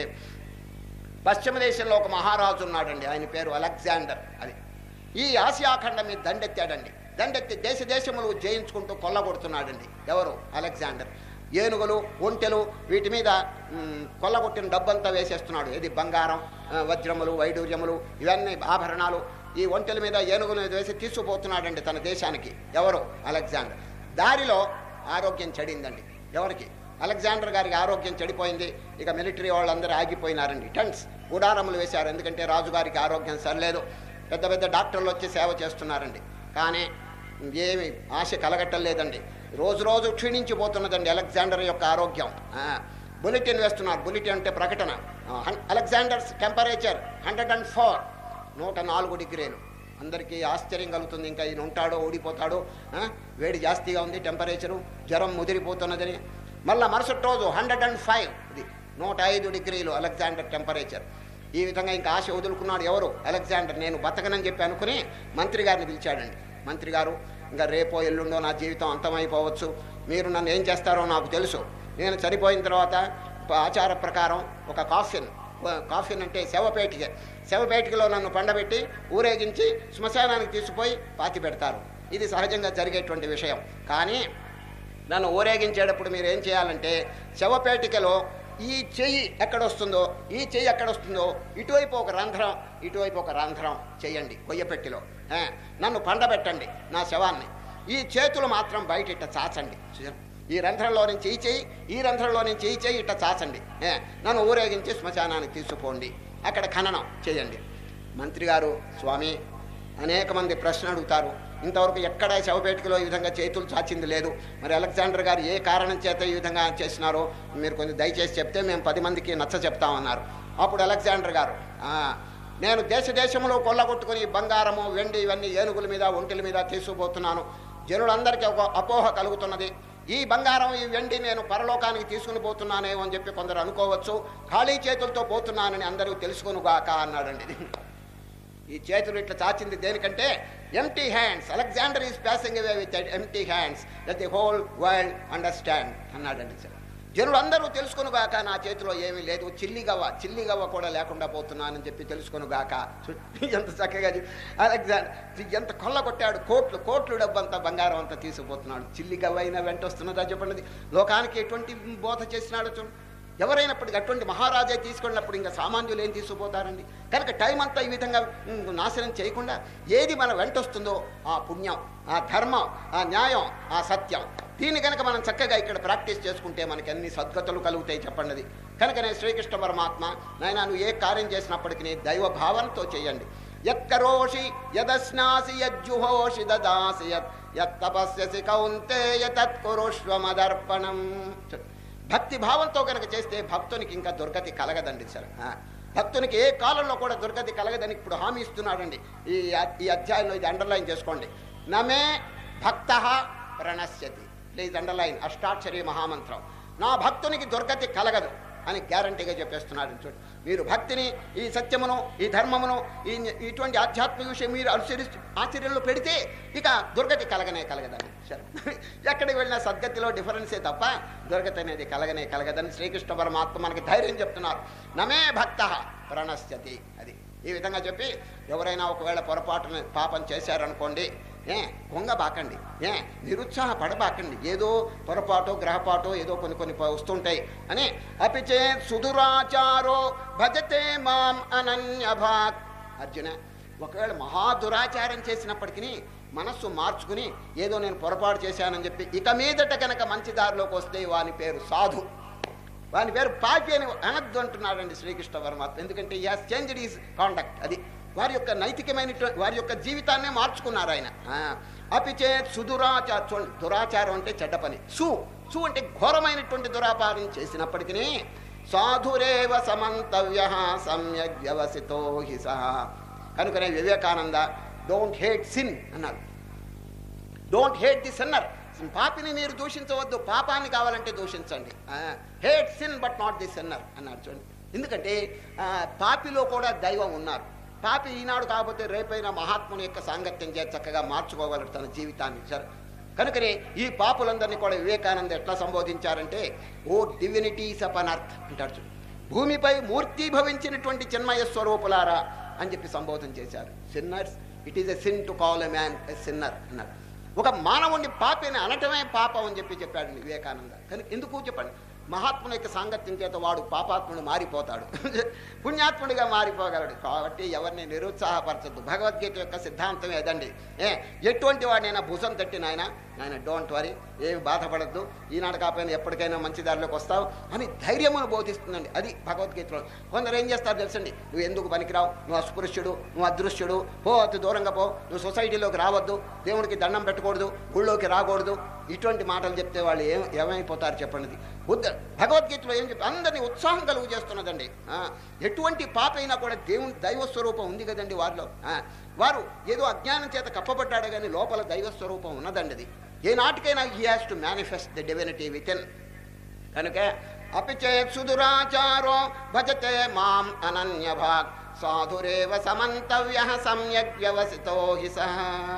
పశ్చిమ దేశంలో ఒక మహారాజు ఉన్నాడండి ఆయన పేరు అలెగ్జాండర్ అది ఈ ఆసియా ఖండం మీద దండెత్తాడండి దండెత్తి దేశ దేశములు జయించుకుంటూ కొల్లగొడుతున్నాడండి ఎవరు అలెగ్జాండర్ ఏనుగులు ఒంటెలు వీటి మీద మ్, కొల్లగొట్టిన డబ్బంతా వేసేస్తున్నాడు ఇది బంగారం ఆ, వజ్రములు వైడూర్యములు ఇవన్నీ ఆభరణాలు ఈ ఒంటెల మీద ఏనుగుల మీద వేసి తీసుకుపోతున్నాడండి తన దేశానికి ఎవరు అలెగ్జాండర్ దారిలో ఆరోగ్యం చెడిందండి ఎవరికి అలెగ్జాండర్ గారికి ఆరోగ్యం చెడిపోయింది ఇక మిలిటరీ వాళ్ళందరూ ఆగిపోయినారండి టెంట్స్ గుడారములు వేశారు ఎందుకంటే రాజుగారికి ఆరోగ్యం సరిలేదు పెద్ద పెద్ద డాక్టర్లు వచ్చి సేవ చేస్తున్నారండి కానీ ఏమి ఆశ కలగట్టం లేదండి రోజు రోజు క్షీణించిపోతున్నదండి అలెగ్జాండర్ యొక్క ఆరోగ్యం ఆ, బులెటిన్ వేస్తున్నారు బులెటిన్ అంటే ప్రకటన ఆ, హన్- Alexander's temperature hundred and four నూట నాలుగు డిగ్రీలు అందరికీ ఆశ్చర్యం కలుగుతుంది ఇంకా ఈయన ఉంటాడో ఓడిపోతాడో ఆ? వేడి జాస్తిగా ఉంది టెంపరేచరు జ్వరం ముదిరిపోతున్నదని మళ్ళా మరుసటి రోజు హండ్రెడ్ అండ్ ఫైవ్ ఇది నూట ఐదు డిగ్రీలు అలెగ్జాండర్ టెంపరేచర్ ఈ విధంగా ఇంకా ఆశ వదులుకున్నాడు ఎవరు అలెగ్జాండర్ నేను బతకనని చెప్పి అనుకుని మంత్రి గారిని పిలిచాడండి మంత్రి గారు ఇంకా రేపో ఎల్లుండో నా జీవితం అంతమైపోవచ్చు మీరు నన్ను ఏం చేస్తారో నాకు తెలుసు నేను చనిపోయిన తర్వాత ఆచార ప్రకారం ఒక కాఫిన్ కాఫిన్ అంటే శవపేటిక శవపేటికలో నన్ను పండబెట్టి ఊరేగించి శ్మశానానికి తీసుకుపోయి పాతి పెడతారు ఇది సహజంగా జరిగేటువంటి విషయం కానీ నన్ను ఊరేగించేటప్పుడు మీరు ఏం చేయాలంటే శవపేటికలో ఈ చెయ్యి ఎక్కడొస్తుందో ఈ చెయ్యి ఎక్కడొస్తుందో ఇటువైపు ఒక రంధ్రం ఇటువైపు ఒక రంధ్రం చేయండి కొయ్యపెట్టిలో ఆ, నన్ను పండబెట్టండి నా శవాన్ని ఈ చేతులు మాత్రం బయట ఇట్ట చాచండి చూసారా? ఈ రంధ్రంలో నుంచి ఈ చెయ్యి ఈ రంధ్రంలో నుంచి ఈ చెయ్యి ఇట్ట చాచండి ఏ, నన్ను ఊరేగించి శ్మశానానికి తీసుకుపోండి అక్కడ ఖననం చేయండి మంత్రి గారు స్వామి అనేక మంది ప్రశ్న అడుగుతారు ఇంతవరకు ఎక్కడ శవపేటికలో ఈ విధంగా చేతులు చాచింది లేదు మరి అలెగ్జాండర్ గారు ఏ కారణం చేత ఈ విధంగా చేసినారో మీరు కొంచెం దయచేసి చెప్తే మేము పది మందికి నచ్చ చెప్తామన్నారు అప్పుడు అలెగ్జాండర్ గారు "ఆ, నేను దేశ దేశంలో కొల్లగొట్టుకుని బంగారము వెండి ఇవన్నీ ఏనుగుల మీద ఒంటెల మీద తీసుకుపోతున్నాను జనులందరికీ ఒక అపోహ కలుగుతున్నది ఈ బంగారం ఈ వెండి నేను పరలోకానికి తీసుకుని పోతున్నానేమో అని చెప్పి కొందరు అనుకోవచ్చు ఖాళీ చేతులతో పోతున్నానని అందరూ తెలుసుకును గాక అన్నాడండి ఈ చేతులు ఇట్లా చాచింది దేనికంటే empty hands Alexander is passing away with empty hands that the whole world understand అన్నాడండి సార్ జనులు అందరూ తెలుసుకును గాక నా చేతిలో ఏమీ లేదు చిల్లిగవ్వ చిల్లిగవ్వ కూడా లేకుండా పోతున్నానని చెప్పి తెలుసుకును గాక చూ- ఎంత చక్కగా చెప్పి అలెగ్జాండర్ ఎంత కొల్ల కొట్టాడు కోట్లు కోట్లు డబ్బంతా బంగారం అంతా తీసుకుపోతున్నాడు చిల్లిగవ్వ అయినా వెంట వస్తున్నదా చెప్పండి లోకానికి ఎటువంటి బోధ చేసినాడో చూడండి ఎవరైనప్పటికీ అటువంటి మహారాజా తీసుకున్నప్పుడు ఇంకా సామాన్యులు ఏం తీసుకుపోతారండి కనుక టైం అంతా ఈ విధంగా ఉమ్, నాశనం చేయకుండా ఏది మన వెంట వస్తుందో ఆ పుణ్యం ఆ ధర్మం ఆ న్యాయం ఆ సత్యం దీన్ని కనుక మనం చక్కగా ఇక్కడ ప్రాక్టీస్ చేసుకుంటే మనకి అన్ని సద్గతులు కలుగుతాయి చెప్పండి కనుకనే శ్రీకృష్ణ పరమాత్మ నాయన నువ్వు ఏ కార్యం చేసినప్పటికీ నీ దైవ భావంతో చేయండి యత్కరోషి యదస్నాసి యజ్జుహోషి దదాసి యత్ యత్తపస్యసి కౌంతేయ తత్కురుష్వ మదర్పణం భక్తి భావంతో కనుక చేస్తే భక్తునికి ఇంకా దుర్గతి కలగదండి సార్ ఆ, భక్తునికి ఏ కాలంలో కూడా దుర్గతి కలగదని ఇప్పుడు హామీ ఇస్తున్నాడండి ఈ ఈ అధ్యాయంలో ఇది అండర్లైన్ చేసుకోండి నమే భక్త ప్రణశ్యతి ప్లీజ్ అండర్లైన్ అష్టాక్షరి మహామంత్రం నా భక్తునికి దుర్గతి కలగదు అని గ్యారంటీగా చెప్పేస్తున్నాడు చూడు మీరు భక్తిని ఈ సత్యమును ఈ ధర్మమును ఈ ఇటువంటి ఆధ్యాత్మిక విషయం మీరు అనుసరిస్తూ ఆచరణలో పెడితే ఇక దుర్గతి కలగనే కలగదని సరే ఎక్కడికి వెళ్ళినా సద్గతిలో డిఫరెన్సే తప్ప దుర్గతి అనేది కలగనే కలగదని శ్రీకృష్ణ పరమాత్మ మనకి ధైర్యం చెప్తున్నారు నమే భక్త ప్రణశ్యతి అది ఈ విధంగా చెప్పి ఎవరైనా ఒకవేళ పొరపాటున పాపం చేశారనుకోండి ఏ కొంగబాకండి ఏ నిరుత్సాహపడబాకండి ఏదో పొరపాటు గ్రహపాటు ఏదో కొన్ని కొన్ని ప- వస్తుంటాయి అని అపిచే సుదురాచారో భజతే మాం అనన్యభాక్ అర్జున ఒకవేళ మహా దురాచారం చేసినప్పటికీ మనస్సు మార్చుకుని ఏదో నేను పొరపాటు చేశానని చెప్పి ఇక మీదట కనుక మంచి దారిలోకి వస్తే వాని పేరు సాధు వాని పేరు పాపి అని అనద్దు అంటున్నాడండి శ్రీకృష్ణ పరమాత్మ ఎందుకంటే ఈ హాస్ చేంజ్డ్ ఈజ్ కాండక్ట్ అది వారి యొక్క నైతికమైన వారి యొక్క జీవితాన్నే మార్చుకున్నారు ఆయన ఆ, అపిచే సుదురాచార చూడండి దురాచారం అంటే చెడ్డ పని సు సు అంటే ఘోరమైనటువంటి దురాపారం చేసినప్పటికీ సాధురేవ సమంతవ్య సమ్యక్ వ్యవసితో హి సహ కనుకనే వివేకానంద డోంట్ హేట్ సిన్ అన్నారు డోంట్ హేట్ ది సిన్నర్ పాపిని మీరు దూషించవద్దు పాపాన్ని కావాలంటే దూషించండి hate sin but not the sinner అన్నారు చూడండి ఎందుకంటే ఆ, పాపిలో కూడా దైవం ఉన్నారు పాపి ఈనాడు కాకపోతే రేపైనా మహాత్ముని యొక్క సాంగత్యం చేసి చక్కగా మార్చుకోగలరు తన జీవితాన్ని సార్ కనుకనే ఈ పాపులందరినీ కూడా వివేకానంద ఎట్లా సంబోధించారంటే ఓ డివినిటీస్ అప్ అన్ అర్త్ అంటాడు చూడు. భూమిపై మూర్తి భవించినటువంటి చిన్మయ స్వరూపులారా అని చెప్పి సంబోధన చేశారు sinners it is a sin to call a man a sinner అన్నారు ఒక మానవుణ్ణి పాపిని అనటమే పాపం అని చెప్పి చెప్పాడు వివేకానంద కానీ ఎందుకు చెప్పండి మహాత్ముని యొక్క సాంగత్యం చేత వాడు పాపాత్ముడు మారిపోతాడు పుణ్యాత్ముడిగా మారిపోగలడు కాబట్టి ఎవరిని నిరుత్సాహపరచద్దు భగవద్గీత యొక్క సిద్ధాంతం ఏదండి ఏ ఎటువంటి వాడినైనా భుజం తట్టిన ఆయన ఆయన డోంట్ వరీ ఏమి బాధపడద్దు ఈనాడు కాకపోయినా ఎప్పటికైనా మంచి దారిలోకి వస్తావు అని ధైర్యమును బోధిస్తుందండి అది భగవద్గీతలో కొందరు ఏం చేస్తారు తెలుసండి నువ్వు ఎందుకు పనికిరావు నువ్వు అస్పృశ్యుడు నువ్వు అదృశ్యుడు పో అతి దూరంగా పో నువ్వు సొసైటీలోకి రావద్దు దేవుడికి దండం పెట్టకూడదు గుళ్ళోకి రాకూడదు ఇటువంటి మాటలు చెప్తే వాళ్ళు ఏం ఏమైపోతారు చెప్పండి బుద్ధ భగవద్గీతలో ఏం చెప్పి అందరినీ ఉత్సాహం కలుగు చేస్తున్నదండి ఆ, ఎటువంటి పాప అయినా కూడా దేవుని దైవ స్వరూపం ఉంది కదండి వారిలో ఆ, వారు ఏదో అజ్ఞానం చేత కప్పబడ్డాడు కానీ లోపల దైవ స్వరూపం ఉన్నదండి అది ఏ నాటికైనా he has to manifest the divinity within కనుక అపిచేత్ సుదురాచారో భజతే మాం అనన్యభాగ్ సాధురేవ సమంతవ్య సమ్యక్ వ్యవసితో హి సహ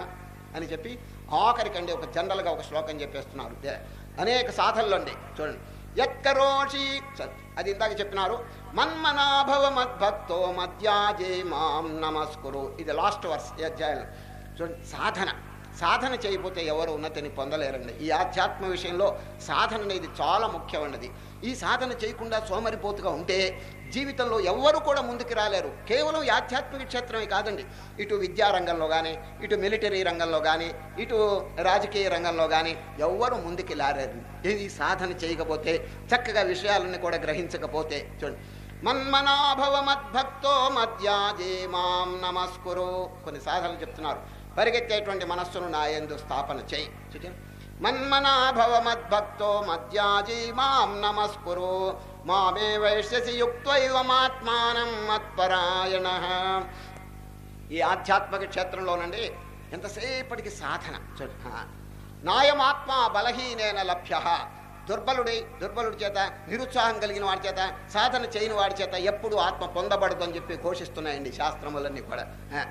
అని చెప్పి ఆఖరికండి ఒక జనరల్గా ఒక శ్లోకం చెప్పేస్తున్నారు దే- అనేక సాధనలు అండి చూడండి ఎక్కరోషి స- అది ఇందాక చెప్పినారు మన్మనాభవ మద్భక్తో మధ్యాజే మాం నమస్కురు ఇది లాస్ట్ వర్స్ ఈ అధ్యాయంలో చూడండి సాధన సాధన చేయకపోతే ఎవరు ఉన్నతిని పొందలేరండి ఈ ఆధ్యాత్మ విషయంలో సాధన అనేది చాలా ముఖ్యమైనది ఈ సాధన చేయకుండా సోమరిపోతుగా ఉంటే జీవితంలో ఎవ్వరు కూడా ముందుకు రాలేరు కేవలం ఈ ఆధ్యాత్మిక క్షేత్రమే కాదండి ఇటు విద్యా రంగంలో కానీ ఇటు మిలిటరీ రంగంలో కానీ ఇటు రాజకీయ రంగంలో కానీ ఎవ్వరు ముందుకు రాలేరు ఇది సాధన చేయకపోతే చక్కగా విషయాలను కూడా గ్రహించకపోతే చూడండి మన్మనాభవ మద్భక్తో మధ్యాజే మాం నమస్కురు కొన్ని సాధనలు చెప్తున్నారు పరిగెత్తేటువంటి మనస్సును నా యందు స్థాపన చేయి చూచారా? మన్మనాభవ మద్భక్తో మధ్యాజీ మాం నమస్కురు మామే వైశ్యసి యుక్తైవమాత్మానం మత్పరాయణ ఈ ఆధ్యాత్మిక క్షేత్రంలోనండి ఎంతసేపటికి సాధన చూడు. ఆ. నాయమాత్మ బలహీనేన లభ్య దుర్బలుడి దుర్బలుడి చేత నిరుత్సాహం కలిగిన వాడి చేత సాధన చేయని వాడి చేత ఎప్పుడు ఆత్మ పొందబడదు అని చెప్పి ఘోషిస్తున్నాయండి శాస్త్రములన్నీ కూడా ఆ,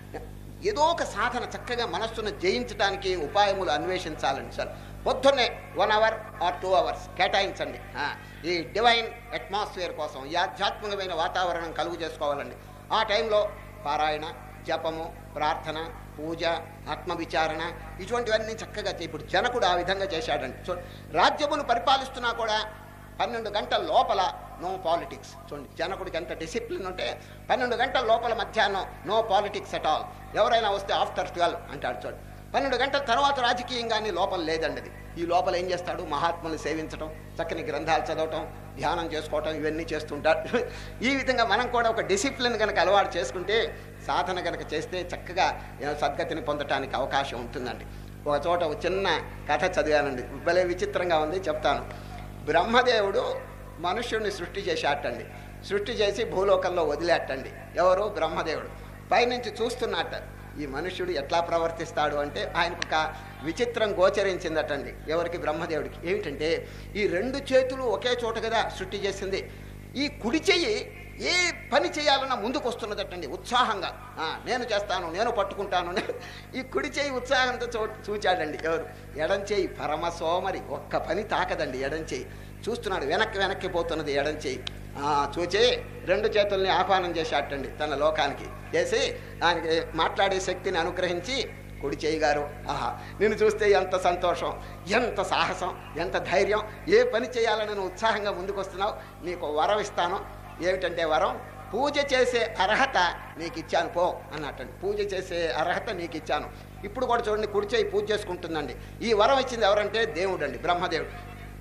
ఏదో ఒక సాధన చక్కగా మనస్సును జయించడానికి ఉపాయములు అన్వేషించాలండి సార్ పొద్దున్నే one hour or two hours కేటాయించండి ఆ, ఈ డివైన్ అట్మాస్ఫియర్ కోసం ఈ ఆధ్యాత్మికమైన వాతావరణం కలుగు చేసుకోవాలండి ఆ టైంలో పారాయణ జపము ప్రార్థన పూజ ఆత్మవిచారణ ఇటువంటివన్నీ చక్కగా చే- ఇప్పుడు జనకుడు ఆ విధంగా చేశాడండి చూ రాజ్యమును పరిపాలిస్తున్నా కూడా పన్నెండు గంటల లోపల నో పాలిటిక్స్ చూడండి జనకుడికి ఎంత డిసిప్లిన్ ఉంటే పన్నెండు గంటల లోపల మధ్యాహ్నం నో పాలిటిక్స్ అట్ ఆల్ ఎవరైనా వస్తే ఆఫ్టర్ ట్వెల్వ్ అంటాడు చూడండి పన్నెండు గంటల తర్వాత రాజకీయంగానే లోపల లేదండి అది ఈ లోపల ఏం చేస్తాడు మహాత్ములు సేవించడం చక్కని గ్రంథాలు చదవటం ధ్యానం చేసుకోవటం ఇవన్నీ చేస్తుంటాడు ఈ విధంగా మనం కూడా ఒక డిసిప్లిన్ కనుక అలవాటు చేసుకుంటే సాధన కనుక చేస్తే చక్కగా ఏ, సద్గతిని పొందటానికి అవకాశం ఉంటుందండి ఒక చోట ఒక చిన్న కథ చదివానండి భలే విచిత్రంగా ఉంది చెప్తాను బ్రహ్మదేవుడు మనుష్యుడిని సృష్టి చేశాటండి సృష్టి చేసి భూలోకంలో వదిలేటండి ఎవరు బ్రహ్మదేవుడు పైనుంచి చూస్తున్నట్ట ఈ మనుష్యుడు ఎట్లా ప్రవర్తిస్తాడు అంటే ఆయనకు ఒక విచిత్రం గోచరించిందటండి ఎవరికి బ్రహ్మదేవుడికి ఏమిటంటే ఈ రెండు చేతులు ఒకే చోట కదా సృష్టి చేసింది ఈ కుడి చెయ్యి ఏ పని చేయాలన్నా ముందుకు వస్తున్నదటండి ఉత్సాహంగా ఆ, నేను చేస్తాను నేను పట్టుకుంటాను నే- ఈ కుడి చేయి ఉత్సాహంతో చూ చూచాడండి ఎవరు ఎడం చేయి పరమ సోమరి ఒక్క పని తాకదండి ఎడం చేయి చూస్తున్నాడు వెనక్కి వెనక్కి పోతున్నది ఎడం చేయి ఆ, చూచి రెండు చేతుల్ని ఆహ్వానం చేశాటండి తన లోకానికి చేసి దానికి మాట్లాడే శక్తిని అనుగ్రహించి కుడి చేయి గారు ఆహా నిన్ను చూస్తే ఎంత సంతోషం ఎంత సాహసం ఎంత ధైర్యం ఏ పని చేయాలని నువ్వు ఉత్సాహంగా ముందుకు వస్తున్నావు నీకు వరం ఇస్తాను ఏమిటంటే వరం పూజ చేసే అర్హత నీకు ఇచ్చాను పో అన్నట్టండి పూజ చేసే అర్హత నీకు ఇచ్చాను ఇప్పుడు కూడా చూడండి కుడి చేయి పూజ చేసుకుంటుందండి ఈ వరం ఇచ్చింది ఎవరంటే దేవుడు అండి బ్రహ్మదేవుడు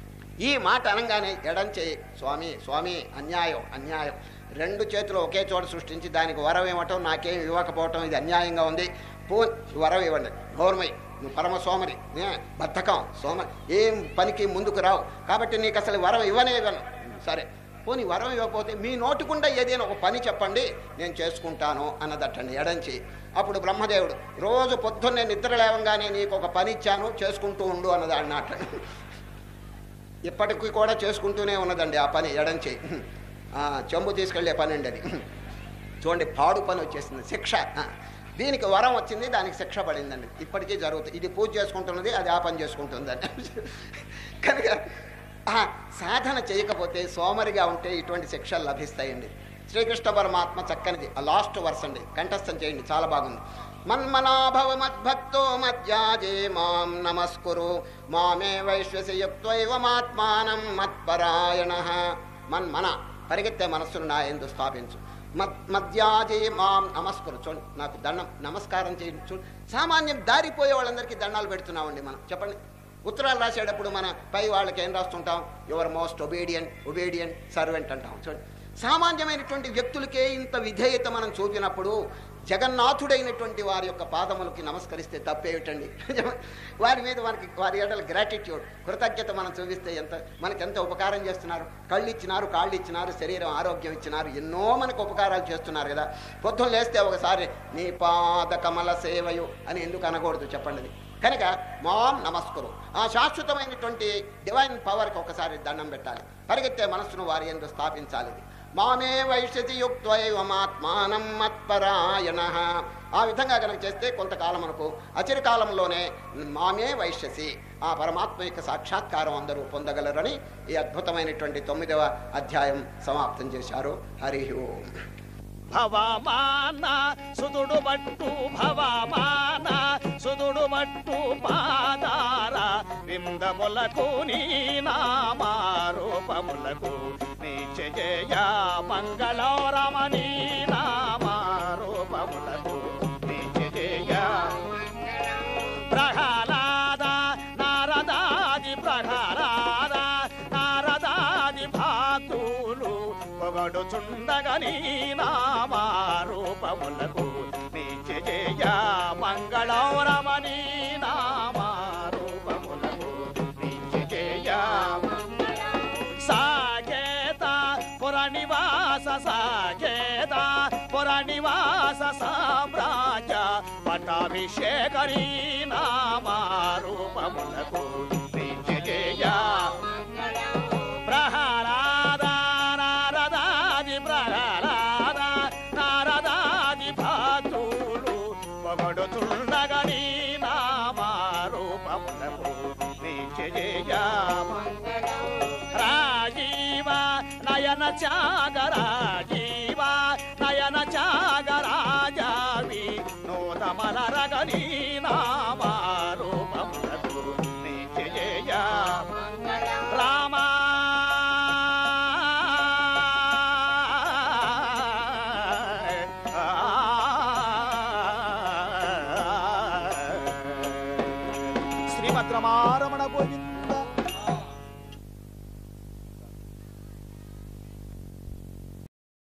ఈ మాట అనగానే ఎడం చేయి స్వామి స్వామి అన్యాయం అన్యాయం రెండు చేతులు ఒకే చోట సృష్టించి దానికి వరం ఇవ్వటం నాకేం ఇవ్వకపోవటం ఇది అన్యాయంగా ఉంది పో వరం ఇవ్వండి గౌరమై నువ్వు పరమ సోమరి ఏ, బద్ధకం సోమ ఏం పనికి ముందుకు రావు కాబట్టి నీకు అసలు వరం ఇవ్వనే ఇవ్వను సరే పోనీ వరం ఇవ్వకపోతే మీ నోటికుండా ఏదైనా ఒక పని చెప్పండి నేను చేసుకుంటాను అన్నదట్టండి ఎడంచి అప్పుడు బ్రహ్మదేవుడు రోజు పొద్దున్నే నిద్ర లేవంగానే నీకు ఒక పని ఇచ్చాను చేసుకుంటూ ఉండు అన్నది అన్నట్టు ఇప్పటికీ కూడా చేసుకుంటూనే ఉన్నదండి ఆ పని ఎడం చేయి ఆ, చెంబు తీసుకెళ్లే పని అండి అది చూడండి పాడు పని వచ్చేసింది శిక్ష ఆ, దీనికి వరం వచ్చింది దానికి శిక్ష పడిందండి ఇప్పటికీ జరుగుతుంది ఇది పూజ చేసుకుంటున్నది అది ఆ పని చేసుకుంటుందండి కనుక ఆ సాధన చేయకపోతే సోమరిగా ఉంటే ఇటువంటి శిక్షలు లభిస్తాయండి శ్రీకృష్ణ పరమాత్మ చక్కనిది ఆ లాస్ట్ వర్స్ అండి కంఠస్థం చేయండి చాలా బాగుంది మన్మనాభవ మద్భక్తో మధ్యాజే మాం నమస్కురు మామే వైశ్వసి యుక్తైవమాత్మానం మత్పరాయణ మన్మన పరిగెత్తే మనస్సును నా ఎందు స్థాపించు మద్ మధ్యాజే మాం నమస్కురు చూడండి నాకు దండం నమస్కారం చేయండి చూడు సామాన్యం దారిపోయే వాళ్ళందరికీ దండాలు పెడుతున్నామండి మనం చెప్పండి ఉత్తరాలు రాసేటప్పుడు మన పై వాళ్ళకి ఏం రాస్తుంటాం your most obedient obedient servant అంటాం చూడండి సామాన్యమైనటువంటి వ్యక్తులకే ఇంత విధేయత మనం చూపినప్పుడు జగన్నాథుడైనటువంటి వారి యొక్క పాదములకి నమస్కరిస్తే తప్పేమిటండి వారి మీద మనకి వారి ఎడల గ్రాటిట్యూడ్ కృతజ్ఞత మనం చూపిస్తే ఎంత మనకి ఎంత ఉపకారం చేస్తున్నారు కళ్ళు ఇచ్చినారు కాళ్ళు ఇచ్చినారు శరీరం ఆరోగ్యం ఇచ్చినారు ఎన్నో మనకు ఉపకారాలు చేస్తున్నారు కదా పొద్దున్న లేస్తే ఒకసారి నీ పాద కమల సేవయు అని ఎందుకు అనకూడదు చెప్పండి అది. కనుక మాం నమస్కురు ఆ శాశ్వతమైనటువంటి డివైన్ పవర్కి ఒకసారి దండం పెట్టాలి పరిగెత్తే మనస్సును వారి ఎందు స్థాపించాలి ఇది. మామే వైశ్యతి యుక్తైవమాత్మానం మత్పరాయణ ఆ విధంగా కనుక చేస్తే కొంతకాలం మనకు అచిరకాలంలోనే మామే వైశ్యసి ఆ పరమాత్మ యొక్క సాక్షాత్కారం అందరూ పొందగలరని ఈ అద్భుతమైనటువంటి తొమ్మిదవ అధ్యాయం సమాప్తం చేశారు హరి ఓం భవమాన సుదుడు మట్టు భవమాన సుదుడు మట్టు పాదార విందములకు నీ నామారూపములకు నిత్యజయ మంగళరమణీ నామారూపములకు నిత్యజయ ప్రహ్లాద నారదాది ప్రహ్లాద నారదాది భాతులు పొగడుచుండగని నామారూపములకు నిత్యజయ మంగళరమణీ నామారూపములకు నిత్యజయ సాకేత పురనివాస సాకేత పురనివాస సామ్రాజ్య పట్టాభిషేకరీ నామారూపములకు నిత్య జయ ప్రహ్లాద నారదాది ప్రహ్లాద నారదాది భక్తులు పొగడుతుండగని నామారూపములకు నిత్య జయ రాజీవ నయన చాగరాజీవ నయన చాగరాజావి నూతమలరగని నామారూపములకు నిత్య జయ రామ శ్రీమద్రమారం